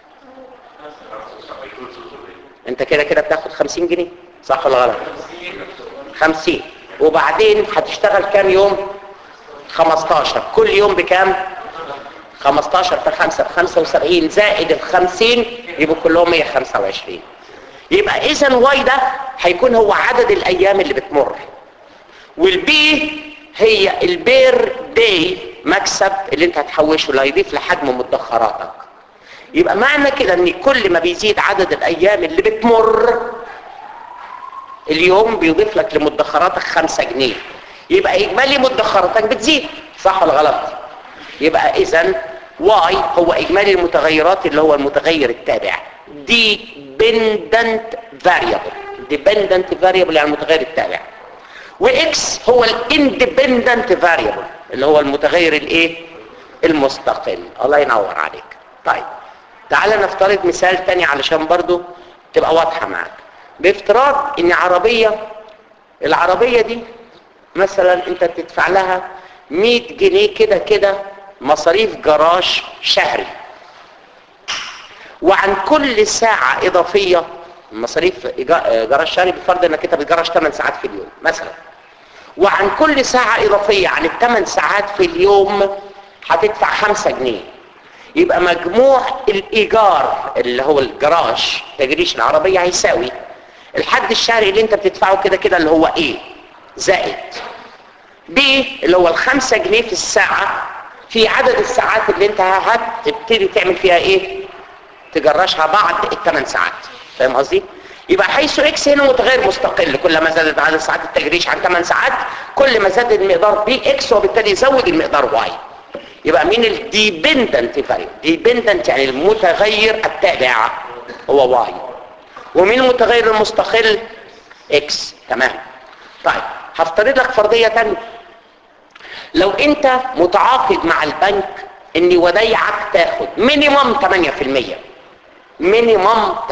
انت كده كده بتاخد 50 جنيه صح ولا غلط 50 وبعدين هتشتغل كام يوم 15 كل يوم بكام 15 في 5 ب 75 زائد ال 50 يبقوا كلهم 125 يبقى اذا واي ده هيكون هو عدد الايام اللي بتمر والبي هي البير داي مكسب اللي انت هتحوشه اللي هيضيف لحجم مدخراتك يبقى معنى كده ان كل ما بيزيد عدد الايام اللي بتمر اليوم بيضيف لك لمدخراتك 5 جنيه يبقى اجمالي مدخراتك بتزيد صح ولا غلط يبقى اذا واي هو اجمالي المتغيرات اللي هو المتغير التابع dependent variable dependent variable يعني المتغير التابع واكس هو الاندبندنت فاريبل اللي هو المتغير الايه المستقل الله ينور عليك طيب تعالى نفترض مثال تاني علشان برضو تبقى واضحة معاك بافتراض ان عربية العربية دي مثلا انت بتدفع لها 100 جنيه كده كده مصاريف جراج شهري وعن كل ساعة اضافية مصاريف جراج شهري بفرض انك انت بتجرج 8 ساعات في اليوم مثلا وعن كل ساعة اضافية عن الثمان ساعات في اليوم هتدفع 5 جنيه يبقى مجموع الايجار اللي هو الجراج تجريش العربية هيساوي الحد الشهري اللي انت بتدفعه كده كده اللي هو ايه زائد بي اللي هو الخمسة جنيه في الساعة في عدد الساعات اللي انت هتبتدي تعمل فيها ايه تجرشها بعد الثمان ساعات فاهم قصدي يبقى حيث اكس هنا متغير مستقل كل ما زادت عدد ساعات التجريش عن 8 ساعات كل ما زاد المقدار بي اكس وبالتالي يزود المقدار واي يبقى مين الديبندنت فاريبل ديبندنت يعني المتغير التابع هو واي ومين المتغير المستقل اكس تمام طيب هفترض لك فرضيه ثانيه لو انت متعاقد مع البنك ان ودايعك تاخد مينيمم 8% مينيمم 8%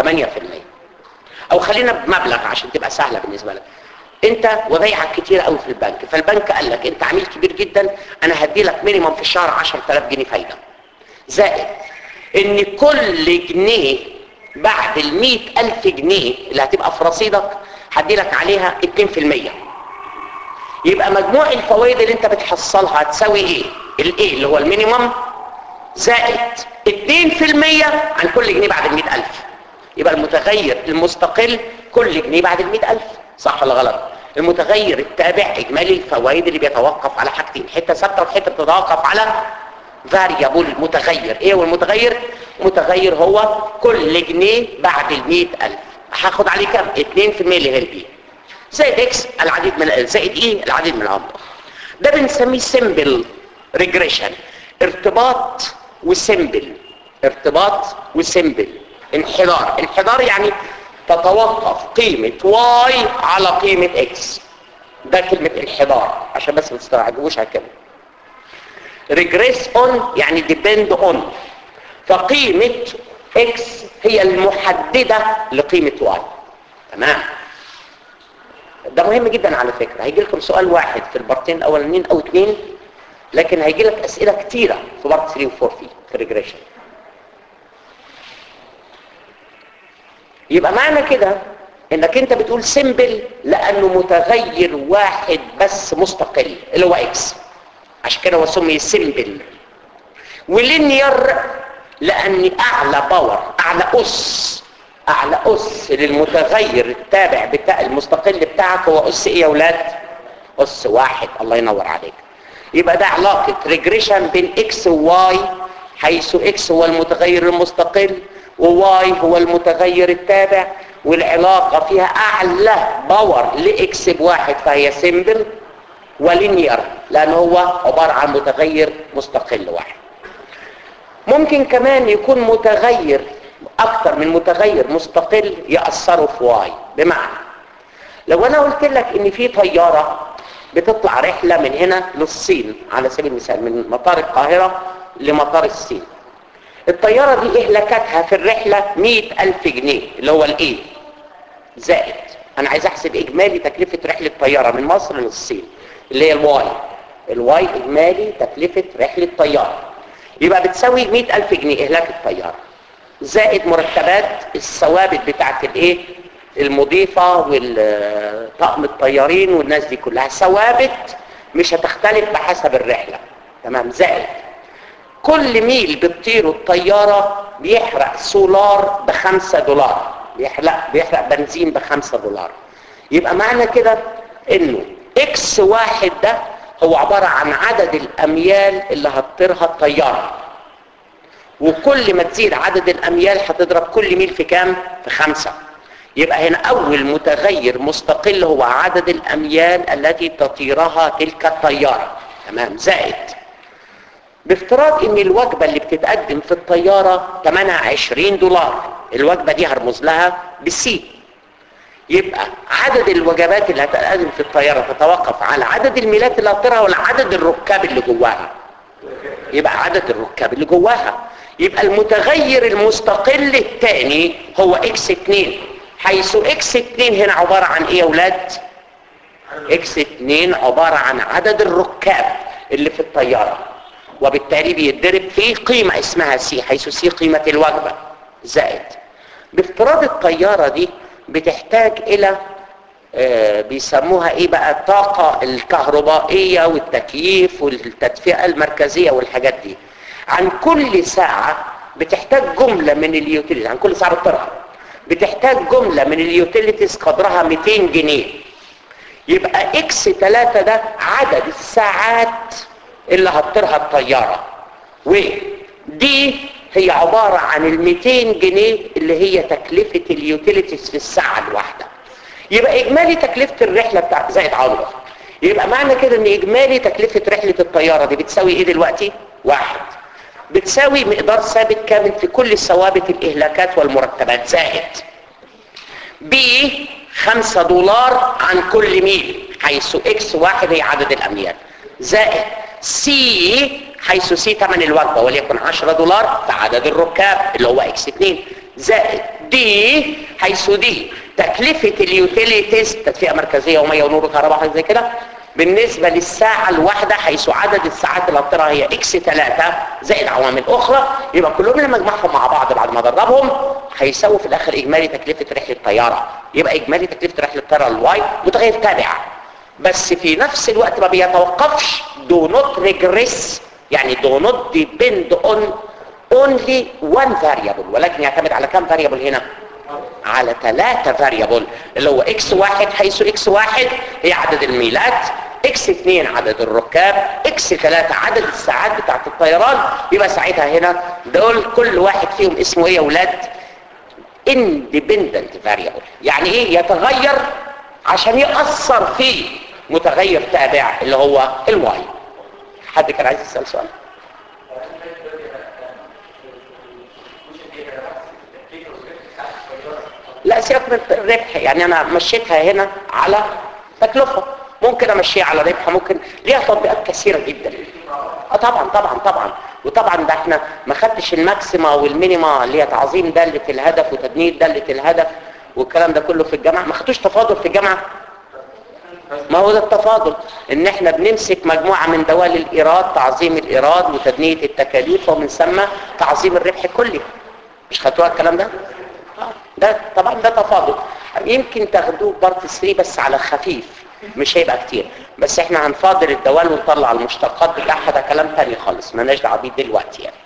او خلينا بمبلغ عشان تبقى سهله بالنسبه لك انت ودايعك كتير قوي في البنك فالبنك قال لك انت عميل كبير جدا انا هدي لك مينيمم في الشهر 10000 جنيه فايده زائد ان كل جنيه بعد ال 100000 جنيه اللي هتبقى في رصيدك هدي لك عليها 2% يبقى مجموع الفوائد اللي انت بتحصلها هتساوي ايه الايه اللي هو المينيمم زائد 2% عن كل جنيه بعد ال 100000 يبقى المتغير المستقل كل جنيه بعد ال 100000 صح ولا غلط المتغير التابع اجمالي الفوائد اللي بيتوقف على حاجتين حته ثابته وحته بتتوقف على فاريبل متغير ايه هو المتغير متغير هو كل جنيه بعد ال 100000 هاخد عليه كام 2% اللي هي البي زائد اكس العديد من زائد ايه العديد من الامر ده بنسميه سيمبل ريجريشن ارتباط وسيمبل ارتباط وسيمبل انحدار انحدار يعني تتوقف قيمة واي على قيمة اكس ده كلمة انحدار عشان بس ما تستعجبوش على الكلمة ريجريس اون يعني ديبند اون فقيمة اكس هي المحددة لقيمة واي تمام ده مهم جدا على فكرة هيجي لكم سؤال واحد في البارتين الاولانيين او اثنين لكن هيجي لك اسئلة كتيرة في بارت 3 و 4 فيه في الريجريشن يبقى معنى كده انك انت بتقول سيمبل لانه متغير واحد بس مستقل اللي هو اكس عشان كده هو سمي سيمبل ولينير لان اعلى باور اعلى اس اعلى اس للمتغير التابع بتاع المستقل بتاعك هو اس ايه يا اولاد اس واحد الله ينور عليك يبقى ده علاقة ريجريشن بين اكس وواي حيث اكس هو المتغير المستقل وواي هو المتغير التابع والعلاقة فيها اعلى باور لاكس بواحد فهي سيمبل ولينير لان هو عبارة عن متغير مستقل واحد ممكن كمان يكون متغير اكتر من متغير مستقل يأثروا في واي بمعنى لو انا قلت لك ان في طيارة بتطلع رحلة من هنا للصين على سبيل المثال من مطار القاهرة لمطار الصين الطيارة دي اهلكتها في الرحلة مئة ألف جنيه اللي هو الايه زائد انا عايز احسب اجمالي تكلفة رحلة طيارة من مصر للصين اللي هي الواي الواي اجمالي تكلفة رحلة طيارة يبقى بتساوي مئة ألف جنيه اهلاك الطيارة زائد مرتبات الثوابت بتاعت الايه المضيفة والطقم الطيارين والناس دي كلها ثوابت مش هتختلف بحسب الرحلة تمام زائد كل ميل بتطيره الطيارة بيحرق سولار بخمسة دولار بيحرق, بيحرق بنزين بخمسة دولار يبقى معنى كده انه اكس واحد ده هو عبارة عن عدد الاميال اللي هتطيرها الطيارة وكل ما تزيد عدد الاميال هتضرب كل ميل في كام في خمسة يبقى هنا اول متغير مستقل هو عدد الاميال التي تطيرها تلك الطيارة تمام زائد بافتراض ان الوجبة اللي بتتقدم في الطيارة ثمنها 20 دولار الوجبة دي هرمز لها بالسي يبقى عدد الوجبات اللي هتقدم في الطيارة تتوقف على عدد الميلات اللي هتطيرها ولا عدد الركاب اللي جواها يبقى عدد الركاب اللي جواها يبقى المتغير المستقل الثاني هو اكس 2 حيث اكس 2 هنا عبارة عن ايه يا اولاد اكس 2 عبارة عن عدد الركاب اللي في الطيارة وبالتالي بيتضرب في قيمة اسمها سي حيث سي قيمة الوجبة زائد بافتراض الطيارة دي بتحتاج الى آه بيسموها ايه بقى الطاقة الكهربائية والتكييف والتدفئة المركزية والحاجات دي عن كل ساعة بتحتاج جملة من اليوتيليتيز عن كل ساعة بتطرح بتحتاج جملة من اليوتيليتيز قدرها 200 جنيه يبقى اكس 3 ده عدد الساعات اللي هتطيرها الطياره ودي هي عباره عن ال 200 جنيه اللي هي تكلفه اليوتيليتيز في الساعه الواحده يبقى اجمالي تكلفه الرحله بتاعت زائد عمره يبقى معنى كده ان اجمالي تكلفه رحله الطياره دي بتساوي ايه دلوقتي واحد بتساوي مقدار ثابت كامل في كل ثوابت الاهلاكات والمرتبات زائد بي 5 دولار عن كل ميل حيث اكس واحد هي عدد الاميال زائد سي حيث سي ثمن الوجبه وليكن 10 دولار فعدد الركاب اللي هو اكس 2 زائد دي حيث دي تكلفه اليوتيليتيز تدفئه مركزيه وميه ونور وكهرباء حاجه زي كده بالنسبة للساعة الواحدة حيث عدد الساعات اللي هتطيرها هي اكس 3 زائد عوامل اخرى يبقى كلهم لما اجمعهم مع بعض بعد ما ادربهم هيساووا في الاخر اجمالي تكلفة رحلة الطيارة يبقى اجمالي تكلفة رحلة الطيارة الواي متغير تابع بس في نفس الوقت ما بيتوقفش do not regress يعني do not depend on only one variable ولكن يعتمد على كم variable هنا على ثلاثة فاريبل اللي هو اكس واحد حيث اكس واحد هي عدد الميلات اكس اثنين عدد الركاب اكس ثلاثة عدد الساعات بتاعت الطيران يبقى ساعتها هنا دول كل واحد فيهم اسمه ايه يا اولاد independent variable يعني ايه يتغير عشان يأثر في متغير تابع اللي هو الواي حد كان عايز يسأل سؤال لا سيبك من الربح يعني انا مشيتها هنا على تكلفة ممكن امشيها على ربح ممكن ليها تطبيقات كثيرة جدا اه طبعا طبعا طبعا وطبعا ده احنا ما خدتش الماكسيما والمينيما اللي هي تعظيم دالة الهدف وتدنيت دالة الهدف والكلام ده كله في الجامعة ما خدتوش تفاضل في الجامعة ما هو ده التفاضل ان احنا بنمسك مجموعة من دوال الايراد تعظيم الايراد وتدنية التكاليف ومن ثم تعظيم الربح الكلي مش خدتوها الكلام ده ده طبعا ده تفاضل يمكن تاخدوه بارت 3 بس على خفيف مش هيبقى كتير بس احنا هنفاضل الدوال ونطلع المشتقات بتاعها ده كلام تاني خالص مالناش دعوه بيه دلوقتي يعني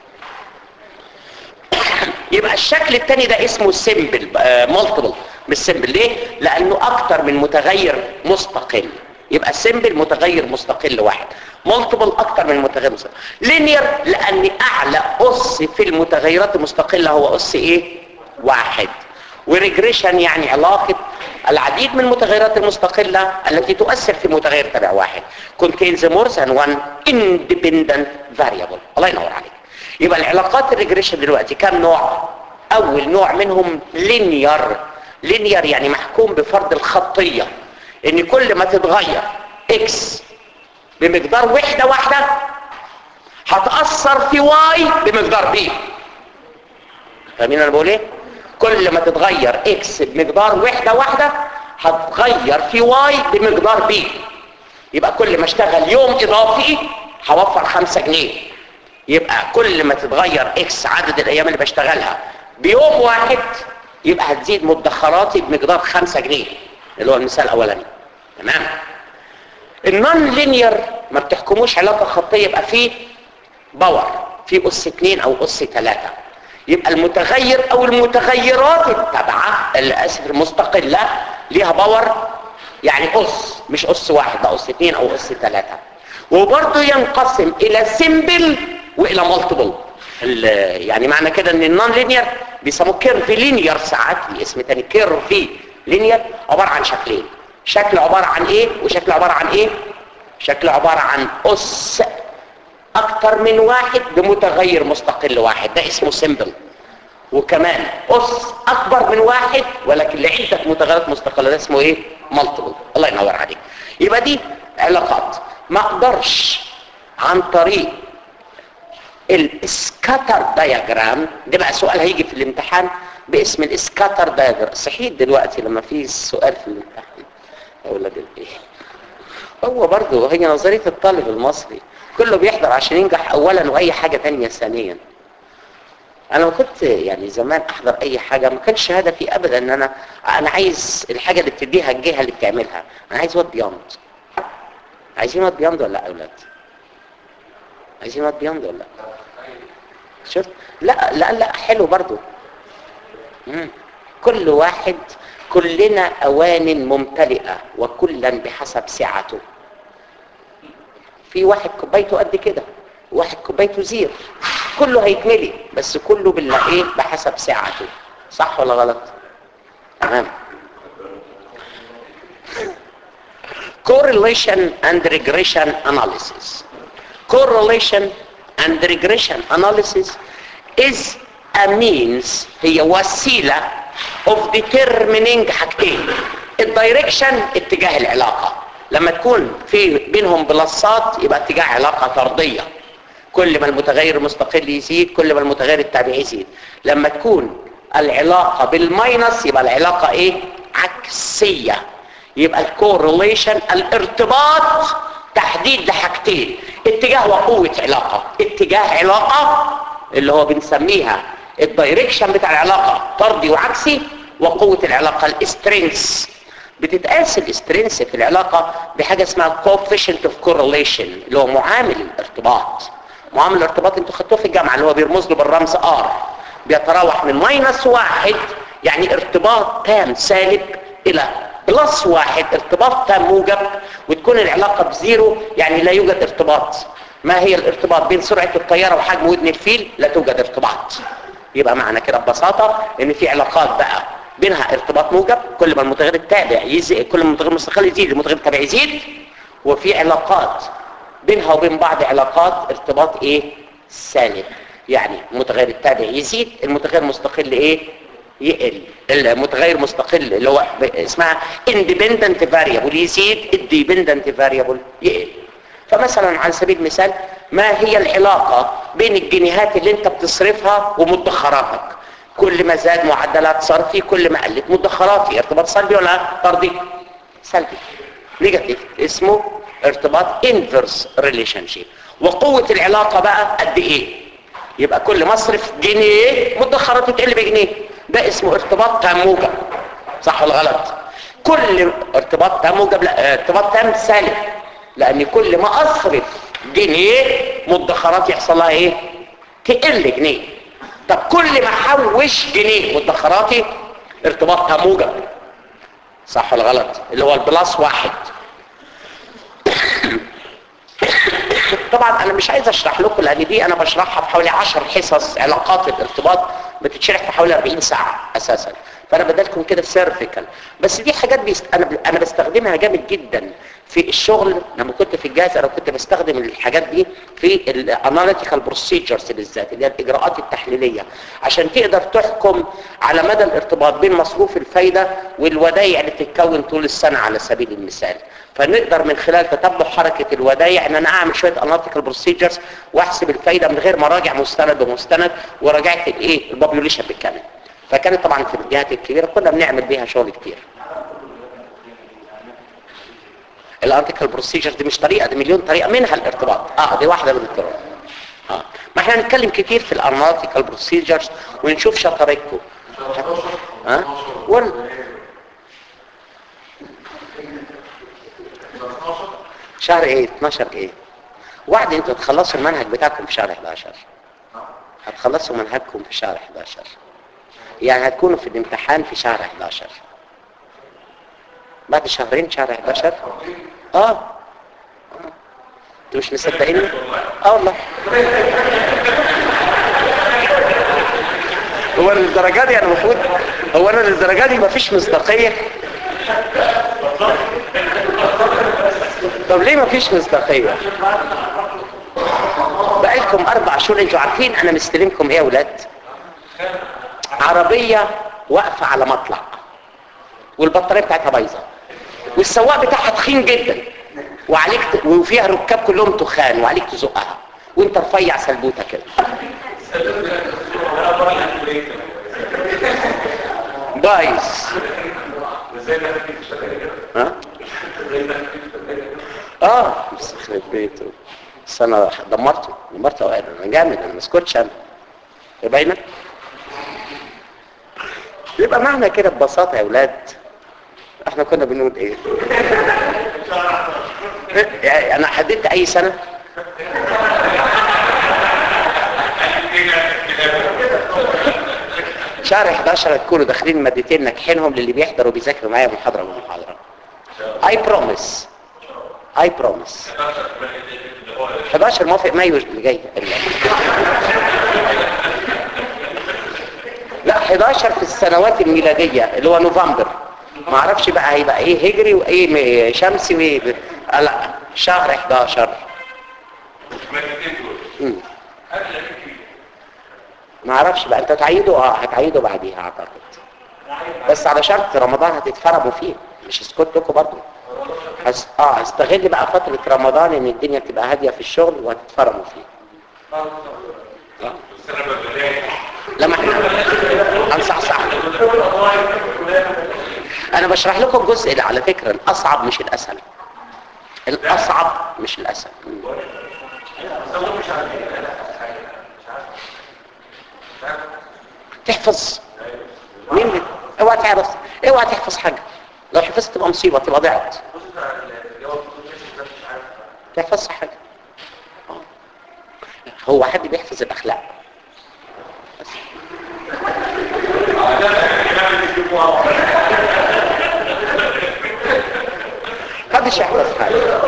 يبقى الشكل التاني ده اسمه سيمبل مالتيبل مش سيمبل ليه لانه اكتر من متغير مستقل يبقى سيمبل متغير مستقل واحد مالتيبل اكتر من متغير مستقل لينير لان اعلى اس في المتغيرات المستقله هو اس ايه واحد وريجريشن يعني علاقة العديد من المتغيرات المستقلة التي تؤثر في متغير تبع واحد contains more than one independent variable الله ينور عليك يبقى العلاقات الريجريشن دلوقتي كم نوع اول نوع منهم linear linear يعني محكوم بفرض الخطية ان كل ما تتغير x بمقدار وحدة واحدة هتأثر في y بمقدار b فاهمين انا بقول ايه كل ما تتغير اكس بمقدار وحدة واحدة هتغير في واي بمقدار بي يبقى كل ما اشتغل يوم اضافي هوفر خمسة جنيه يبقى كل ما تتغير اكس عدد الايام اللي بشتغلها بيوم واحد يبقى هتزيد مدخراتي بمقدار خمسة جنيه اللي هو المثال الاولاني تمام النون لينير ما بتحكموش علاقة خطية يبقى فيه باور في اس اتنين او اس تلاتة يبقى المتغير او المتغيرات التابعة الاسف المستقلة ليها باور يعني اس مش اس واحد ده اس اثنين او اس ثلاثة وبرضه ينقسم الى سيمبل والى مالتيبل يعني معنى كده ان النون لينير بيسموه كيرف لينير ساعات اسم تاني كيرف لينير عبارة عن شكلين شكل عبارة عن ايه وشكل عبارة عن ايه شكل عبارة عن اس اكتر من واحد بمتغير مستقل واحد ده اسمه سيمبل وكمان اس اكبر من واحد ولكن لعدة متغيرات مستقلة ده اسمه ايه مالتيبل الله ينور عليك يبقى دي علاقات ما اقدرش عن طريق السكاتر دايجرام ده بقى سؤال هيجي في الامتحان باسم السكاتر دايجرام صحيح دلوقتي لما في سؤال في الامتحان يا ولاد الايه هو برضه هي نظريه الطالب المصري كله بيحضر عشان ينجح اولا واي حاجه ثانيه ثانيا انا كنت يعني زمان احضر اي حاجه ما كانش هدفي ابدا ان انا انا عايز الحاجه اللي بتديها الجهه اللي بتعملها انا عايز واد بيمض عايزين واد بيمض ولا لا يا اولاد عايزين واد بيمض ولا لا شفت لا لا لا حلو برضو مم. كل واحد كلنا اوان ممتلئه وكلا بحسب سعته في واحد كوبايته قد كده واحد كوبايته زير كله هيتملي بس كله بالله ايه بحسب سعته صح ولا غلط تمام correlation and regression analysis correlation and regression analysis is a means هي وسيلة of determining حاجتين الدايركشن اتجاه العلاقة لما تكون في بينهم بلصات يبقى اتجاه علاقة طردية كل ما المتغير المستقل يزيد كل ما المتغير التابعي يزيد لما تكون العلاقة بالماينس يبقى العلاقة ايه عكسية يبقى الكورليشن الارتباط تحديد لحاجتين اتجاه وقوة علاقة اتجاه علاقة اللي هو بنسميها الدايركشن بتاع العلاقة طردي وعكسي وقوة العلاقة الاسترينس بتتقاس الاسترينس في العلاقة بحاجة اسمها coefficient of correlation اللي هو معامل الارتباط معامل الارتباط انتوا خدتوه في الجامعة اللي هو بيرمز له بالرمز R بيتراوح من ماينس واحد يعني ارتباط تام سالب الى بلس واحد ارتباط تام موجب وتكون العلاقة بزيرو يعني لا يوجد ارتباط ما هي الارتباط بين سرعة الطيارة وحجم ودن الفيل لا توجد ارتباط يبقى معنى كده ببساطة ان في علاقات بقى بينها ارتباط موجب كل ما المتغير التابع يزيد كل ما المتغير المستقل يزيد المتغير التابع يزيد وفي علاقات بينها وبين بعض علاقات ارتباط ايه سالب يعني المتغير التابع يزيد المتغير المستقل ايه يقل المتغير مستقل اللي هو اسمها independent variable يزيد الديبندنت variable يقل فمثلا على سبيل المثال ما هي العلاقة بين الجنيهات اللي انت بتصرفها ومدخراتك كل ما زاد معدلات صرفي كل ما قلت مدخراتي ارتباط سلبي ولا طردي سلبي نيجاتيف اسمه ارتباط inverse relationship وقوة العلاقة بقى قد ايه يبقى كل ما اصرف جنيه مدخراتي تقل بجنيه ده اسمه ارتباط تام موجب صح ولا غلط كل ارتباط تام موجب لا ارتباط تام سالب لان كل ما اصرف جنيه مدخرات يحصل لها ايه تقل جنيه طب كل ما احوش جنيه مدخراتي ارتباط تام موجب صح ولا غلط اللي هو البلاس واحد طبعا انا مش عايز اشرح لكم لان دي انا بشرحها في حوالي 10 حصص علاقات الارتباط بتتشرح في حوالي 40 ساعه اساسا فانا بدلكم كده سيرفيكال بس دي حاجات بيست... انا ب... انا بستخدمها جامد جدا في الشغل لما كنت في الجهاز انا كنت بستخدم الحاجات دي في الاناليتيكال بروسيجرز بالذات اللي هي الاجراءات التحليليه عشان تقدر تحكم على مدى الارتباط بين مصروف الفايده والودائع اللي بتتكون طول السنه على سبيل المثال فنقدر من خلال تتبع حركه الودائع ان انا اعمل شويه اناليتيكال بروسيجرز واحسب الفايده من غير ما اراجع مستند بمستند وراجعت الايه البوبيوليشن بالكامل فكانت طبعا في الجهات الكبيره كنا بنعمل بيها شغل كتير الارتيكال بروسيجر دي مش طريقه دي مليون طريقه منها الارتباط اه دي واحده من الطرق اه ما احنا هنتكلم كتير في الاناليتيكال بروسيجرز ونشوف شطارتكم ها آه؟ وال... شهر ايه 12 ايه وعد انتوا تخلصوا المنهج بتاعكم في شهر 11 هتخلصوا منهجكم في شهر 11 يعني هتكونوا في الامتحان في شهر 11 بعد شهرين شهر 11 اه انتوا مش مصدقيني اه والله هو انا للدرجه دي انا المفروض هو انا للدرجه دي مفيش مصداقيه طب ليه مفيش مصداقيه بقالكم اربع شهور انتوا عارفين انا مستلمكم ايه يا ولاد عربيه واقفه على مطلع والبطاريه بتاعتها بايظه والسواق بتاعها تخين جدا وعليك ت... وفيها ركاب كلهم تخان وعليك تزقها وانت رفيع سلبوته كده بايظ ها اه بس يخرب بيته بس انا دمرته دمرته انا جامد انا ما اسكتش انا باينه يبقى معنى كده ببساطه يا اولاد احنا كنا بنقول ايه يعني انا حددت اي سنه شهر 11 هتكونوا داخلين مادتين ناجحينهم للي بيحضروا بيذاكروا معايا محاضره ومحاضره I promise I promise 11 موافق مايو اللي جاي لا 11 في السنوات الميلادية اللي هو نوفمبر ما اعرفش بقى هيبقى ايه هجري وايه م- شمسي وايه ب- آه لا شهر 11 المادتين دول مم. قبل الفكري ما اعرفش بقى انت هتعيدوا اه هتعيدوا بعديها اعتقد بس على شرط رمضان هتتفرموا فيه مش اسكت لكم برضه هس... اه هستغل بقى فترة رمضان ان الدنيا بتبقى هادية في الشغل وهتتفرموا فيه آه. بس انا ببداية لما احنا هنصحصح انا بشرح لكم جزء اللي على فكرة الاصعب مش الاسهل الاصعب مش الاسهل مم. تحفظ مين بي- اوعى تعرف اوعى تحفظ حاجة لو حفظت تبقى مصيبة تبقى ضعت تحفظ حاجة آه. هو حد بيحفظ الاخلاق بس. محدش يحفظ حاجة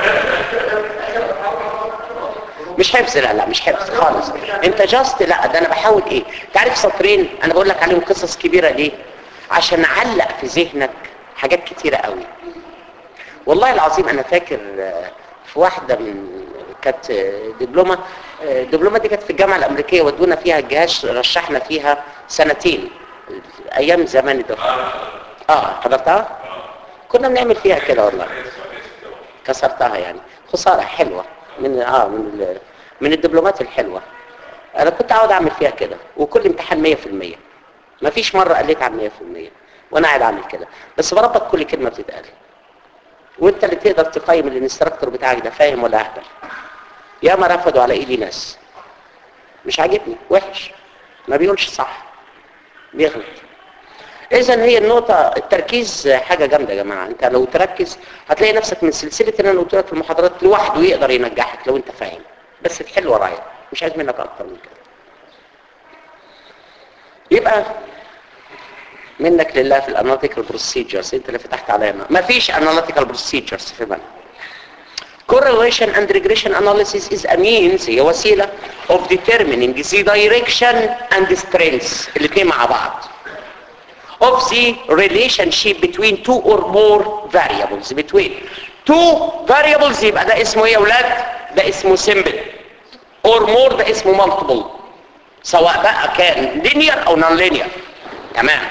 مش حفظ لا لا مش حفظ خالص انت جاست لا ده انا بحاول ايه تعرف سطرين انا بقول لك عليهم قصص كبيرة ليه عشان اعلق في ذهنك حاجات كتيرة قوي والله العظيم انا فاكر آه، في واحدة من كانت آه، دبلومة آه، الدبلومة دي كانت في الجامعة الامريكية ودونا فيها الجهاز رشحنا فيها سنتين ايام زمان ده اه حضرتها كنا بنعمل فيها كده والله كسرتها يعني خسارة حلوة من اه من ال- من الدبلومات الحلوة انا كنت عاوز اعمل فيها كده وكل امتحان 100% ما فيش مرة قلت عن 100% وانا قاعد اعمل كده بس بربط كل كلمة بتتقال وانت اللي تقدر تقيم الانستراكتور بتاعك ده فاهم ولا اهبل يا ما رفضوا على ايدي ناس مش عاجبني وحش ما بيقولش صح بيغلط اذا هي النقطة التركيز حاجة جامدة يا جماعة انت لو تركز هتلاقي نفسك من سلسلة اللي انا قلت لك في المحاضرات لوحده يقدر ينجحك لو انت فاهم بس تحل ورايا مش عايز منك اكتر من كده يبقى منك لله في الاناليتيكال بروسيجرز انت اللي فتحت علينا مفيش اناليتيكال بروسيجرز في بالك correlation and regression analysis is a means هي وسيلة of determining the direction and the strengths الاثنين مع بعض of the relationship between two or more variables between two variables يبقى ده اسمه ايه يا ولاد ده اسمه simple or more ده اسمه multiple سواء بقى كان linear او non-linear تمام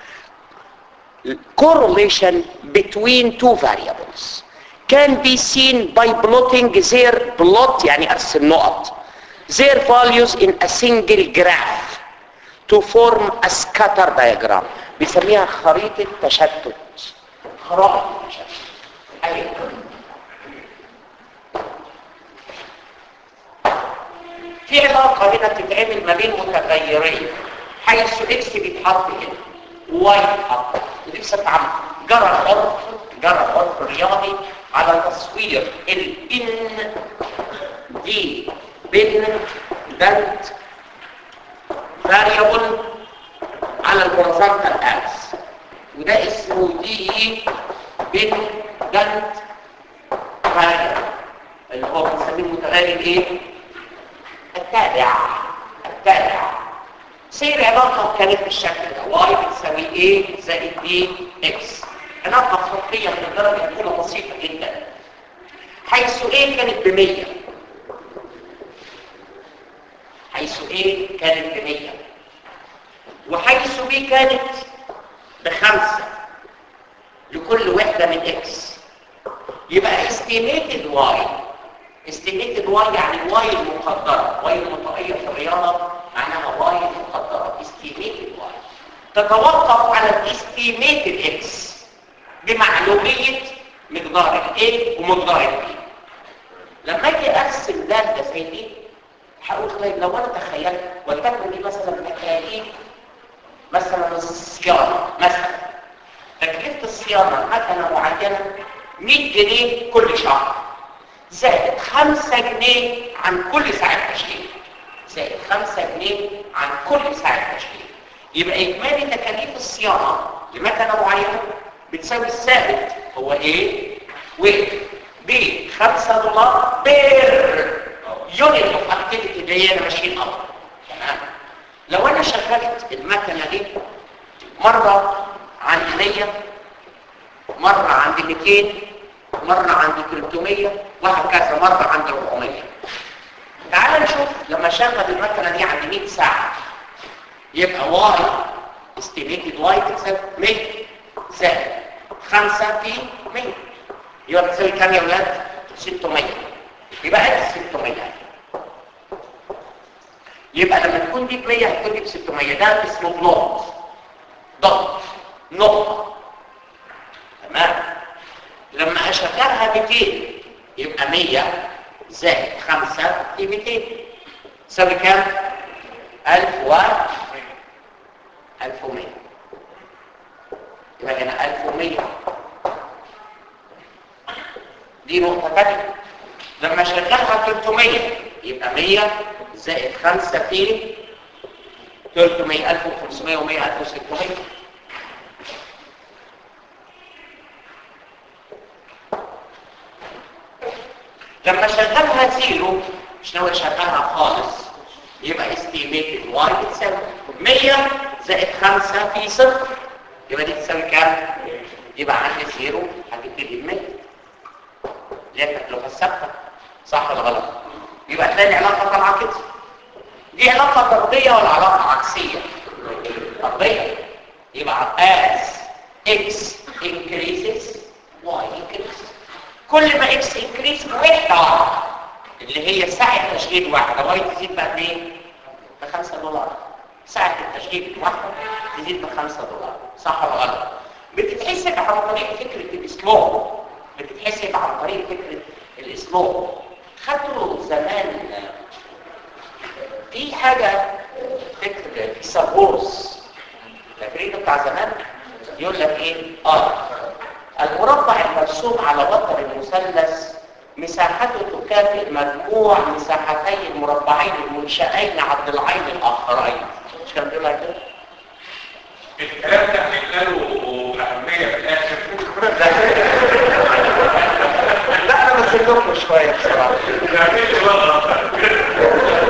correlation between two variables can be seen by plotting their plot يعني ارسم نقط their values in a single graph to form a scatter diagram بيسميها خريطة تشتت خرائط تشتت أيوة. في علاقة هنا بتتعمل ما بين متغيرين حيث اكس بيتحط هنا واي بيتحط ودي بصفة عامة جرى العرف جرى العرف الرياضي على تصوير البن دي بن دنت فاريبل على الهوريزونتال اكس وده اسمه دي بن دنت فاريبل اللي هو بنسميه متغير ايه التابع التابع سير علاقة كانت بالشكل ده واي بتساوي ايه زائد بي اكس علاقة خطية من الدرجة الأولى بسيطة جدا حيث ايه كانت بمية حيث ايه كانت بمية وحيث بي كانت بخمسة لكل وحدة من اكس يبقى estimated y estimated y يعني y المقدرة y المطائية في الرياضة معناها y المقدرة estimated y تتوقف على estimated x بمعلومية مقدار A ومقدار B لما اجي ارسم دالة زي دي هقول طيب لو انا تخيلت ولتكن دي مثلا تكاليف مثلا الصيانة مثلا تكلفة الصيانة مكنة معينة 100 جنيه كل شهر زائد 5 جنيه عن كل ساعة تشغيل زائد 5 جنيه عن كل ساعة تشغيل يبقى إجمالي تكاليف الصيانة لمكنة معينة بتساوي الثابت هو ايه؟ ويت ب 5 دولار بير يونت اوف اكتيفيتي اللي هي ماشين اب تمام لو انا شغلت المكنه دي مره عند 100 مره عند 200 مره عند 300 وهكذا مره عند 400 تعال نشوف لما شغل المكنه دي عند 100 ساعه يبقى واي استيميتد واي تساوي 100 زائد 5 في 100 يبقى بتساوي كام يا ولاد 600 يبقى ادي 600 يبقى لما تكون دي ب 100 هتكون دي ب 600 ده اسمه بلوت ضغط نقطه تمام لما اشغلها 200 يبقى 100 زائد 5 في 200 تساوي كام 1000 و 1100 يبقى هنا 1100 دي نقطة تانية لما اشغلها 300 يبقى 100 زائد 5 في 300 1500 و100 1600 لما اشغلها زيرو مش ناوي اشغلها خالص يبقى استيميتد واي بتساوي 100 زائد 5 في صفر يبقى دي تساوي كام؟ يبقى عندي زيرو هتبتدي ب 100 اللي هي التكلفه الثابته صح ولا غلط؟ يبقى تلاقي علاقه طالعه كده دي علاقه طرديه ولا علاقه عكسيه؟ طرديه يبقى as x increases y increases كل ما x increase بوحده واحده اللي هي ساعه تشغيل واحده واي تزيد بقى بايه؟ ب 5 دولار ساعه التشغيل الواحده تزيد ب 5 دولار صح ولا غلط؟ بتتحسب عن طريق فكره الاسلوب بتتحسب عن طريق فكره الاسلوب خدوا زمان في حاجه فكر فيثاغورس فاكرينه بتاع زمان يقول لك ايه اه المربع المرسوم على وتر المثلث مساحته تكافئ مجموع مساحتي المربعين المنشئين عن ضلعين الاخرين مش كان بيقول لك كده الكلام ده هيبقى له اهميه في الاخر لا انا بسلكم شويه بصراحه نعمل له بقى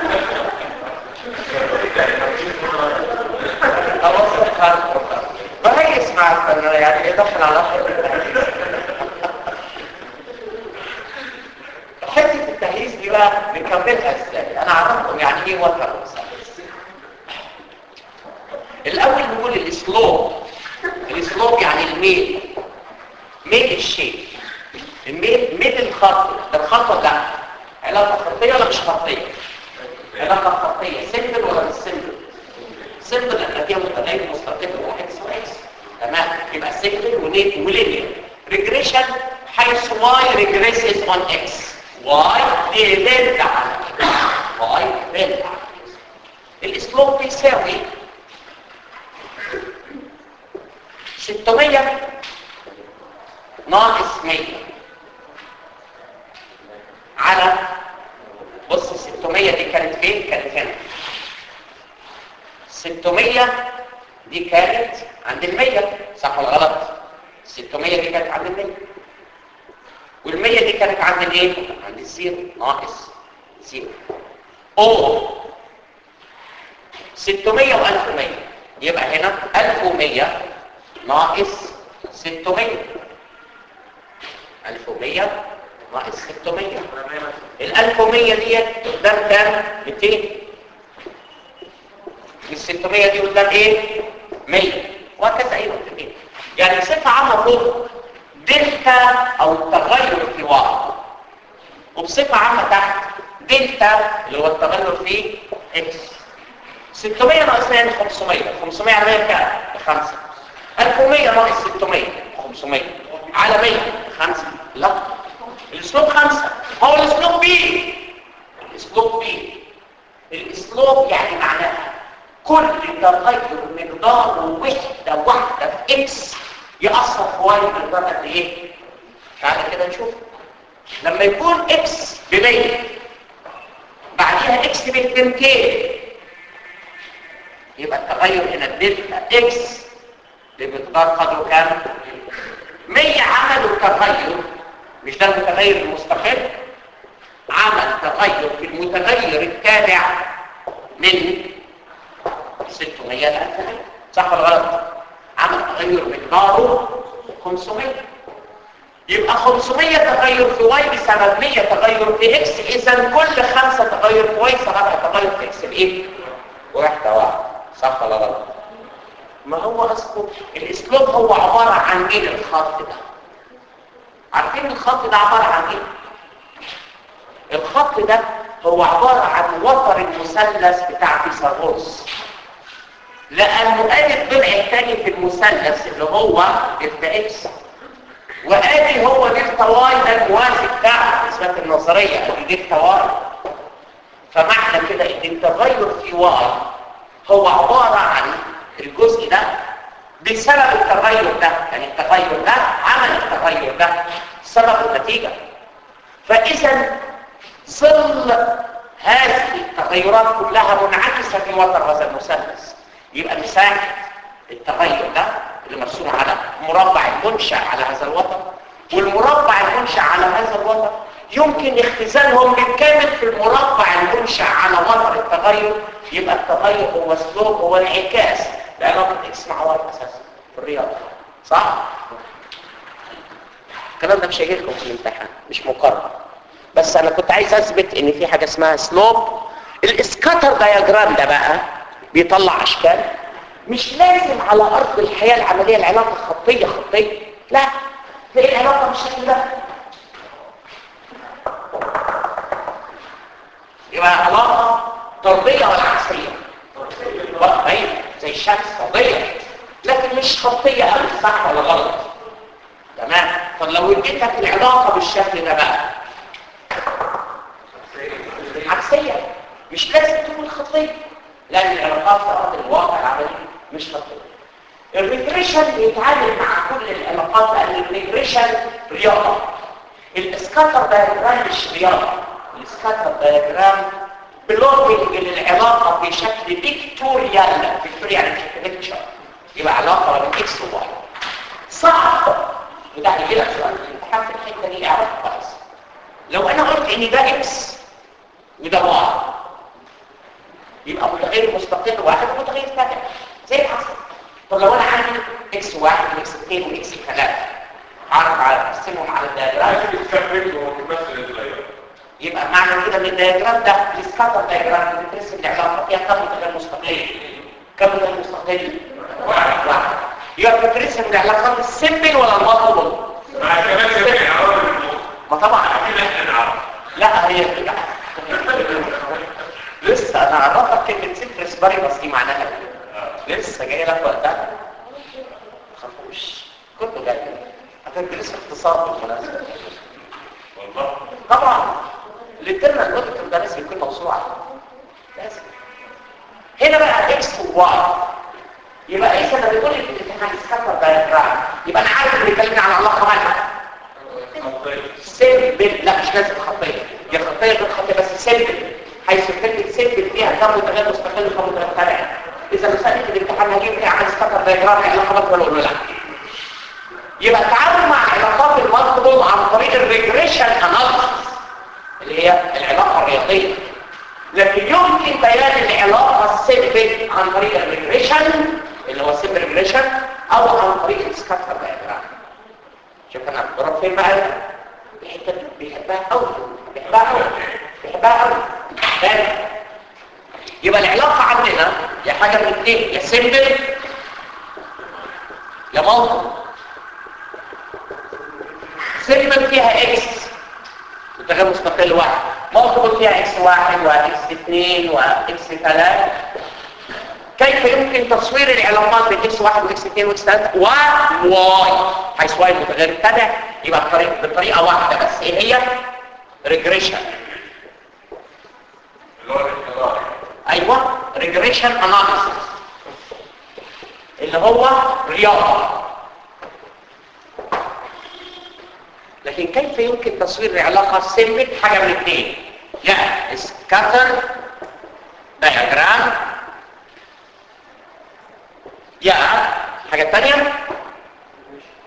اوصلها لكم فهي اسمع الفنان يعني يدخل على حته التهييس دي بقى نكملها ازاي انا عرفتكم يعني ايه وتر مثلث الاول نقول الاسلوب الاسلوب يعني الميل ميل الشيء الميل ميل الخط ده الخط ده علاقه خطيه ولا مش خطيه علاقه خطيه سيمبل ولا مش سيمبل سيمبل لان فيها متغير مستقل واحد اسمه اكس تمام يبقى سيمبل ونيت ولينير ريجريشن حيث واي ريجريسز اون اكس واي ديبند على واي ديبند على الاسلوب بيساوي 600 ناقص 100 على بص 600 دي كانت فين؟ كانت هنا 600 دي كانت عند ال 100 صح ولا غلط؟ 600 دي كانت عند ال 100 وال 100 دي كانت عند الايه؟ عند الزيرو ناقص زيرو او 600 و 1100 يبقى هنا 1100 ناقص 600 1100 ناقص 600 ال 1100 ديت قدام كام 200 ال 600 دي قدام ايه 100 وهكذا ايوه 200 يعني بصفه عامه فوق دلتا او التغير في واحد وبصفه عامه تحت دلتا اللي هو التغير في اكس 600 ناقص 2 500 500 على 100 كام 5 1100 ناقص 600 500 على 100 5 لا الاسلوب 5 هو الاسلوب بي الاسلوب بي الاسلوب يعني معناها كل تغير مقداره وحده واحده في اكس يأثر في واي مقدار قد ايه تعالى كده نشوف لما يكون اكس ب 100 بعديها اكس ب 200 يبقى التغير هنا الدلتا اكس بمقدار قدره كام 100 عملوا تغير مش ده المتغير المستقل عمل تغير في المتغير التابع من 600 ل 1000 صح ولا غلط عمل تغير مقداره 500 يبقى 500 تغير في واي بسبب 100 تغير في اكس اذا كل خمسة تغير في واي سببها تغير في اكس بايه واحدة واحدة صح ولا غلط ما هو اصله الاسلوب هو عبارة عن ايه الخط ده عارفين الخط ده عبارة عن ايه الخط ده هو عبارة عن وتر المثلث بتاع فيثاغورس لانه ادي الضلع الثاني في المثلث اللي هو دلتا اكس وادي هو دلتا واي ده الموازي بتاع الاثبات النظريه ادي دلتا واي فمعنى كده ان التغير في واي هو عباره عن الجزء ده بسبب التغير ده يعني التغير ده عمل التغير ده سبب النتيجه فاذا ظل هذه التغيرات كلها منعكسه في وتر هذا المثلث يبقى مساحه التغير ده اللي مرسوم على مربع المنشأ على هذا الوتر والمربع المنشأ على هذا الوتر يمكن اختزالهم بالكامل في المربع المنشأ على وتر التغير يبقى التغير هو سلوك هو انعكاس لعلاقة اكس مع واي اساسا في الرياضة صح؟ الكلام ده مش هيجي لكم في الامتحان مش مقرر بس انا كنت عايز اثبت ان في حاجة اسمها سلوب الاسكاتر دياجرام ده بقى بيطلع اشكال مش لازم على ارض الحياة العملية العلاقة خطية خطية لا تلاقي العلاقة بالشكل ده يبقى علاقة طردية ولا عكسية طردية زي الشمس طردية لكن مش خطية قوي صح ولا غلط تمام طب لو اديتك العلاقة بالشكل ده بقى عكسية مش لازم تكون خطية لان العلاقات في ارض الواقع العملي مش خطية الريجريشن بيتعامل مع كل العلاقات لان الريجريشن رياضة الاسكاتر دايجرام مش رياضة الاسكاتر دايجرام بلوجنج للعلاقة بشكل فيكتوريال فيكتوريال يعني بيكتشر يبقى علاقة بين اكس وواي صعب وده هيجي لك سؤال في الامتحان في الحته دي اعرف كويس لو انا قلت ان ده اكس وده واي يبقى متغير مستقل واحد ومتغير ثاني زي العكس طب لو انا عندي اكس واحد واكس اثنين واكس ثلاثه اعرف اقسمهم على الدياجرام عايز تستخدم وتمثل التغير يبقى معنى كده ان الدياجرام ده السكاتر دياجرام اللي بترسم العلاقه فيها كم متغير مستقل كم متغير مستقل واحد واحد يبقى بترسم العلاقات السيمبل ولا المطلوب مع كمان جميع عوامل الموت ما طبعا عارفين احنا نعرف لا هي لا. لسه انا عرفت كلمه سيمبل باريبس دي معناها إيه. لسه جاي لك وقتها خافوش كله جاي هتدرس اقتصاد بالمناسبه والله طبعا الانترنال لوجيك ده لازم يكون موسوعه لازم هنا بقى اكس وواي يبقى اذا لما بيقول لي في الامتحان سكتر دايجرام يبقى انا عارف ان بيكلمني عن علاقه مالها سيمبل لا مش لازم خطيه هي خطيه غير خطيه بس سيمبل حيث كلمه سيمبل فيها كم متغير مستقل وكم متغير تابع اذا مساله الامتحان هجيب فيها عن سكتر دايجرام علاقه ولا ولا لا يبقى التعامل مع علاقات المالتيبل عن طريق الريجريشن اناليسيس اللي هي العلاقه الرياضيه لكن يمكن بيان العلاقه السيمبل عن طريق الريجريشن اللي هو السيمبل ريجريشن او عن طريق السكاتر دايجرام شوف انا بضرب فين بقى الحته دي بيحبها قوي بيحبها قوي بيحبها قوي تاني يبقى العلاقه عندنا يا حاجه من اثنين يا سيمبل يا مالتيبل سيجمنت فيها اكس متغير مستقل واحد مالتيبل فيها اكس واحد واكس اثنين واكس ثلاثة كيف يمكن تصوير العلاقات بين اكس واحد واكس اثنين واكس ثلاثة وواي حيث واي متغير التابع يبقى بطريقة, بطريقة واحدة بس ايه هي؟ ريجريشن اللي هو الاختبار ايوه ريجريشن اناليسيس اللي هو رياضة لكن كيف يمكن تصوير العلاقة السيمبل حاجة من اثنين يا سكاتر دياجرام يا حاجة تانية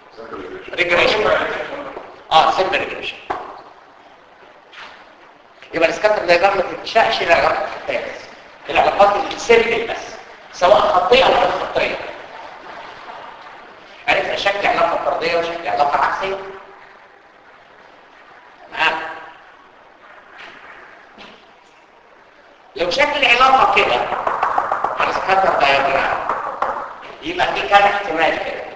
ريجريشن اه سيمبل ريجريشن يبقى السكاتر دايجرام ما تتشاش العلاقات الخطيه بس العلاقات السيمبل بس سواء خطيه او غير خطيه عرفنا شكل علاقه طرديه وشكل علاقه عكسيه تمام لو شكل علاقه كده على سكاتر دايجرام يبقى في كام احتمال كده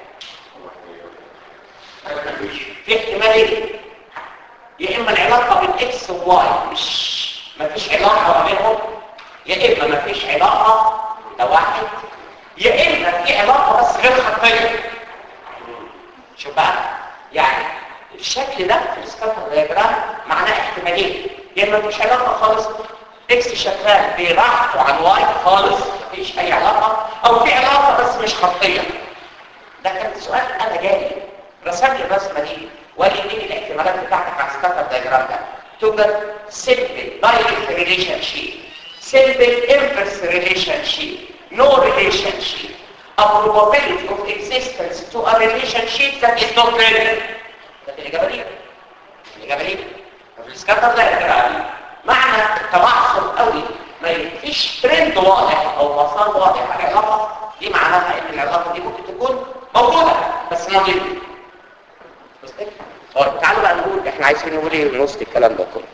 في احتمالين يا اما العلاقه بين اكس وواي مش ما فيش علاقه بينهم يا اما ما فيش علاقه ده واحد يا اما في علاقه بس غير خطيه شوف بقى يعني الشكل ده في السكاتر دياجرام معناه احتمالين يا اما مفيش علاقه خالص اكس شغال براحته عن واي خالص مفيش اي علاقه او في علاقه بس مش خطيه ده كان سؤال انا جاي رسم لي الرسمه دي وقال لي مين الاحتمالات بتاعتك على السكاتر دياجرام ده توجد simple direct relationship simple inverse relationship no relationship a probability of existence to a relationship that is not real كانت الاجابه دي الاجابه دي في السكاتر دياجرام معنى التبعثر قوي ما فيش ترند واضح او مسار واضح على العلاقه دي معناها ان العلاقه دي ممكن تكون موجوده بس موجوده طيب تعالوا بقى نقول احنا عايزين نقول ايه من وسط الكلام ده كله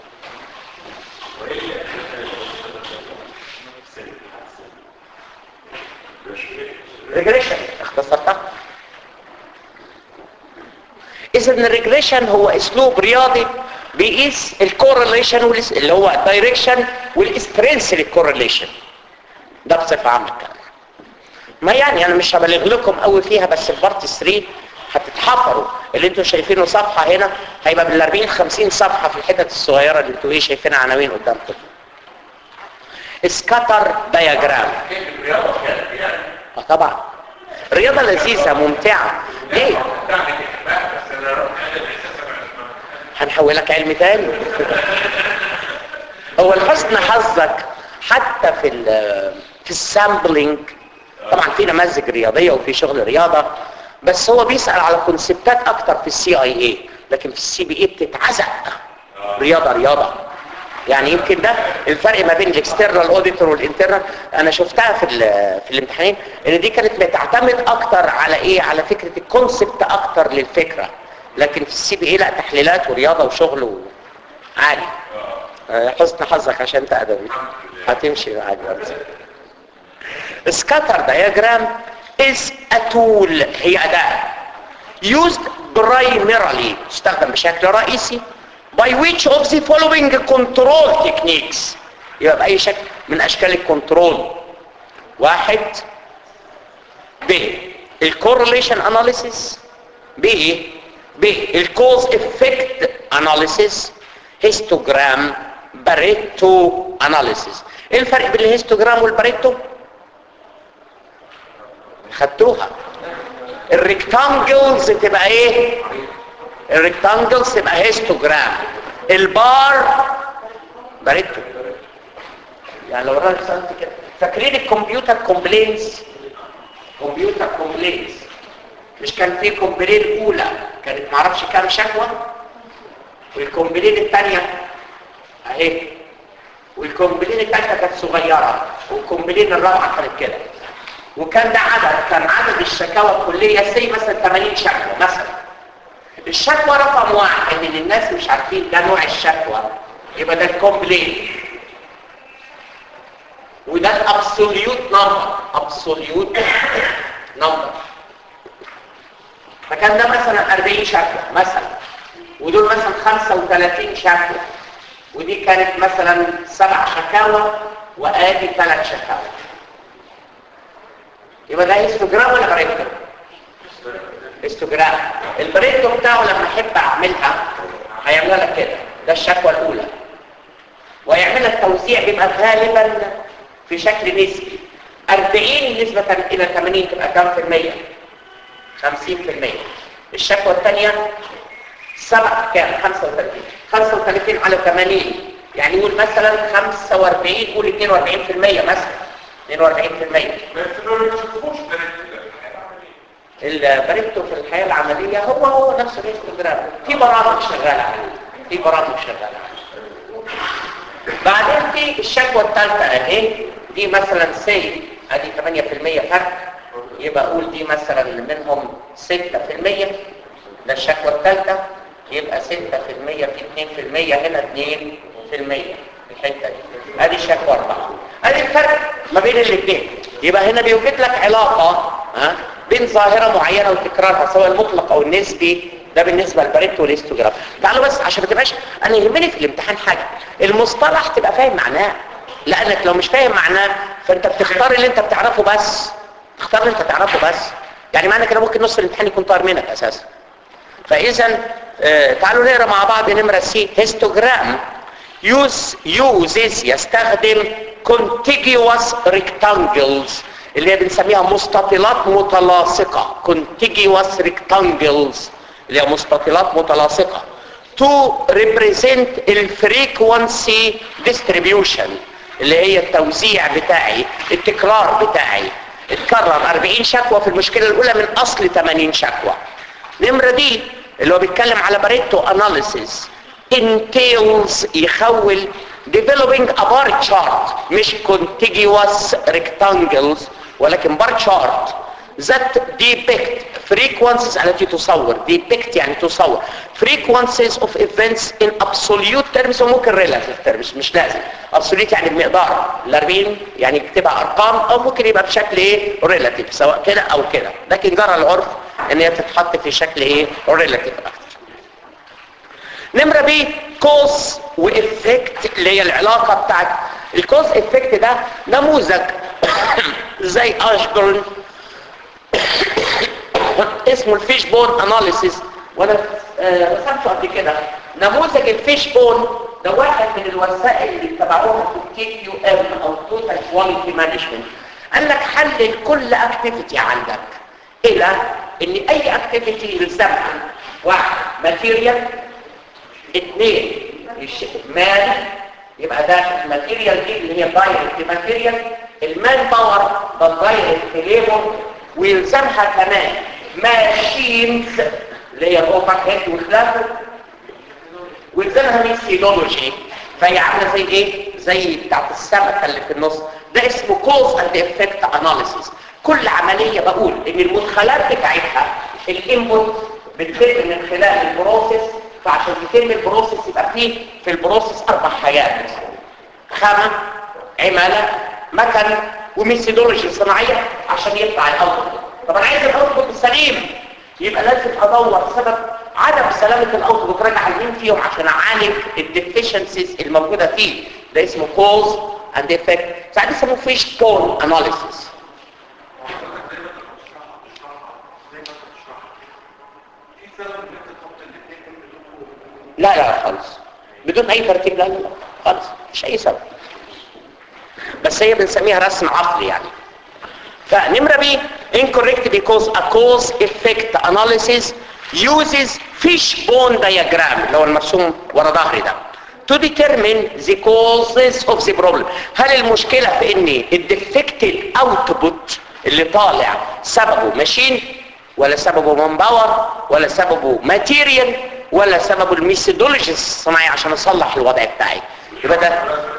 ريجريشن اختصرتها اذا الريجريشن هو اسلوب رياضي بيقيس الكورليشن اللي هو الدايركشن والاسترنس للكورليشن ده بصفه عامه كده ما يعني انا مش هبالغ لكم قوي فيها بس في بارت 3 هتتحفروا اللي انتوا شايفينه صفحه هنا هيبقى بال 40 50 صفحه في الحتت الصغيره اللي انتوا ايه شايفينها عناوين قدامكم سكاتر دايجرام اه طبعا رياضه لذيذه ممتعه ليه هنحولك علم تاني هو لحسن حظك حتى في ال في السامبلينج طبعا في نماذج رياضيه وفي شغل رياضه بس هو بيسال على كونسبتات اكتر في السي اي اي لكن في السي بي اي بتتعزق رياضه رياضه يعني يمكن ده الفرق ما بين الاكسترنال اوديتور والانترنال انا شفتها في في الامتحانين ان دي كانت بتعتمد اكتر على ايه على فكره الكونسبت اكتر للفكره لكن في السي بي اي لا تحليلات ورياضه وشغل و... عالي حسن حظك عشان انت ادبي هتمشي عادي سكاتر دايجرام is a tool هي اداه used primarily تستخدم بشكل رئيسي by which of the following control techniques يبقى بأي شكل من أشكال الكنترول واحد ب الكورليشن اناليسيس ب ايه ب الكوز افكت اناليسيس هيستوجرام باريتو اناليسيس ايه الفرق بين الهيستوجرام والباريتو خدتوها الريكتانجلز تبقى ايه الريكتانجلز تبقى هيستوجرام البار باريتو يعني لو راجل سألت كده فاكرين الكمبيوتر كومبلينز كمبيوتر كومبلينز مش كان في كومبلين اولى كانت معرفش كام شكوى والكومبلين الثانيه اهي والكومبلين الثالثه كانت صغيره والكومبلين الرابعه كانت كده وكان ده عدد كان عدد الشكاوى الكليه سي مثلا 80 شكوى مثلا الشكوى رقم واحد ان الناس مش عارفين ده نوع الشكوى يبقى ده الكومبلين وده الابسوليوت نمبر ابسوليوت نمبر فكان ده مثلا 40 شكوى مثلا ودول مثلا 35 شكوى ودي كانت مثلا سبع شكاوى وادي ثلاث شكاوى يبقى ده هيستوجرام ولا بريتو هيستوجرام البريتو بتاعه لما احب اعملها هيعملها لك كده ده الشكوى الاولى ويعملها التوزيع بيبقى غالبا في شكل نسبي 40 نسبة إلى 80 تبقى كام في المية 50 في المية الشكوى الثانية سبع كام 35 35 على 80 يعني يقول مثلا 45 قول 42 في المية مثلا 42 في المية بس دول ما بيشوفوش بريتو البريتو في الحياة العملية هو هو نفس الانستجرام في برامج شغالة عليه في برامج شغالة عليه بعدين في الشكوى الثالثه اهي دي مثلا سي ادي 8% فرق يبقى اقول دي مثلا منهم 6% ده الشكوى الثالثه يبقى 6% في 2% هنا 2% الحته دي ادي الشكوى اربعه ادي الفرق ما بين الاثنين يبقى هنا بيوجد لك علاقه ها بين ظاهره معينه وتكرارها سواء المطلق او النسبي ده بالنسبه للباريتو والهيستوجراف تعالوا بس عشان ما تبقاش انا يهمني في الامتحان حاجه المصطلح تبقى فاهم معناه لانك لو مش فاهم معناه فانت بتختار اللي انت بتعرفه بس تختار اللي انت تعرفه بس يعني معنى كده ممكن نص الامتحان يكون طار منك اساسا فاذا آه تعالوا نقرا مع بعض نمره سي هيستوجرام يوز يوزز يستخدم contiguous rectangles اللي هي بنسميها مستطيلات متلاصقة contiguous rectangles اللي هي مستطيلات متلاصقة to represent الفريكونسي distribution اللي هي التوزيع بتاعي التكرار بتاعي اتكرر 40 شكوى في المشكلة الأولى من أصل 80 شكوى نمرة دي اللي هو بيتكلم على باريتو اناليسيس entails يخول developing a bar chart مش contiguous rectangles ولكن bar chart that depict frequencies التي تصور depict يعني تصور frequencies of events in absolute terms وممكن relative terms مش لازم absolute يعني بمقدار ال 40 يعني يكتبها ارقام او ممكن يبقى بشكل ايه relative سواء كده او كده لكن جرى العرف ان هي تتحط في شكل ايه relative اكتر نمرة بي كوز وافكت اللي هي العلاقة بتاعت الكوز افكت ده نموذج زي اشبرن اسمه الفيش بون اناليسيس وانا رسمته قبل كده نموذج الفيش بون ده واحد من الوسائل اللي اتبعوها في التي كيو ام او توتال كواليتي مانجمنت قال لك حلل كل اكتيفيتي عندك الى ان اي اكتيفيتي يلزمها واحد ماتيريال اثنين مال يبقى ده الماتيريال دي اللي هي دايركت ماتيريال المان باور ده الدايركت ليبر ويلزمها كمان ماشينز اللي هي الاوفر هيد وخلافه ويلزمها ميثودولوجي فهي عامله زي ايه زي بتاعت السمكه اللي في النص ده اسمه كوز اند افكت اناليسيس كل عمليه بقول ان المدخلات بتاعتها الانبوت بتتم من خلال البروسيس فعشان يتم البروسيس يبقى فيه في البروسيس اربع حاجات خامة عمالة مكن وميثودولوجي صناعية عشان يطلع الاوتبوت طب انا عايز الاوتبوت السليم يبقى لازم ادور سبب عدم سلامة الاوتبوت راجع لمين فيهم عشان اعالج الديفيشنسيز الموجودة فيه ده اسمه كوز اند افكت ساعات يسموه فيش بون اناليسيس لا لا خالص بدون اي ترتيب لا لا لا خالص مش اي سبب بس هي بنسميها رسم عقلي يعني فنمرة بي incorrect because a cause effect analysis uses fishbone diagram اللي هو المرسوم ورا ظهري ده to determine the causes of the problem هل المشكلة في ان الديفكتد اوتبوت اللي طالع سببه ماشين ولا سببه من باور ولا سببه ماتيريال ولا سببه الميثودولوجي الصناعي عشان اصلح الوضع بتاعي يبقى ده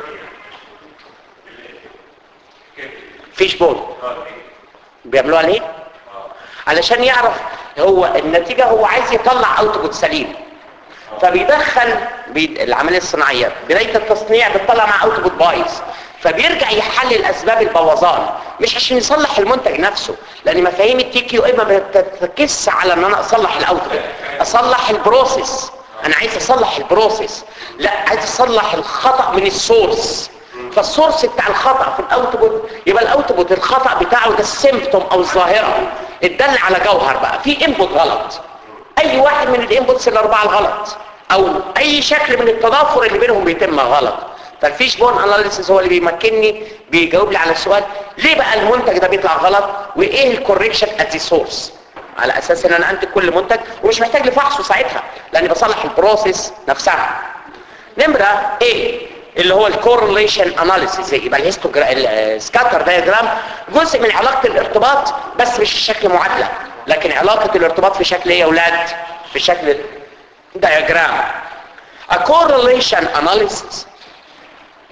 فيش بول بيعملوها ليه علشان يعرف هو النتيجة هو عايز يطلع اوتبوت سليم فبيدخل بي... العملية الصناعية بداية التصنيع بتطلع مع اوتبوت بايظ فبيرجع يحلل اسباب البوظان مش عشان يصلح المنتج نفسه لان مفاهيم التي كيو اي ما بتركزش على ان انا اصلح الاوتبوت اصلح البروسيس انا عايز اصلح البروسيس لا عايز اصلح الخطأ من السورس فالسورس بتاع الخطأ في الاوتبوت يبقى الاوتبوت الخطأ بتاعه ده السيمبتوم او الظاهرة اتدل على جوهر بقى في انبوت غلط اي واحد من الانبوتس الاربعة الغلط او اي شكل من التضافر اللي بينهم بيتم غلط فالفيش بون اناليسيس هو اللي بيمكنني بيجاوب لي على السؤال ليه بقى المنتج ده بيطلع غلط وايه الكوريكشن ات ذا سورس على اساس ان انا انتج كل منتج ومش محتاج لفحصه ساعتها لاني بصلح البروسيس نفسها نمره ايه اللي هو الكورليشن اناليسيس يبقى الهيستوجرام السكاتر دايجرام جزء من علاقه الارتباط بس مش في شكل معادله لكن علاقه الارتباط في شكل ايه يا اولاد في شكل دايجرام a correlation analysis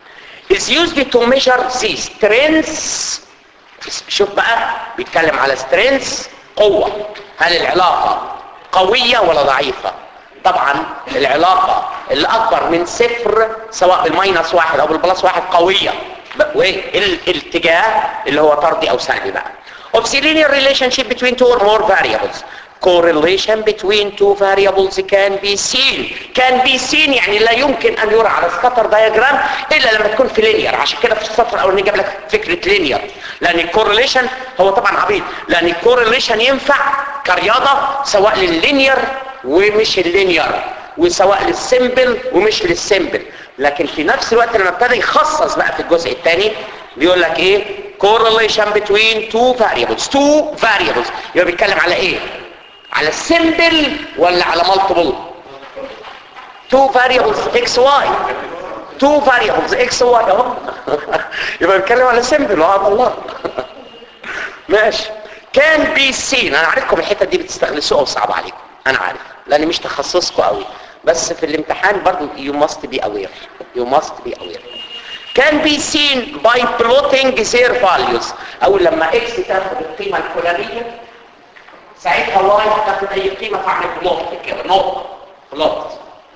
is used to measure the strengths شوف بقى بيتكلم على strengths قوة هل العلاقة قوية ولا ضعيفة طبعا العلاقة اللي اكبر من صفر سواء بالماينس واحد او بالبلس واحد قوية والاتجاه اللي هو طردي او سلبي بقى of the linear relationship between two or more variables correlation between two variables can be seen can be seen يعني لا يمكن ان يرى على سكاتر دايجرام الا لما تكون في لينير عشان كده في السطر الاولاني جاب لك فكره لينير لان الكورليشن هو طبعا عبيط لان الكورليشن ينفع كرياضه سواء لللينير ومش اللينير وسواء للسيمبل ومش للسيمبل لكن في نفس الوقت لما ابتدى يخصص بقى في الجزء الثاني بيقول لك ايه correlation between two variables two variables يبقى بيتكلم على ايه على السيمبل ولا على multiple two variables x y two variables x y اهو يبقى بيتكلم على سيمبل وعلى الله ماشي كان بي سين انا عارفكم الحته دي بتستغلسوها وصعبه عليكم انا عارف لان مش تخصصكم قوي بس في الامتحان برضو you must be aware you must be aware can be seen by plotting their values او لما x تاخد القيمه الفلانيه ساعتها واي هتاخد اي قيمه فاعمل بلوت كده نقطه بلوت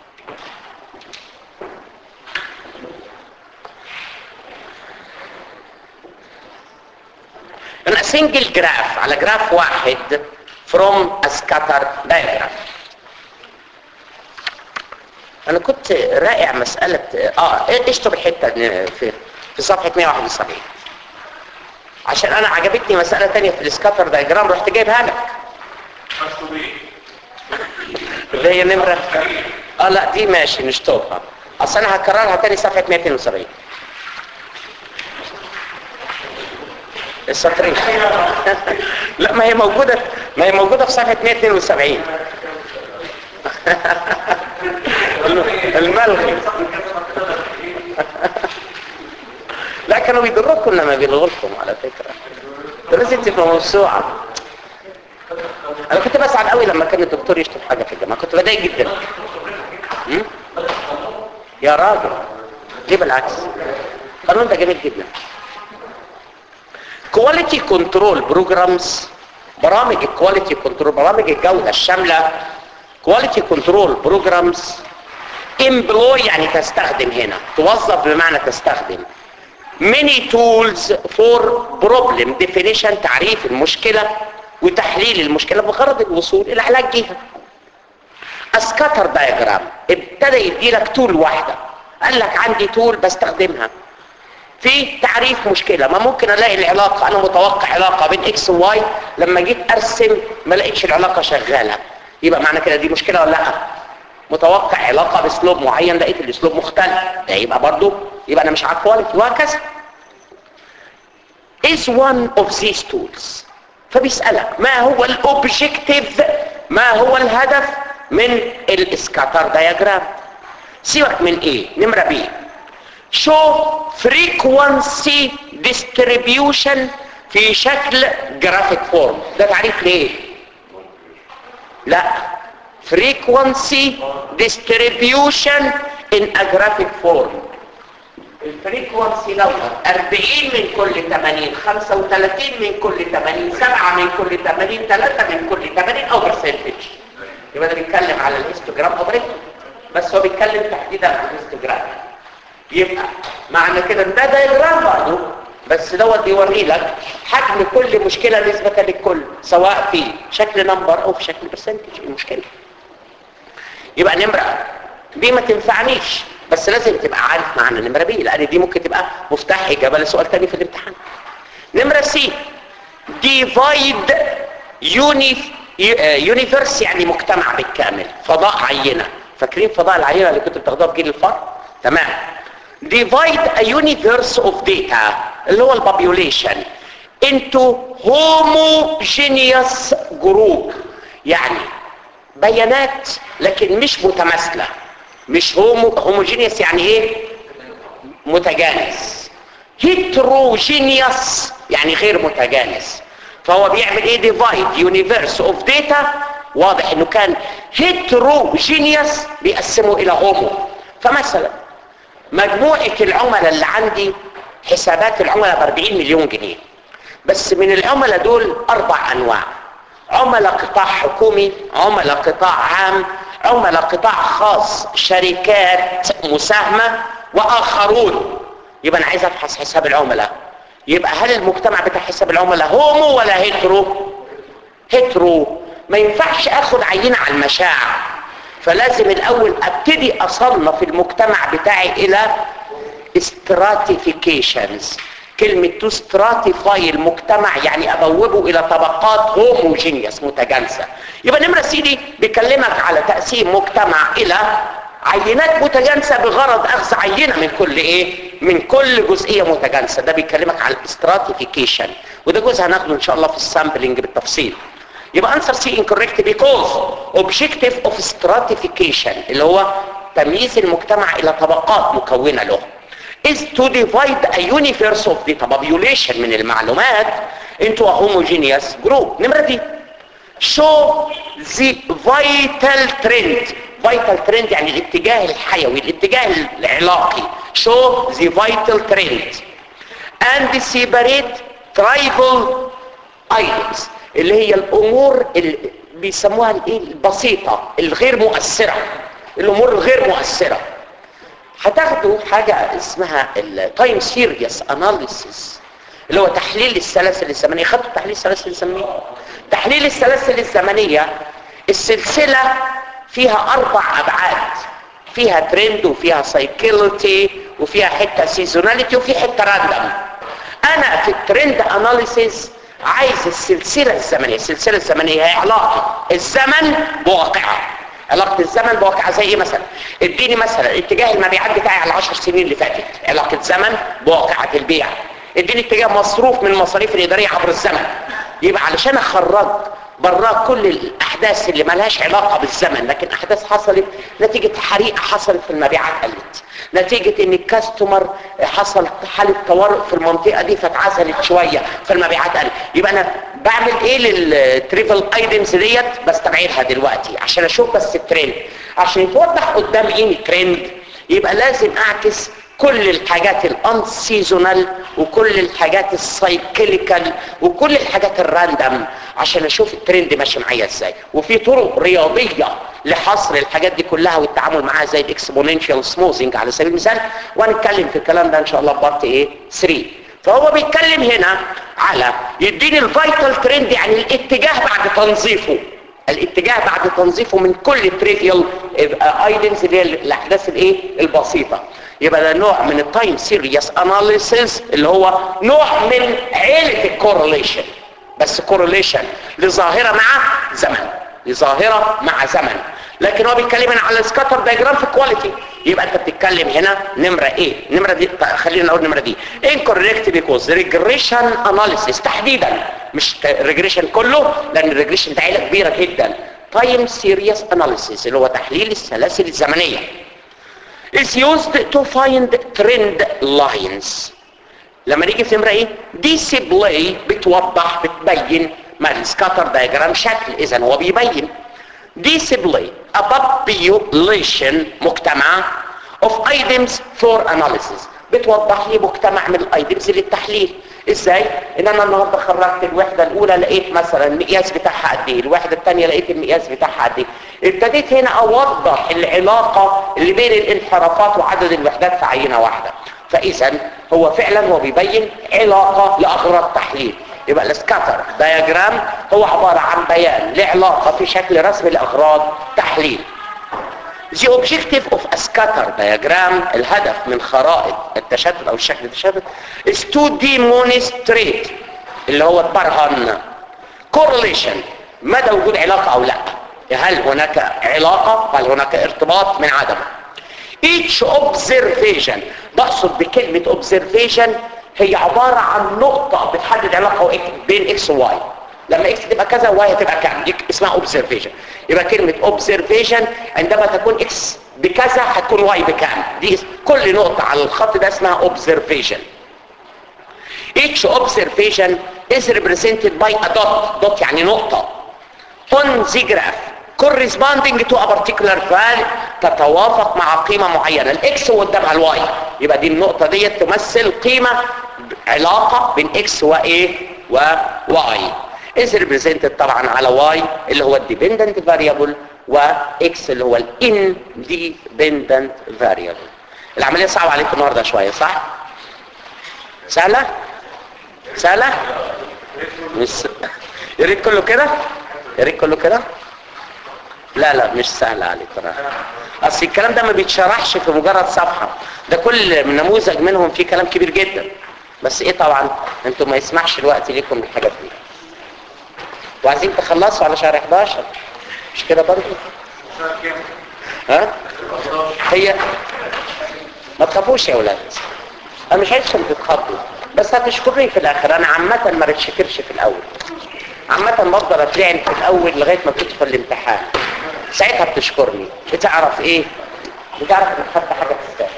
انا سنجل جراف على جراف واحد from a scatter diagram انا كنت رائع مسألة اه اشطب الحتة في في صفحة 171 عشان انا عجبتني مسألة تانية في السكاتر دايجرام رحت جايبها لك مكتوب ايه؟ اللي هي نمرة اه لا دي ماشي نشطبها اصل انا هكررها تاني صفحة 270 السطرين لا ما هي موجودة ما هي موجودة في صفحة 172 الملغي لا كانوا بيضركم لما بيلغوا لكم على فكرة لازم تبقى موسوعة انا كنت بسعد قوي لما كان الدكتور يشتم حاجة في الجامعة كنت بضايق جدا م? يا راجل ليه بالعكس القانون ده جميل جدا كواليتي كنترول بروجرامز برامج الكواليتي كنترول برامج الجودة الشاملة كواليتي كنترول بروجرامز employ يعني تستخدم هنا توظف بمعنى تستخدم many tools for problem definition تعريف المشكلة وتحليل المشكلة بغرض الوصول إلى علاج جهة اسكاتر دايجرام ابتدى يدي لك تول واحدة قال لك عندي تول بستخدمها في تعريف مشكلة ما ممكن الاقي العلاقة انا متوقع علاقة بين اكس وواي لما جيت ارسم ما لقيتش العلاقة شغالة يبقى معنى كده دي مشكلة ولا لا متوقع علاقة باسلوب معين لقيت الاسلوب مختلف ده يبقى برضو يبقى انا مش عارف كواليتي وهكذا is one of these tools فبيسألك ما هو الاوبجكتيف ما هو الهدف من الاسكاتر دايجرام سيبك من ايه نمرة بي show frequency distribution في شكل جرافيك فورم ده تعريف ليه لا frequency distribution in a graphic form الفريكونسي لو 40 من كل 80 35 من كل 80 7 من كل 80 3 من كل 80 او برسنتج يبقى ده بيتكلم على الهيستوجرام اوبريتور بس هو بيتكلم تحديدا عن الهيستوجرام يبقى معنى كده ان ده دايجرام برضه بس دوت بيوري لك حجم كل مشكله نسبه للكل سواء في شكل نمبر او في شكل برسنتج المشكله يبقى نمره دي ما تنفعنيش بس لازم تبقى عارف معنى نمره بي لان دي ممكن تبقى مفتاح اجابه لسؤال تاني في الامتحان نمره سي ديفايد يوني يونيفرس يعني مجتمع بالكامل فضاء عينه فاكرين فضاء العينه اللي كنت بتاخدوها في جيل الفرد تمام divide a universe of data اللي هو البابيوليشن into homogeneous group يعني بيانات لكن مش متماثله مش هومو هوموجينيوس يعني ايه متجانس هيتروجينيوس يعني غير متجانس فهو بيعمل ايه ديفايد يونيفرس اوف داتا واضح انه كان هيتروجينيوس بيقسمه الى هومو فمثلا مجموعة العملاء اللي عندي حسابات العملاء ب 40 مليون جنيه بس من العملاء دول اربع انواع عملاء قطاع حكومي عملاء قطاع عام عملاء قطاع خاص شركات مساهمة واخرون يبقى انا عايز افحص حساب العملاء يبقى هل المجتمع بتاع حساب العملاء هومو ولا هيترو هيترو ما ينفعش اخد عينة على المشاعر فلازم الاول ابتدي اصنف المجتمع بتاعي الى stratifications كلمة to stratify المجتمع يعني ابوبه الى طبقات هوموجينيوس متجانسة يبقى نمرة سيدي بيكلمك على تقسيم مجتمع الى عينات متجانسة بغرض اخذ عينة من كل ايه من كل جزئية متجانسة ده بيكلمك على stratification وده جزء هناخده ان شاء الله في السامبلينج بالتفصيل يبقى answer C incorrect because objective of stratification اللي هو تمييز المجتمع الى طبقات مكونة له is to divide a universe of the population من المعلومات into a homogeneous group نمرة دي show the vital trend vital trend يعني الاتجاه الحيوي الاتجاه العلاقي show the vital trend and separate tribal items اللي هي الامور اللي بيسموها الايه البسيطه الغير مؤثره الامور الغير مؤثره هتاخدوا حاجه اسمها التايم سيريس اناليسيس اللي هو تحليل السلاسل الزمنيه خدتوا تحليل السلاسل الزمنيه تحليل السلاسل الزمنيه السلسله فيها اربع ابعاد فيها ترند وفيها سايكلتي وفيها حته سيزوناليتي وفي حته راندوم انا في الترند اناليسيس عايز السلسله الزمنيه السلسله الزمنيه هي علاقه الزمن بواقعه علاقه الزمن بواقعه زي ايه مثلا اديني مثلا اتجاه المبيعات بتاعي على 10 سنين اللي فاتت علاقه زمن بواقعه البيع اديني اتجاه مصروف من المصاريف الاداريه عبر الزمن يبقى علشان اخرج براه كل الاحداث اللي ملهاش علاقه بالزمن لكن احداث حصلت نتيجه حريقه حصلت في المبيعات قلت نتيجه ان الكاستمر حصل حاله طوارئ في المنطقه دي فاتعزلت شويه فالمبيعات قلت يبقى انا بعمل ايه للتريفل ايتمز ديت بستبعدها دلوقتي عشان اشوف بس الترند عشان يتوضح قدامي ايه الترند يبقى لازم اعكس كل الحاجات الان سيزونال وكل الحاجات السايكليكال وكل الحاجات الراندم عشان اشوف الترند ماشي معايا ازاي وفي طرق رياضيه لحصر الحاجات دي كلها والتعامل معاها زي الاكسبوننشال سموزنج على سبيل المثال وهنتكلم في الكلام ده ان شاء الله في بارت ايه 3 فهو بيتكلم هنا على يديني الفايتال ترند يعني الاتجاه بعد تنظيفه الاتجاه بعد تنظيفه من كل تريفيال ايتمز اللي هي الاحداث الايه البسيطه يبقى ده نوع من التايم سيريس اناليسيس اللي هو نوع من عيله الكورليشن بس كورليشن لظاهره مع زمن لظاهره مع زمن لكن هو بيتكلم هنا على السكاتر دايجرام في كواليتي يبقى انت بتتكلم هنا نمره ايه نمره دي خلينا نقول نمره دي incorrect because regression analysis تحديدا مش ريجريشن كله لان الريجريشن ده عيله كبيره جدا تايم سيريس اناليسيس اللي هو تحليل السلاسل الزمنيه is used to find trend lines لما نيجي في نمره ايه display بتوضح بتبين ما السكاتر دايجرام شكل اذا هو بيبين display a population مجتمع of items for analysis بتوضح لي مجتمع من الايتمز للتحليل ازاي ان انا النهارده خرجت الوحده الاولى لقيت مثلا المقياس بتاعها قد ايه الوحده الثانيه لقيت المقياس بتاعها قد ايه ابتديت هنا اوضح العلاقه اللي بين الانحرافات وعدد الوحدات في عينه واحده فاذا هو فعلا هو بيبين علاقه لاغراض تحليل يبقى السكاتر دياجرام هو عباره عن بيان لعلاقه في شكل رسمي لاغراض تحليل The objective of a scatter diagram الهدف من خرائط التشتت او الشكل التشتت is to demonstrate اللي هو البرهن correlation مدى وجود علاقة او لا هل هناك علاقة هل هناك ارتباط من عدم each observation بقصد بكلمة observation هي عبارة عن نقطة بتحدد علاقة بين x و y لما x تبقى كذا y هتبقى كام دي اسمها observation يبقى كلمة observation عندما تكون x بكذا هتكون y بكام دي كل نقطة على الخط ده اسمها observation each observation is represented by a dot dot يعني نقطة on the graph corresponding to a particular value تتوافق مع قيمة معينة الاكس وقدامها الواي يبقى دي النقطة دي تمثل قيمة علاقة بين اكس وايه وواي is represented طبعا على واي اللي هو الديبندنت فاريبل واكس اللي هو الانديبندنت فاريبل العملية صعبة عليكم النهاردة شوية صح؟ سهلة؟ سهلة؟ مش يا ريت كله كده؟ يا ريت كله كده؟ لا لا مش سهل عليك انا اصل الكلام ده ما بيتشرحش في مجرد صفحة ده كل نموذج منهم فيه كلام كبير جدا بس ايه طبعا انتوا ما يسمحش الوقت ليكم الحاجات دي وعايزين تخلصوا على شهر 11 مش كده برضه ها هي ما تخافوش يا ولاد انا مش عايزكم تتخضوا بس هتشكرني في الاخر انا عامه ما بتشكرش في الاول عامه بفضل اتلعن في الاول لغايه ما بتدخل الامتحان ساعتها بتشكرني بتعرف ايه بتعرف انك خدت حاجه تستاهل